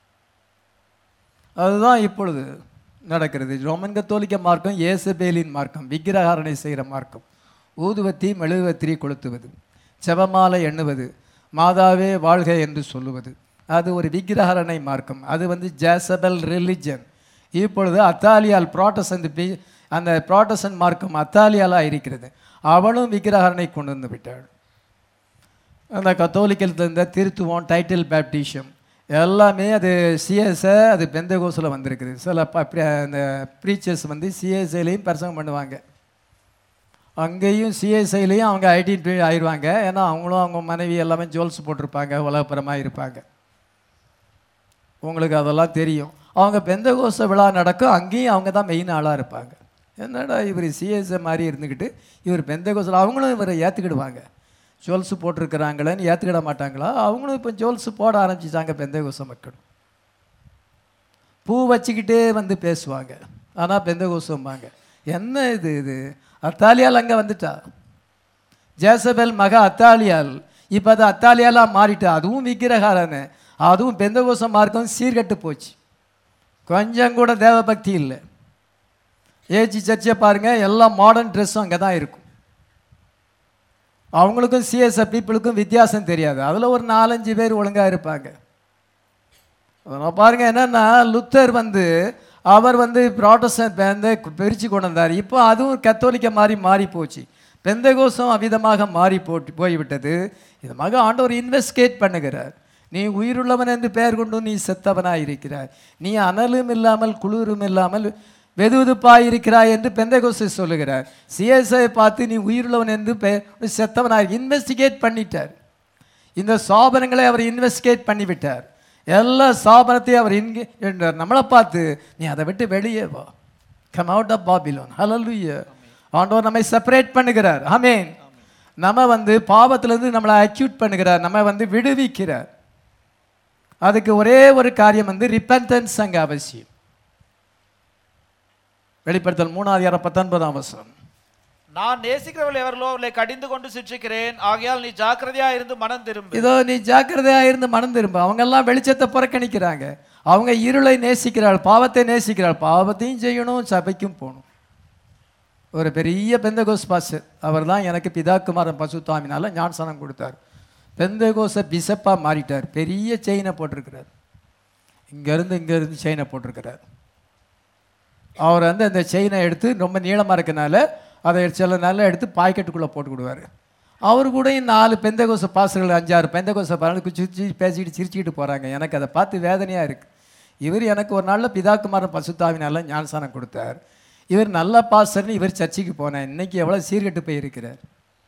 அதுதான் இப்பொழுது நடக்கிறது ரோமன் கத்தோலிக்க மார்க்கம் ஏசபேலின் மார்க்கம் விக்கிரகாரணை செய்கிற மார்க்கம் ஊதுவத்தி மெழுகுவத்திரி கொளுத்துவது செபமாலை எண்ணுவது மாதாவே வாழ்க என்று சொல்லுவது அது ஒரு விக்கிரகரணை மார்க்கம் அது வந்து ஜேசபல் ரிலிஜன் இப்பொழுது அத்தாலியால் ப்ராட்டசன்ட் பி அந்த ப்ராட்டசன்ட் மார்க்கம் அத்தாலியாலாக இருக்கிறது அவளும் விக்கிரகரணை கொண்டு வந்து விட்டாள் அந்த கத்தோலிக்கல் இருந்த திருத்துவம் டைட்டில் பேப்டிஷம் எல்லாமே அது சிஎஸ்ஐ அது பெந்தகோஸில் வந்திருக்குது சில ப- pri- அந்த ப்ரீச்சர்ஸ் வந்து சிஎஸ்ஐலையும் பிரசங்கம் பண்ணுவாங்க அங்கேயும் சிஎஸ்ஐலையும் அவங்க ஐடென்டிஃபை ஆயிடுவாங்க ஏன்னா அவங்களும் அவங்க மனைவி எல்லாமே ஜுவல்ஸ் போட்டிருப்பாங்க உலகப்புறமாக இருப்பாங்க உங்களுக்கு அதெல்லாம் தெரியும் அவங்க பெந்தகோச விழா நடக்கும் அங்கேயும் அவங்க தான் மெயின் ஆளாக இருப்பாங்க என்னடா இவர் சிஎஸ்ஐ மாதிரி இருந்துக்கிட்டு இவர் பெந்தகோசில் அவங்களும் இவரை ஏற்றுக்கிடுவாங்க ஜுவல்ஸ் போட்டிருக்கிறாங்களேன்னு ஏற்றுக்கிட மாட்டாங்களா அவங்களும் இப்போ ஜுவல்ஸ் போட ஆரம்பிச்சிட்டாங்க பெந்தகோச மக்கள் பூ வச்சுக்கிட்டே வந்து பேசுவாங்க ஆனால் பெந்தகோசம்பாங்க என்ன இது இது அத்தாலியால் அங்கே வந்துட்டா ஜேசபெல் மக அத்தாலியால் இப்போ அது அத்தாலியாலாக மாறிட்டா அதுவும் விக்கிரகாரன்னு அதுவும் பெந்தகோசம் மார்க்கம் சீர்கெட்டு போச்சு கொஞ்சம் கூட தேவபக்தி இல்லை ஏஜி சர்ச்சை பாருங்கள் எல்லாம் மாடர்ன் ட்ரெஸ்ஸும் அங்கே தான் இருக்கும் அவங்களுக்கும் சிஎஸ்ஐ பீப்புளுக்கும் வித்தியாசம் தெரியாது அதில் ஒரு நாலஞ்சு பேர் ஒழுங்காக இருப்பாங்க அதனால் பாருங்க என்னன்னா லுத்தர் வந்து அவர் வந்து ப்ராட்டஸ்டன்ட் வந்து பிரித்து கொண்டு வந்தார் இப்போ அதுவும் கத்தோலிக்க மாதிரி மாறி போச்சு பெந்தகோசம் அவிதமாக மாறி போட்டு போய்விட்டது இதமாக ஆண்டவர் இன்வெஸ்டிகேட் பண்ணுகிறார் நீ உயிருள்ளவன் என்று பெயர் கொண்டு நீ செத்தவனாய் இருக்கிறாய் நீ அனலும் இல்லாமல் குளிரும் இல்லாமல் வெதுவெதுப்பாய் இருக்கிறாய் என்று பெந்தகோசை சொல்லுகிறார் சிஎஸ்ஐ பார்த்து நீ உயிருள்ளவன் என்று பெயர் செத்தவனாய் இன்வெஸ்டிகேட் பண்ணிட்டார் இந்த சாபனங்களை அவர் இன்வெஸ்டிகேட் பண்ணிவிட்டார் எல்லா சாபனத்தையும் அவர் இன்கே என்றார் நம்மளை பார்த்து நீ அதை விட்டு வெளியே வா கம் அவுட் ஆஃப் பாபிலோன் ஹalleluya ஆண்டவர் நம்மை செப்பரேட் பண்ணுகிறார் ஆமென் நம்ம வந்து பாவத்திலிருந்து நம்மளை அக்யூட் பண்ணுகிறார் நம்ம வந்து விடுவிக்கிறார் அதுக்கு ஒரே ஒரு காரியம் வந்து ரிப்பன்டன்ஸ் அங்கே அவசியம் வெளிப்படுத்தல் மூணாவது அதிகாரம் பத்தொன்பதாம் வசனம் நான் நேசிக்கிறவர்கள் எவர்களோ அவர்களை கடிந்து கொண்டு சிற்றிக்கிறேன் ஆகையால் நீ ஜாக்கிரதையா இருந்து மனம் திரும்பு இதோ நீ ஜாக்கிரதையா இருந்து மனம் திரும்ப அவங்க எல்லாம் வெளிச்சத்தை புறக்கணிக்கிறாங்க அவங்க இருளை நேசிக்கிறாள் பாவத்தை நேசிக்கிறாள் பாவத்தையும் செய்யணும் சபைக்கும் போகணும் ஒரு பெரிய பெந்தகோஸ் பாஸ்டர் அவர் தான் எனக்கு பிதாக்குமாரன் பசுத்தாமினால ஞானசனம் கொடுத்தார் பெந்தகோஸை பிசப்பா மாறிட்டார் பெரிய செயினை போட்டிருக்கிறார் இங்கேருந்து இங்கேருந்து செயினை போட்டிருக்கிறார் அவர் வந்து அந்த செயினை எடுத்து ரொம்ப நீளமாக இருக்கனால அதை சில நாளில் எடுத்து பாக்கெட்டுக்குள்ளே போட்டு விடுவார் அவர் கூட நாலு பெந்தகோச பாசர்கள் அஞ்சாறு பெந்தகோச பாசங்களுக்கு சிரிச்சு பேசிக்கிட்டு சிரிச்சுக்கிட்டு போகிறாங்க எனக்கு அதை பார்த்து வேதனையாக இருக்குது இவர் எனக்கு ஒரு நாளில் பிதாக்குமாரன் பசுத்தாவினால ஞானசானம் கொடுத்தார் இவர் நல்ல பாஸ்டர்னு இவர் சர்ச்சைக்கு போனேன் இன்னைக்கு எவ்வளோ சீர்கெட்டு போயிருக்கிறார்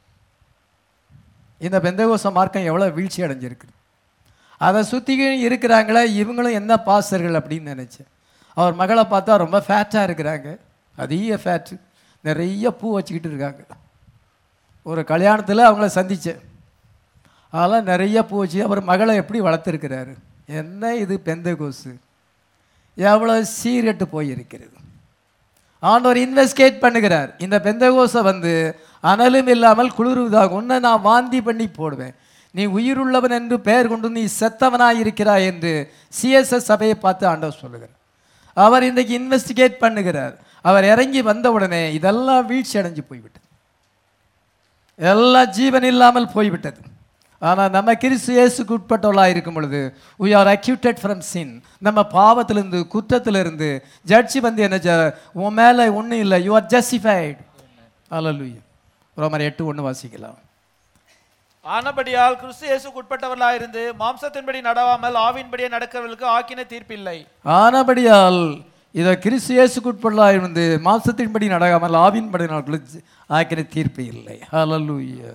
இந்த பெந்தகோச மார்க்கம் எவ்வளோ வீழ்ச்சி அடைஞ்சிருக்கு அதை சுற்றி இருக்கிறாங்களே இவங்களும் என்ன பாஸ்டர்கள் அப்படின்னு நினச்சேன் அவர் மகளை பார்த்தா ரொம்ப ஃபேட்டாக இருக்கிறாங்க அதிக ஃபேட்டு நிறைய பூ வச்சுக்கிட்டு இருக்காங்க ஒரு கல்யாணத்தில் அவங்கள சந்தித்தேன் அதெல்லாம் நிறைய பூ வச்சு அவர் மகளை எப்படி வளர்த்துருக்கிறாரு என்ன இது பெந்தகோசு எவ்வளோ சீரட்டு போயிருக்கிறது ஆண்டவர் இன்வெஸ்டிகேட் பண்ணுகிறார் இந்த பெந்தகோசை வந்து அனலும் இல்லாமல் குளிர்வதாக உன்னை நான் வாந்தி பண்ணி போடுவேன் நீ உயிருள்ளவன் என்று பெயர் கொண்டு நீ செத்தவனாய் இருக்கிறாய் என்று சிஎஸ்எஸ் சபையை பார்த்து ஆண்டவர் சொல்லுகிறார் அவர் இன்றைக்கு இன்வெஸ்டிகேட் பண்ணுகிறார் அவர் இறங்கி வந்த உடனே இதெல்லாம் வீழ்ச்சி அடைஞ்சு போய்விட்டது எல்லாம் ஜீவன் இல்லாமல் போய்விட்டது ஆனால் நம்ம கிறிஸ்து இயேசுக்கு உட்பட்டவளாக இருக்கும் பொழுது we are acquitted from sin நம்ம பாவத்திலிருந்து குற்றத்திலிருந்து ஜட்ஜி வந்து என்ன ஜ- உன் மேலே ஒன்றும் இல்லை யூ ஆர் ஜஸ்டிஃபைடு அல்லூயா ரோமர் எட்டு ஒன்று வாசிக்கலாம் ஆனபடியால் கிறிஸ்து இயேசுக்கு உட்பட்டவர்களாக இருந்து மாம்சத்தின்படி நடவாமல் ஆவின்படியே நடக்கிறவர்களுக்கு ஆக்கின தீர்ப்பில்லை ஆனபடியால் இதை கிறிஸ்து இயேசுக்கு உட்பட்டவளாக இருந்து மாம்சத்தின்படி நடக்காமல் ஆவின்படி நடக்கிறது ஆக்கின தீர்ப்பு இல்லை ஹalleluya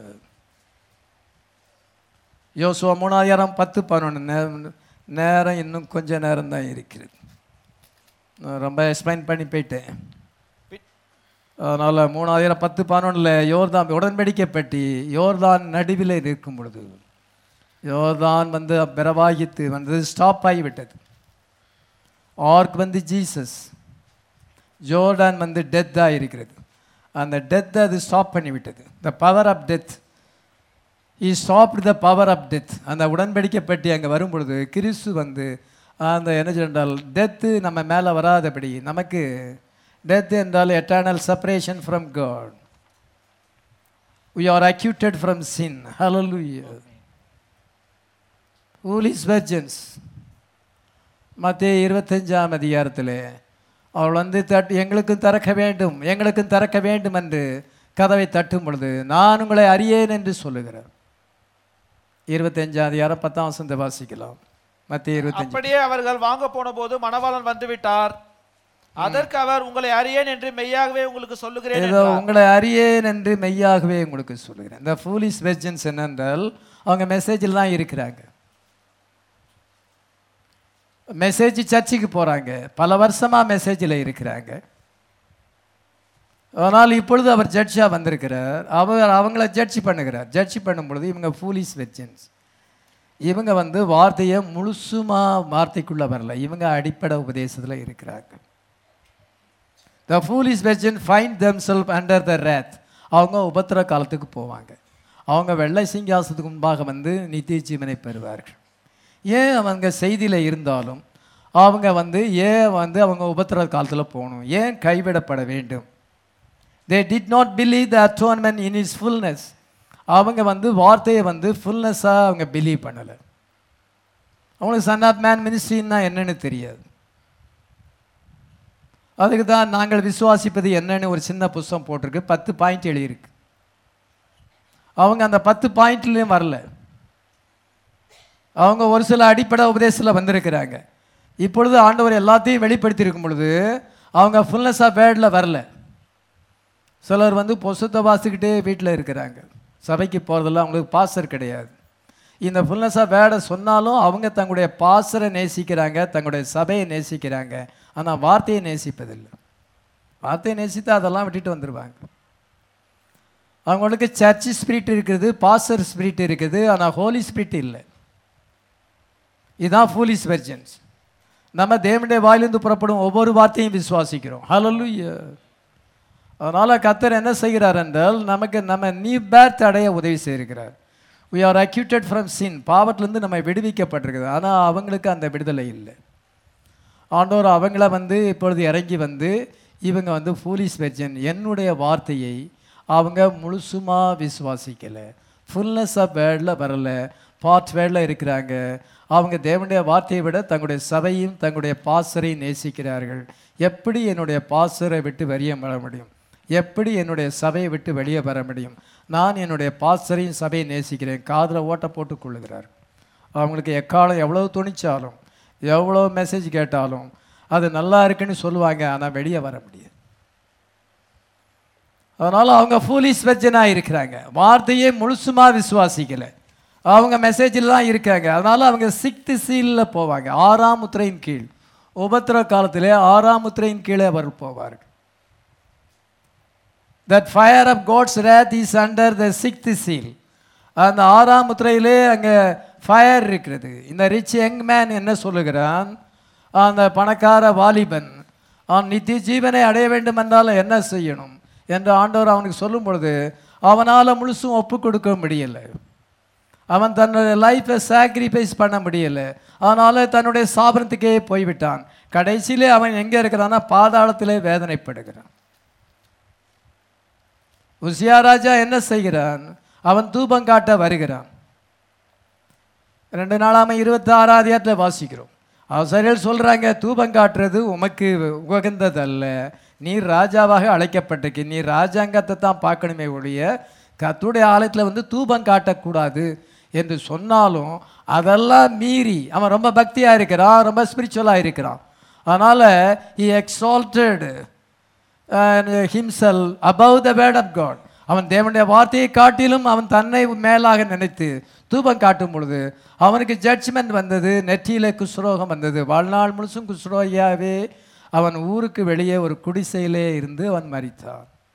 யோசுவா மூணாயிரம் பத்து பதினொன்று நே- நேரம் இன்னும் கொஞ்ச நேரம் தான் இருக்கிறது நான் ரொம்ப எக்ஸ்பிளைன் பண்ணி போயிட்டேன் பி- அதனால் மூணாயிரம் பத்து பதினொன்றில் யோர்தான் உடன்படிக்கை பெட்டி யோர்தான் நடுவில் இருக்கும் பொழுது யோர்தான் வந்து பிரவாகித்து வந்து ஸ்டாப் ஆகிவிட்டது ஆர்க் வந்து ஜீசஸ் ஜோர்டான் வந்து டெத்தாக இருக்கிறது அந்த டெத்தை அது ஸ்டாப் பண்ணிவிட்டது the power of death he stop the power of death அந்த உடன்படிக்கை பெட்டி அங்கே வரும் பொழுது கிறிஸ்து வந்து அந்த என்ன சொன்னால் டெத்து நம்ம மேலே வராதபடி நமக்கு டெத் என்றால் eternal separation from God we are acquitted from sin hallelujah foolish virgins மத்திய இருபத்தஞ்சாம் அதிகாரத்தில் அவள் வந்து தட் எங்களுக்கும் திறக்க வேண்டும் எங்களுக்கும் திறக்க வேண்டும் என்று கதவை தட்டும் பொழுது நான் உங்களை அறியேன் என்று சொல்லுகிறார் இருபத்தஞ்சாம் அதிகாரம் பத்தாம் வசந்த வாசிக்கலாம் மத்திய இருபத்தஞ்சு அப்படியே அவர்கள் வாங்க போன போது மணவாளன் வந்து விட்டார் அதற்கு அவர் உங்களை அறியேன் என்று மெய்யாகவே உங்களுக்கு சொல்லுகிறேன் ஏதோ என்றார். உங்களை அறியேன் என்று மெய்யாகவே உங்களுக்கு சொல்லுகிறேன் இந்த ஃபூலிஸ் வெர்ஜன்ஸ் என்னென்றால் அவங்க மெசேஜில் தான் இருக்கிறாங்க மெசேஜ் சர்ச்சுக்கு போகிறாங்க பல வருஷமாக மெசேஜில் இருக்கிறாங்க ஆனால் இப்பொழுது அவர் ஜட்ஜாக வந்திருக்கிறார் அவர் அவங்கள ஜட்ஜ் பண்ணுகிறார் ஜட்ஜ் பண்ணும் பொழுது இவங்க ஃபூலிஸ் வெர்ஜன்ஸ் இவங்க வந்து வார்த்தையை முழுசுமா வார்த்தைக்குள்ளே வரல இவங்க அடிப்படை உபதேசத்தில் இருக்கிறாங்க the foolish virgin find themselves under the wrath அவங்க உபத்திர காலத்துக்கு போவாங்க அவங்க வெள்ளை சிங்காசத்துக்கு முன்பாக வந்து நித்திய ஜீவனை பெறுவார்கள் ஏன் அவங்க செய்தியில் இருந்தாலும் அவங்க வந்து ஏன் வந்து அவங்க உபத்திர காலத்தில் போகணும் ஏன் கைவிடப்பட வேண்டும் they did not believe the atonement in his fullness அவங்க வந்து வார்த்தையை வந்து ஃபுல்னஸாக அவங்க பிலீவ் பண்ணலை அவங்களுக்கு சன் ஆஃப் மேன் மினிஸ்ட்ரின்னா என்னன்னு தெரியாது அதுக்கு தான் நாங்கள் விசுவாசிப்பது என்னன்னு ஒரு சின்ன புஸ்தகம் போட்டிருக்கு பத்து பாயிண்ட் எழுதியிருக்கு அவங்க அந்த பத்து பாயிண்ட்லேயும் வரல அவங்க ஒரு சில அடிப்படை உபதேசத்தில் வந்திருக்கிறாங்க இப்பொழுது ஆண்டவர் எல்லாத்தையும் வெளிப்படுத்தி இருக்கும் பொழுது அவங்க ஃபுல்னஸ் ஆஃப் வேர்டில் வரல சிலர் வந்து பொசுத்தை வாசிக்கிட்டே வீட்டில் இருக்கிறாங்க சபைக்கு போகிறதில்ல அவங்களுக்கு பாசர் கிடையாது இந்த ஃபுல்னஸ் ஆஃப் வேர்டை சொன்னாலும் அவங்க தங்களுடைய பாசரை நேசிக்கிறாங்க தங்களுடைய சபையை நேசிக்கிறாங்க ஆனால் வார்த்தையை நேசிப்பதில்லை வார்த்தையை நேசித்து அதெல்லாம் விட்டுட்டு வந்துடுவாங்க அவங்களுக்கு சர்ச் ஸ்பிரிட் இருக்குது பாசர் ஸ்பிரிட் இருக்குது ஆனால் ஹோலி ஸ்பிரிட் இல்லை இதுதான் ஃபூலிஸ் வெர்ஜன்ஸ் நம்ம தேவனுடைய வாயிலிருந்து புறப்படும் ஒவ்வொரு வார்த்தையும் விசுவாசிக்கிறோம் ஹalleluya அதனால் கத்தர் என்ன செய்கிறார் என்றால் நமக்கு நம்ம நீ பேர்த் அடைய உதவி செய்கிறார் we are acquitted from sin பாவத்திலிருந்து நம்ம விடுவிக்கப்பட்டிருக்குது ஆனால் அவங்களுக்கு அந்த விடுதலை இல்லை ஆண்டவர் அவங்கள வந்து இப்பொழுது இறங்கி வந்து இவங்க வந்து ஃபூலிஸ் வெர்ஜன் என்னுடைய வார்த்தையை அவங்க முழுசுமா விசுவாசிக்கலை ஃபுல்னஸ் ஆஃப் வேர்டில் வரல பார்ட் வேர்டில் இருக்கிறாங்க அவங்க தேவனுடைய வார்த்தையை விட தங்களுடைய சபையும் தங்களுடைய பாசரையும் நேசிக்கிறார்கள் எப்படி என்னுடைய பாசரை விட்டு வெளியே வர முடியும் எப்படி என்னுடைய சபையை விட்டு வெளியே வர முடியும் நான் என்னுடைய பாசரையும் சபையை நேசிக்கிறேன் காதில் ஓட்ட போட்டு கொள்ளுகிறார் அவங்களுக்கு எக்காலம் எவ்வளோ துணிச்சாலும் எவ்வளோ மெசேஜ் கேட்டாலும் அது நல்லா இருக்குன்னு சொல்லுவாங்க ஆனால் வெளியே வர முடியாது அதனால் அவங்க ஃபூலிஸ் வெர்ஜனாக இருக்கிறாங்க வார்த்தையே முழுசுமா விசுவாசிக்கலை அவங்க மெசேஜில் இருக்காங்க அதனால் அவங்க சிக்ஸ்த் சீலில் போவாங்க ஆறாம் முத்திரையின் கீழ் உபத்திர காலத்திலே ஆறாம் முத்திரையின் கீழே அவர் போவார்கள் that fire of God's wrath is under the sixth seal அந்த ஆறாம் முத்திரையிலே அங்கே ஃபயர் இருக்கிறது இந்த ரிச் யங் மேன் என்ன சொல்லுகிறான் அந்த பணக்கார வாலிபன் அவன் நித்திய ஜீவனை அடைய வேண்டும் என்றால் என்ன செய்யணும் என்று ஆண்டவர் அவனுக்கு சொல்லும் பொழுது அவனால் முழுசும் ஒப்பு கொடுக்க முடியலை அவன் தன்னுடைய லைஃப்பை சாக்ரிஃபைஸ் பண்ண முடியலை அதனால் தன்னுடைய சாபனத்துக்கே போய்விட்டான் கடைசியிலே அவன் எங்கே இருக்கிறான்னா பாதாளத்திலே வேதனைப்படுகிறான் உசியா ராஜா என்ன செய்கிறான் அவன் தூபம் காட்ட வருகிறான் ரெண்டு நாளாம இருபத்தி ஆறாவது வாசிக்கிறோம் ஆசிரியர் சொல்றாங்க தூபம் காட்டுறது உமக்கு உகந்ததல்ல நீ ராஜாவாக அழைக்கப்பட்டிருக்கு நீ ராஜாங்கத்தை தான் பார்க்கணுமே ஒழிய கத்துடைய ஆலயத்தில் வந்து தூபம் காட்டக்கூடாது என்று சொன்னாலும் அதெல்லாம் மீறி அவன் ரொம்ப பக்தியாக இருக்கிறான் ரொம்ப ஸ்பிரிச்சுவலாக இருக்கிறான் அதனால் he exalted himself above the word of God அவன் தேவனுடைய வார்த்தையை காட்டிலும் அவன் தன்னை மேலாக நினைத்து தூபம் காட்டும் பொழுது அவனுக்கு ஜட்ஜ்மெண்ட் வந்தது நெற்றியில குஸ்ரோகம் வந்தது வாழ்நாள் முழுசும் குஸ்ரோகியாவே அவன் ஊருக்கு வெளியே ஒரு குடிசையிலே இருந்து அவன் மரித்தான்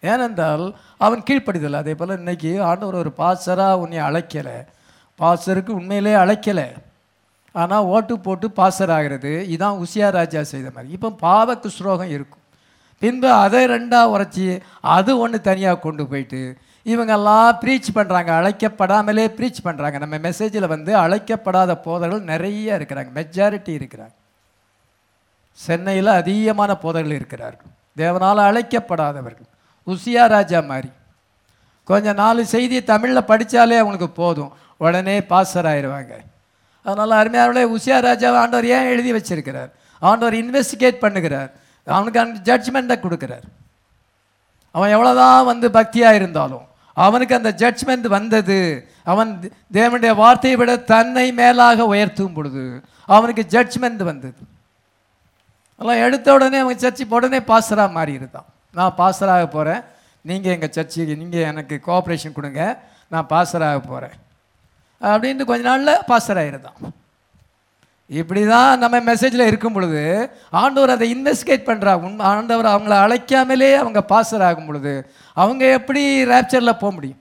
ஏனென்றால் அவன் கீழ்ப்படிதல் அதே போல் இன்னைக்கு ஆண்டவர் ஒரு பாசராக உன்னை அழைக்கலை பாசருக்கு உண்மையிலே அழைக்கலை ஆனால் ஓட்டு போட்டு பாசர் ஆகிறது இதான் உசியா ராஜா செய்த மாதிரி இப்போ பாவ குஸ்ரோகம் இருக்கும் பின்பு அதை ரெண்டாக உரைச்சி அது ஒன்று தனியாக கொண்டு போயிட்டு இவங்கெல்லாம் ப்ரீச் பண்ணுறாங்க அழைக்கப்படாமலே ப்ரீச் பண்ணுறாங்க நம்ம மெசேஜில் வந்து அழைக்கப்படாத போதர்கள் நிறைய இருக்கிறாங்க மெஜாரிட்டி இருக்கிறாங்க சென்னையில் அதிகமான போதர்கள் இருக்கிறார்கள் தேவனால் அழைக்கப்படாதவர்கள் உசியா ராஜா மாதிரி கொஞ்சம் நாலு செய்தியை தமிழில் படித்தாலே அவங்களுக்கு போதும் உடனே பாஸ்டர் ஆயிடுவாங்க அதனால் அருமையானவர்களே உசியா ராஜாவை ஆண்டவர் ஏன் எழுதி வச்சிருக்கிறார் ஆண்டவர் இன்வெஸ்டிகேட் பண்ணுகிறார் அவனுக்கு அந்த ஜட்ஜ்மெண்ட்டை கொடுக்குறார் அவன் எவ்வளோதான் வந்து பக்தியாக இருந்தாலும் அவனுக்கு அந்த ஜட்ஜ்மெண்ட் வந்தது அவன் தேவனுடைய வார்த்தையை விட தன்னை மேலாக உயர்த்தும் பொழுது அவனுக்கு ஜட்ஜ்மெண்ட் வந்தது அதெல்லாம் எடுத்த உடனே அவன் சர்ச்சு உடனே பாஸ்டராக மாறி இருந்தான் நான் பாஸ்டராக போகிறேன் நீங்கள் எங்கள் சர்ச்சுக்கு நீங்கள் எனக்கு கோஆப்ரேஷன் கொடுங்க நான் பாஸ்டராக போகிறேன் அப்படின்ட்டு கொஞ்ச நாளில் பாஸ்டர் ஆயிருந்தான் இப்படி தான் நம்ம மெசேஜில் இருக்கும் பொழுது ஆண்டவர் அதை இன்வெஸ்டிகேட் பண்ணுறா உன் ஆண்டவர் அவங்கள அழைக்காமலே அவங்க பாஸ்டர் ஆகும் பொழுது அவங்க எப்படி ரேப்சரில் போக முடியும்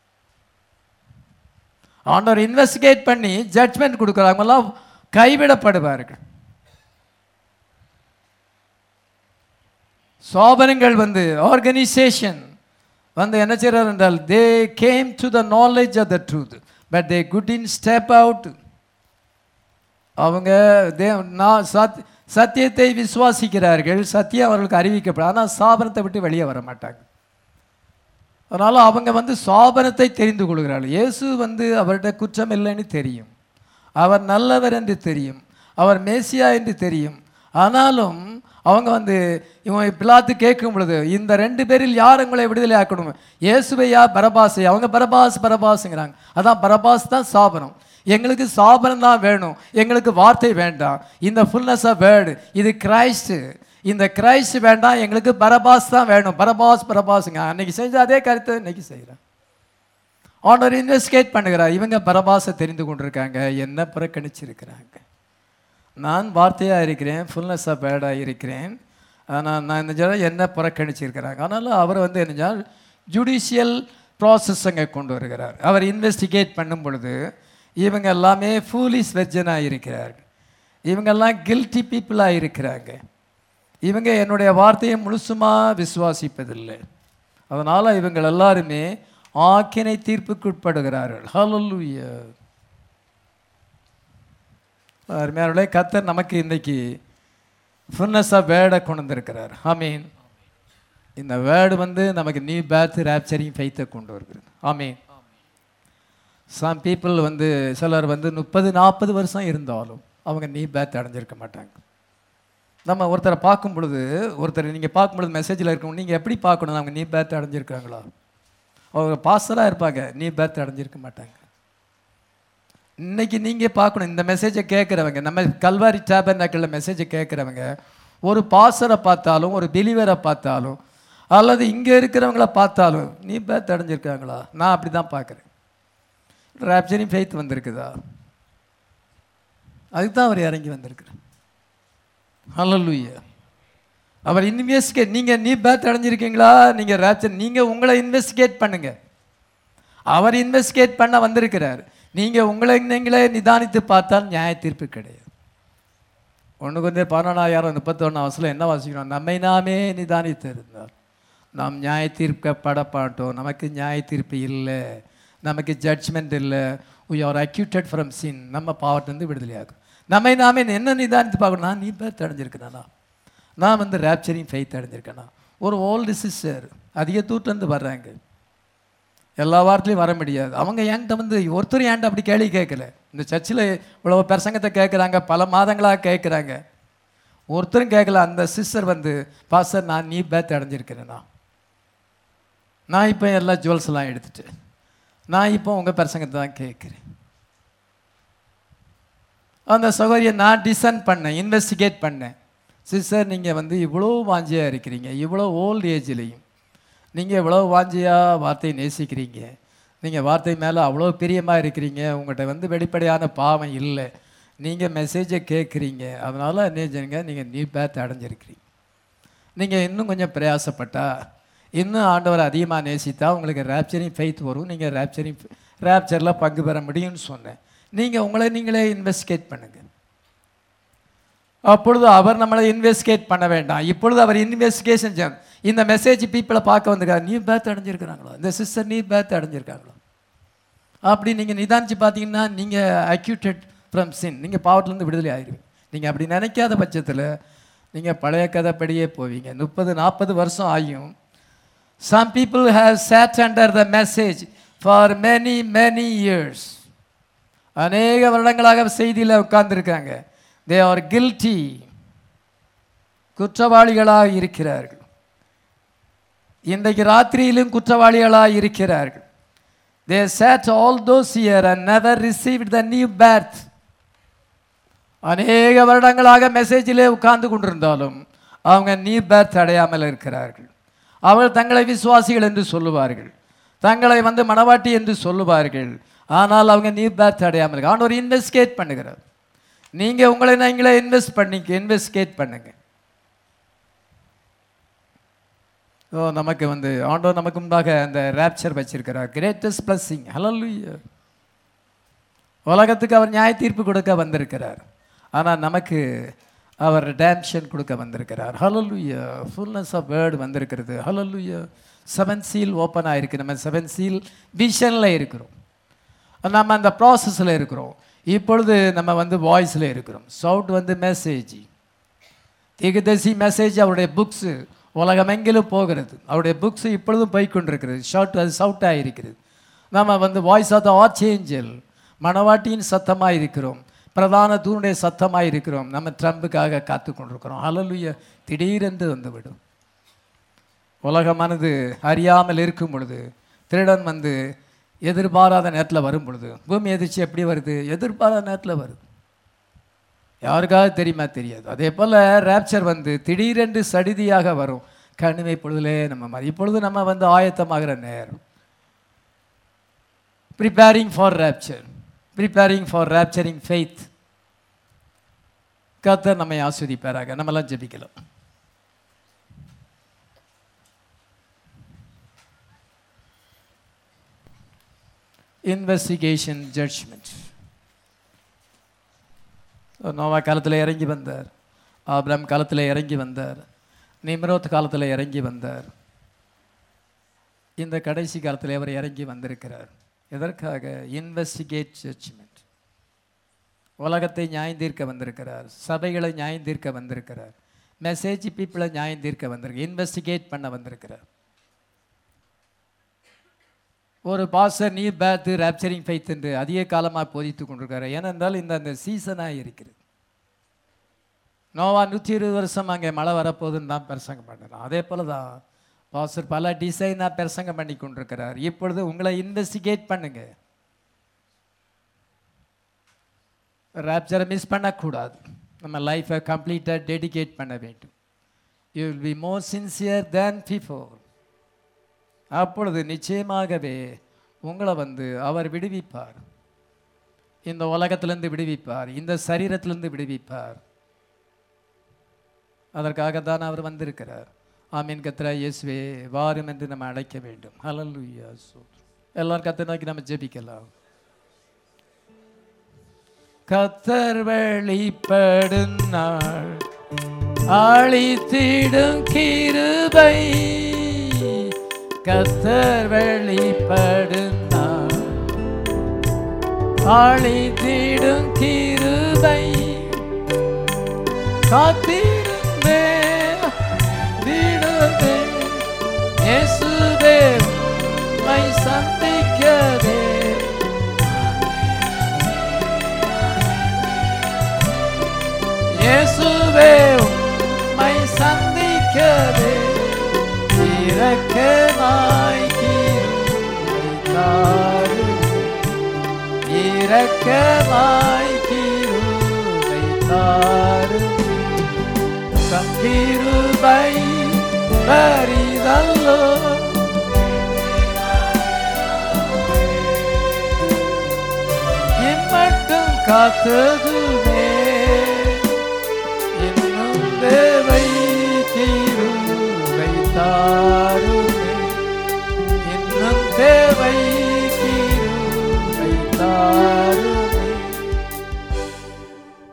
ஆண்டவர் இன்வெஸ்டிகேட் பண்ணி ஜட்ஜ்மெண்ட் கொடுக்குறாங்க அவங்கெல்லாம் கைவிடப்படுவார்கள் சோபனங்கள் வந்து ஆர்கனைசேஷன் வந்து என்ன செய்கிறார் என்றால் they came to the knowledge of the truth but they could in step out அவங்க தே நான் சத் சத்தியத்தை விசுவாசிக்கிறார்கள் சத்தியம் அவர்களுக்கு அறிவிக்கப்படும் ஆனால் சாபனத்தை விட்டு வெளியே வர மாட்டாங்க அதனால் அவங்க வந்து சாபனத்தை தெரிந்து கொள்கிறார்கள் இயேசு வந்து அவர்கிட்ட குற்றம் இல்லைன்னு தெரியும் அவர் நல்லவர் என்று தெரியும் அவர் மேசியா என்று தெரியும் ஆனாலும் அவங்க வந்து இவன் பிலாத்து கேட்கும் பொழுது இந்த ரெண்டு பேரில் யார் உங்களை விடுதலை ஆக்கணும் இயேசுவையா பரபாசை அவங்க பரபாஸ் பரபாஸுங்கிறாங்க அதான் பரபாஸ் தான் சாபனம் எங்களுக்கு சாபனம் தான் வேணும் எங்களுக்கு வார்த்தை வேண்டாம் இந்த ஃபுல்னஸ் ஆஃப் வேர்டு இது கிரைஸ்ட் இந்த கிரைஸ்ட் வேண்டாம் எங்களுக்கு பரபாஸ் தான் வேணும் பரபாஸ் பரபாஸுங்க அன்னைக்கு செஞ்ச அதே கருத்தை இன்னைக்கு செய்கிறேன் ஆண்டவர் இன்வெஸ்டிகேட் பண்ணுகிறார் இவங்க பரபாசை தெரிந்து கொண்டிருக்காங்க என்ன புறக்கணிச்சிருக்கிறாங்க நான் வார்த்தையாக இருக்கிறேன் ஃபுல்னஸ் ஆஃப் பேடாக இருக்கிறேன் ஆனால் நான் இந்த ஜனம் என்ன புறக்கணிச்சிருக்கிறாங்க ஆனாலும் அவர் வந்து என்ன ஜுடிஷியல் ப்ராசஸ் அங்கே கொண்டு வருகிறார் அவர் இன்வெஸ்டிகேட் பண்ணும் பொழுது இவங்க எல்லாமே ஃபூலிஸ் வெர்ஜனாக இருக்கிறார்கள் இவங்கெல்லாம் கில்ட்டி பீப்புளாக இருக்கிறாங்க இவங்க என்னுடைய வார்த்தையை முழுசுமாக விசுவாசிப்பதில்லை அதனால் இவங்க எல்லாருமே ஆக்கினை தீர்ப்புக்குட்படுகிறார்கள் ஹalleluya அருமையானவர்களே கத்தர் நமக்கு இன்னைக்கு ஃபுல்னஸ் ஆஃப் வேர்டை கொண்டு வந்திருக்கிறார் ஆமீன் இந்த வேர்டு வந்து நமக்கு நியூ பேத் ரேப்சரிங் ஃபெய்த்தை கொண்டு வருகிறது ஆமீன் சம் பீப்புள் வந்து சிலர் வந்து முப்பது நாற்பது வருஷம் இருந்தாலும் அவங்க நீ பேத் அடைஞ்சிருக்க மாட்டாங்க நம்ம ஒருத்தரை பார்க்கும் பொழுது ஒருத்தர் நீங்கள் பார்க்கும் பொழுது மெசேஜில் இருக்கணும் நீங்கள் எப்படி பார்க்கணும் அவங்க நீ பேத் அடைஞ்சிருக்காங்களா அவங்க பாஸ்டராக இருப்பாங்க நீ பேத் அடைஞ்சிருக்க மாட்டாங்க இன்னைக்கு நீங்கள் பார்க்கணும் இந்த மெசேஜை கேட்குறவங்க நம்ம கல்வாரி டேபர்னாக்கில் மெசேஜை கேட்குறவங்க ஒரு பாசரை பார்த்தாலும் ஒரு பிலிவரை பார்த்தாலும் அல்லது இங்கே இருக்கிறவங்கள பார்த்தாலும் நீ பேத் அடைஞ்சிருக்காங்களா நான் அப்படி தான் பார்க்குறேன் ராப்சரிங் ஃபெய்த் வந்திருக்குதா அதுக்கு தான் அவர் இறங்கி வந்திருக்கிறார் ஹalleluya அவர் இன்வெஸ்டிகேட் நீங்கள் நீ பேத் அடைஞ்சிருக்கீங்களா நீங்கள் ரேப்சர் நீங்கள் உங்களை இன்வெஸ்டிகேட் பண்ணுங்க அவர் இன்வெஸ்டிகேட் பண்ண வந்திருக்கிறார் நீங்கள் உங்களை நீங்களே நிதானித்து பார்த்தால் நியாய தீர்ப்பு கிடையாது ஒன்று கொஞ்சம் பதினொன்றாயிரம் முப்பத்தொன்று அவசரம் என்ன வாசிக்கிறோம் நம்மை நாமே நிதானித்து இருந்தார் நாம் நியாய தீர்க்கப்பட மாட்டோம் நமக்கு நியாய தீர்ப்பு இல்லை நமக்கு ஜட்ஜ்மெண்ட் இல்லை we are acquitted from sin நம்ம பாவத்திலிருந்து விடுதலையாகும் நம்மை நாமே என்ன நிதானித்து பார்க்கணும் நான் நீ பேர் அடைஞ்சிருக்கிறேனா நான் வந்து ரேப்சரிங் ஃபெய்த் அடைஞ்சிருக்கேனா ஒரு ஓல்டு சிஸ்டர் அதிக தூட்டிலேருந்து வர்றாங்க எல்லா வாரத்துலையும் வர முடியாது அவங்க என்கிட்ட வந்து ஒருத்தர் என்கிட்ட அப்படி கேள்வி கேட்கல இந்த சர்ச்சில் இவ்வளோ பிரசங்கத்தை கேட்குறாங்க பல மாதங்களாக கேட்குறாங்க ஒருத்தரும் கேட்கல அந்த சிஸ்டர் வந்து பாஸ்டர் நான் நீ பேத் அடைஞ்சிருக்கிறேனா நான் இப்போ எல்லா ஜுவல்ஸ்லாம் எடுத்துட்டு நான் இப்போ உங்கள் பிரசங்கத்தை தான் கேட்குறேன் அந்த சகோதரியை நான் டிசன் பண்ணேன் இன்வெஸ்டிகேட் பண்ணேன் சிஸ்டர் நீங்கள் வந்து இவ்வளோ வாஞ்சியாக இருக்கிறீங்க இவ்வளோ ஓல்ட் ஏஜ்லேயும் நீங்கள் இவ்வளோ வாஞ்சியாக வார்த்தையை நேசிக்கிறீங்க நீங்கள் வார்த்தை மேலே அவ்வளோ பிரியமாக இருக்கிறீங்க உங்கள்கிட்ட வந்து வெளிப்படையான பாவம் இல்லை நீங்கள் மெசேஜை கேட்குறீங்க அதனால் என்ன செய்யுங்க நீங்கள் நியூ பேத் அடைஞ்சிருக்கிறீங்க நீங்கள் இன்னும் கொஞ்சம் பிரயாசப்பட்டா இன்னும் ஆண்டவர் அதிகமாக நேசித்தா உங்களுக்கு ரேப்சரிங் ஃபெய்த் வரும் நீங்கள் ரேப்சரிங் ரேப்சரில் பங்கு பெற முடியும்னு சொன்னேன் நீங்கள் உங்களை நீங்களே இன்வெஸ்டிகேட் பண்ணுங்கள் அப்பொழுது அவர் நம்மளை இன்வெஸ்டிகேட் பண்ண வேண்டாம் இப்பொழுது அவர் இன்வெஸ்டிகேஷன் இந்த மெசேஜ் பீப்புளை பார்க்க வந்திருக்காரு நீ பேத் அடைஞ்சிருக்கிறாங்களோ இந்த சிஸ்டர் நீ பேத் அடைஞ்சிருக்காங்களோ அப்படி நீங்கள் நிதானிச்சு பார்த்தீங்கன்னா நீங்கள் அக்யூட்டட் ஃப்ரம் சின் நீங்கள் பாவத்திலேருந்து விடுதலை ஆகிருவீங்க நீங்கள் அப்படி நினைக்காத பட்சத்தில் நீங்கள் பழைய கதைப்படியே போவீங்க முப்பது நாற்பது வருஷம் ஆகியும் some people have sat under the message for many many years அநேக வருடங்களாக செய்தியில் உட்கார்ந்துருக்காங்க தே ஆர் கில்ட்டி குற்றவாளிகளாக இருக்கிறார்கள் இன்றைக்கு ராத்திரியிலும் குற்றவாளிகளாக இருக்கிறார்கள் they sat all those year and never received the new birth அநேக வருடங்களாக மெசேஜிலே உட்கார்ந்து கொண்டிருந்தாலும் அவங்க நியூ பேர்த் அடையாமல் இருக்கிறார்கள் அவர்கள் தங்களை விசுவாசிகள் என்று சொல்லுவார்கள் தங்களை வந்து மணவாட்டி என்று சொல்லுவார்கள் ஆனால் அவங்க நியூ பேர்த் அடையாமல் இருக்கு ஆண்டவர் இன்வெஸ்டிகேட் பண்ணுகிறார் நீங்கள் உங்களை நீங்களே இன்வெஸ்ட் பண்ணி இன்வெஸ்டிகேட் பண்ணுங்க ஓ நமக்கு வந்து ஆண்டவர் நமக்கு முன்பாக அந்த ரேப்சர் வச்சிருக்கிறார் கிரேட்டஸ்ட் பிளஸ்ஸிங் ஹலல்லுயா உலகத்துக்கு அவர் நியாய தீர்ப்பு கொடுக்க வந்திருக்கிறார் ஆனால் நமக்கு அவர் டேம்ஷன் கொடுக்க வந்திருக்கிறார் ஹலலுயா ஃபுல்னஸ் ஆஃப் வேர்டு வந்திருக்கிறது ஹலலுயா செவன் சீல் ஓப்பன் ஆயிருக்கு நம்ம செவன் சீல் விஷனில் இருக்கிறோம் நம்ம அந்த ப்ராசஸில் இருக்கிறோம் இப்பொழுது நம்ம வந்து வாய்ஸில் இருக்கிறோம் சவுட் வந்து மெசேஜ் திகதசி மெசேஜ் அவருடைய புக்ஸு உலகமெங்கிலும் போகிறது அவருடைய புக்ஸ் இப்பொழுதும் போய்க்கொண்டிருக்கிறது ஷவுட் அது சவுட்டாக இருக்கிறது நம்ம வந்து வாய்ஸ் ஆஃப் த ஆர்ச்சேஞ்சல் மணவாட்டியின் சத்தமாக இருக்கிறோம் பிரதான தூணுடைய சத்தமாக இருக்கிறோம் நம்ம ட்ரம்புக்காக காத்து கொண்டிருக்கிறோம் அலலுய திடீரென்று வந்துவிடும் உலகமானது அறியாமல் இருக்கும் பொழுது திருடன் வந்து எதிர்பாராத நேரத்தில் வரும் பொழுது பூமி எதிர்ச்சி எப்படி வருது எதிர்பாராத நேரத்தில் வருது யாருக்காவது தெரியுமா தெரியாது அதே போல் ரேப்சர் வந்து திடீரென்று சடிதியாக வரும் கண்ணுமை பொழுதுலே நம்ம மாதிரி இப்பொழுது நம்ம வந்து ஆயத்தமாகிற நேரம் preparing for rapture preparing for rapturing faith கர்த்தர் நம்மை ஆஸ்வதிப்பாராக நம்மலாம் ஜெபிக்கலாம் இன்வெஸ்டிகேஷன் ஜட்ஜ்மெண்ட் நோவா காலத்தில் இறங்கி வந்தார் ஆப்ராம் காலத்தில் இறங்கி வந்தார் நிம்ரோத் காலத்தில் இறங்கி வந்தார் இந்த கடைசி காலத்தில் அவர் இறங்கி வந்திருக்கிறார் எதற்காக இன்வெஸ்டிகேட் ஜட்ஜ்மெண்ட் உலகத்தை நியாயந்தீர்க்க வந்திருக்கிறார் சபைகளை நியாயந்தீர்க்க வந்திருக்கிறார் மெசேஜ் பீப்புளை நியாயந்தீர்க்க வந்திருக்கு இன்வெஸ்டிகேட் பண்ண வந்திருக்கிறார் ஒரு பாஸ்டர் நீ பேத்து ரேப்சரிங் ஃபைத் என்று அதிக காலமாக போதித்து கொண்டிருக்காரு ஏனென்றால் இந்த அந்த சீசனாக இருக்கிறது நோவா நூற்றி இருபது வருஷம் அங்கே மழை வரப்போகுதுன்னு தான் பிரசங்கம் பண்ணுறான் அதே போல தான் பாஸ்டர் பல டிசைனாக பிரசங்கம் பண்ணி கொண்டிருக்கிறார் இப்பொழுது உங்களை இன்வெஸ்டிகேட் பண்ணுங்க ரேப்சரை மிஸ் பண்ணக்கூடாது நம்ம லைஃப்பை கம்ப்ளீட்டாக டெடிகேட் பண்ண வேண்டும் you will be more sincere than before அப்பொழுது நிச்சயமாகவே உங்களை வந்து அவர் விடுவிப்பார் இந்த உலகத்திலிருந்து விடுவிப்பார் இந்த சரீரத்திலிருந்து விடுவிப்பார் அதற்காக தான் அவர் வந்திருக்கிறார் ஆமீன் கத்ரா இயேசுவே வாரும் என்று நம்ம அழைக்க வேண்டும் ஹalleluya எல்லாரும் கத்தை நோக்கி நம்ம ஜெபிக்கலாம் கத்தர் வெளிப்படும் நாள் அழித்திடும் கிருபை கத்தர் வெளிப்படும் நாள் அழித்திடும் கிருபை காத்திருந்தே விடுதே இயேசுவே மை சந்திக்கவே இயேசுவே மை சந்திக்கவே இரக்கமாய் கிருபை இரக்கமாய் கிருபை தாரும் தம் கிருபை பரிதல்லோ இம்மட்டும் காத்ததுமே இன்னும் தேவை கிருபை தாருமே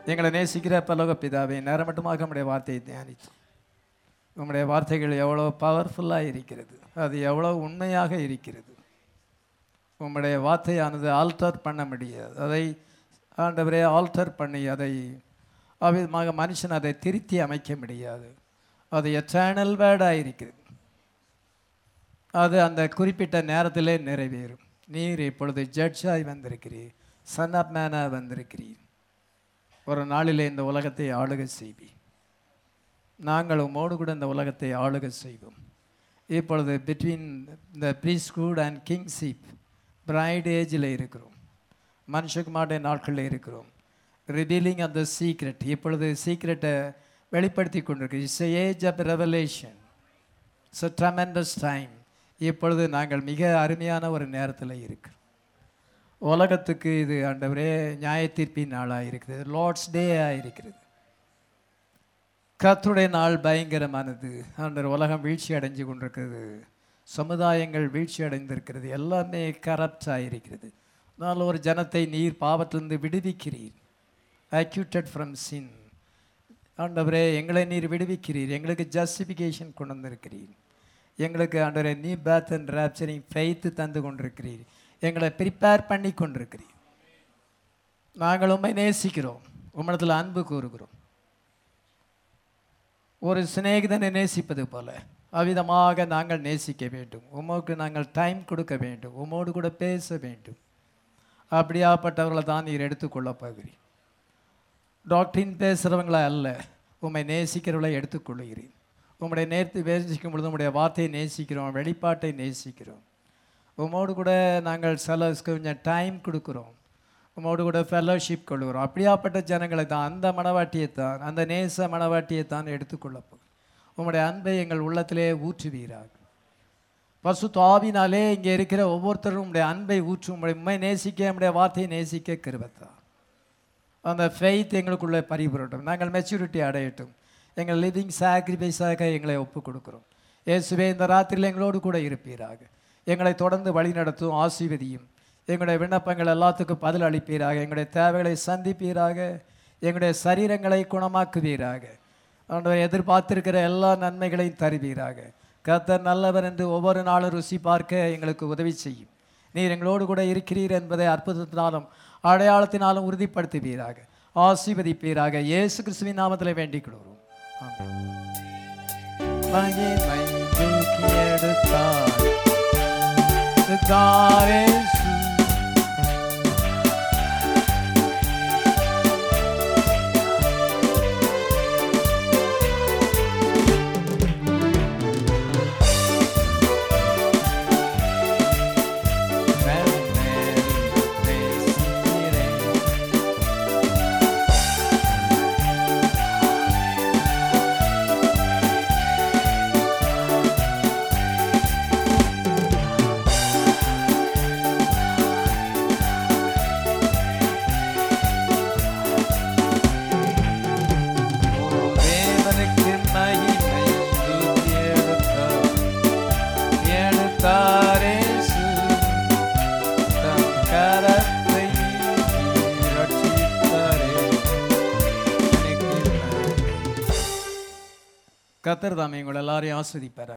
எங்களை நேசிக்கிற பலோக பிதாவே நேரமட்டமாக நம்முடைய வார்த்தையை தியானித்தோம் உம்முடைய வார்த்தைகள் எவ்வளோ பவர்ஃபுல்லாக இருக்கிறது அது எவ்வளோ உண்மையாக இருக்கிறது உம்முடைய வார்த்தையானது ஆல்டர் பண்ண முடியாது அதை ஆண்டவரே ஆல்டர் பண்ணி அதை அவ்விதமாக மனுஷன் அதை திருத்தி அமைக்க முடியாது அது எட்டர்னல் வேர்டாக இருக்கிறது அது அந்த குறிப்பிட்ட நேரத்திலே நிறைவேறும் நீர் இப்பொழுது ஜட்ஜாய் வந்திருக்கிறீர் சன் ஆஃப் மேனாக வந்திருக்கிறீர் ஒரு நாளிலே இந்த உலகத்தை ஆளுகை செய்வீர் நாங்கள் உம்மோடு கூட இந்த உலகத்தை ஆளுகை செய்வோம் இப்பொழுது between the priesthood and kingship bride ஏஜில் இருக்கிறோம் மனுஷகுமாருடைய நாட்களில் இருக்கிறோம் ரிவீலிங் ஆஃப் த சீக்ரெட் இப்பொழுது சீக்ரெட்டை வெளிப்படுத்தி கொண்டிருக்கு it's age of revelation so tremendous time இப்பொழுது நாங்கள் மிக அருமையான ஒரு நேரத்தில் இருக்கிறோம் உலகத்துக்கு இது ஆண்டவரே நியாய தீர்ப்பின் நாளாக இருக்கிறது லார்ட்ஸ் டேயாக இருக்கிறது கர்த்தருடைய நாள் பயங்கரமானது ஆண்டவர் உலகம் வீழ்ச்சி அடைஞ்சு கொண்டிருக்கிறது சமுதாயங்கள் வீழ்ச்சி அடைந்திருக்கிறது எல்லாமே கரப்ட் ஆகிருக்கிறது அதனால் ஒரு ஜனத்தை நீர் பாவத்திலிருந்து விடுவிக்கிறீர் அக்யூட்டட் ஃப்ரம் சின் ஆண்டவரே எங்களை நீர் விடுவிக்கிறீர் எங்களுக்கு ஜஸ்டிஃபிகேஷன் கொண்டு வந்திருக்கிறீர் எங்களுக்கு ஆண்டவரே நீ பேத் அண்ட் ராப்சரிங் ஃபெய்த்து தந்து கொண்டிருக்கிறீர் எங்களை ப்ரிப்பேர் பண்ணி கொண்டிருக்கிறீர் நாங்கள் உண்மை நேசிக்கிறோம் உம்மிடத்தில் அன்பு கூறுகிறோம் ஒரு சிநேகிதனை நேசிப்பது போல அவ்விதமாக நாங்கள் நேசிக்க வேண்டும் உமக்கு நாங்கள் டைம் கொடுக்க வேண்டும் உமோடு கூட பேச வேண்டும் அப்படியாப்பட்டவர்களை தான் நீர் எடுத்துக்கொள்ளப் போகிறீர் டாக்டரின் பேசுகிறவங்கள அல்ல உம்மை நேசிக்கிறவளை எடுத்துக்கொள்கிறேன் உம்முடைய நேர்த்து நேசிக்கும் பொழுது உம்முடைய வார்த்தையை நேசிக்கிறோம் வெளிப்பாட்டை நேசிக்கிறோம் உமோடு கூட நாங்கள் சில கொஞ்சம் டைம் கொடுக்குறோம் உமோடு கூட ஃபெல்லோஷிப் கொள்கிறோம் அப்படியாப்பட்ட ஜனங்களை தான் அந்த மனவாட்டியை தான் அந்த நேச மனவாட்டியை தான் எடுத்துக்கொள்ளப் போகிறோம் உம்முடைய அன்பை எங்கள் உள்ளத்திலே ஊற்றுவீராக பசு தாவினாலே இங்கே இருக்கிற ஒவ்வொருத்தரும் உம்முடைய அன்பை ஊற்று உம்முடைய உண்மை நேசிக்க உம்முடைய வார்த்தையை நேசிக்க கிருபத்தா அந்த ஃபெய்த் எங்களுக்குள்ளே பரிபுரட்டும் நாங்கள் மெச்சூரிட்டி அடையட்டும் எங்கள் லிவிங் சாக்ரிஃபைஸாக எங்களை ஒப்புக் கொடுக்கிறோம் இயேசுவே இந்த ராத்திரியில் எங்களோடு கூட இருப்பீராக எங்களை தொடர்ந்து வழி நடத்தும் ஆசீர்வதியும் எங்களுடைய விண்ணப்பங்கள் எல்லாத்துக்கும் பதில் அளிப்பீராக எங்களுடைய தேவைகளை சந்திப்பீராக எங்களுடைய சரீரங்களை குணமாக்குவீராக ஆண்டவர் எதிர்பார்த்திருக்கிற எல்லா நன்மைகளையும் தருவீராக கர்த்தர் நல்லவர் என்று ஒவ்வொரு நாளும் ருசி பார்க்க எங்களுக்கு உதவி செய்யும் நீர் எங்களோடு கூட இருக்கிறீர் என்பதை அற்புதத்தினாலும் அடையாளத்தினாலும் உறுதிப்படுத்துவீராக ஆசீர்வதிப்பீராக இயேசு கிறிஸ்துவின் நாமத்தில் வேண்டிக் கொள்கிறோம் ஆமென். மகிமை தூக்கி எடுத்தார் தாரேசு மேரி மேரி பேசுகிறேன் தேவனுக்கு மகிமை தூக்கி எடுத்தார் எடுத்தாரேசு தம் கரத்தை நீட்டி ரட்சித்தாரே கத்தர் தாமே உங்கள் எல்லாரையும் ஆஸ்வதிப்பார்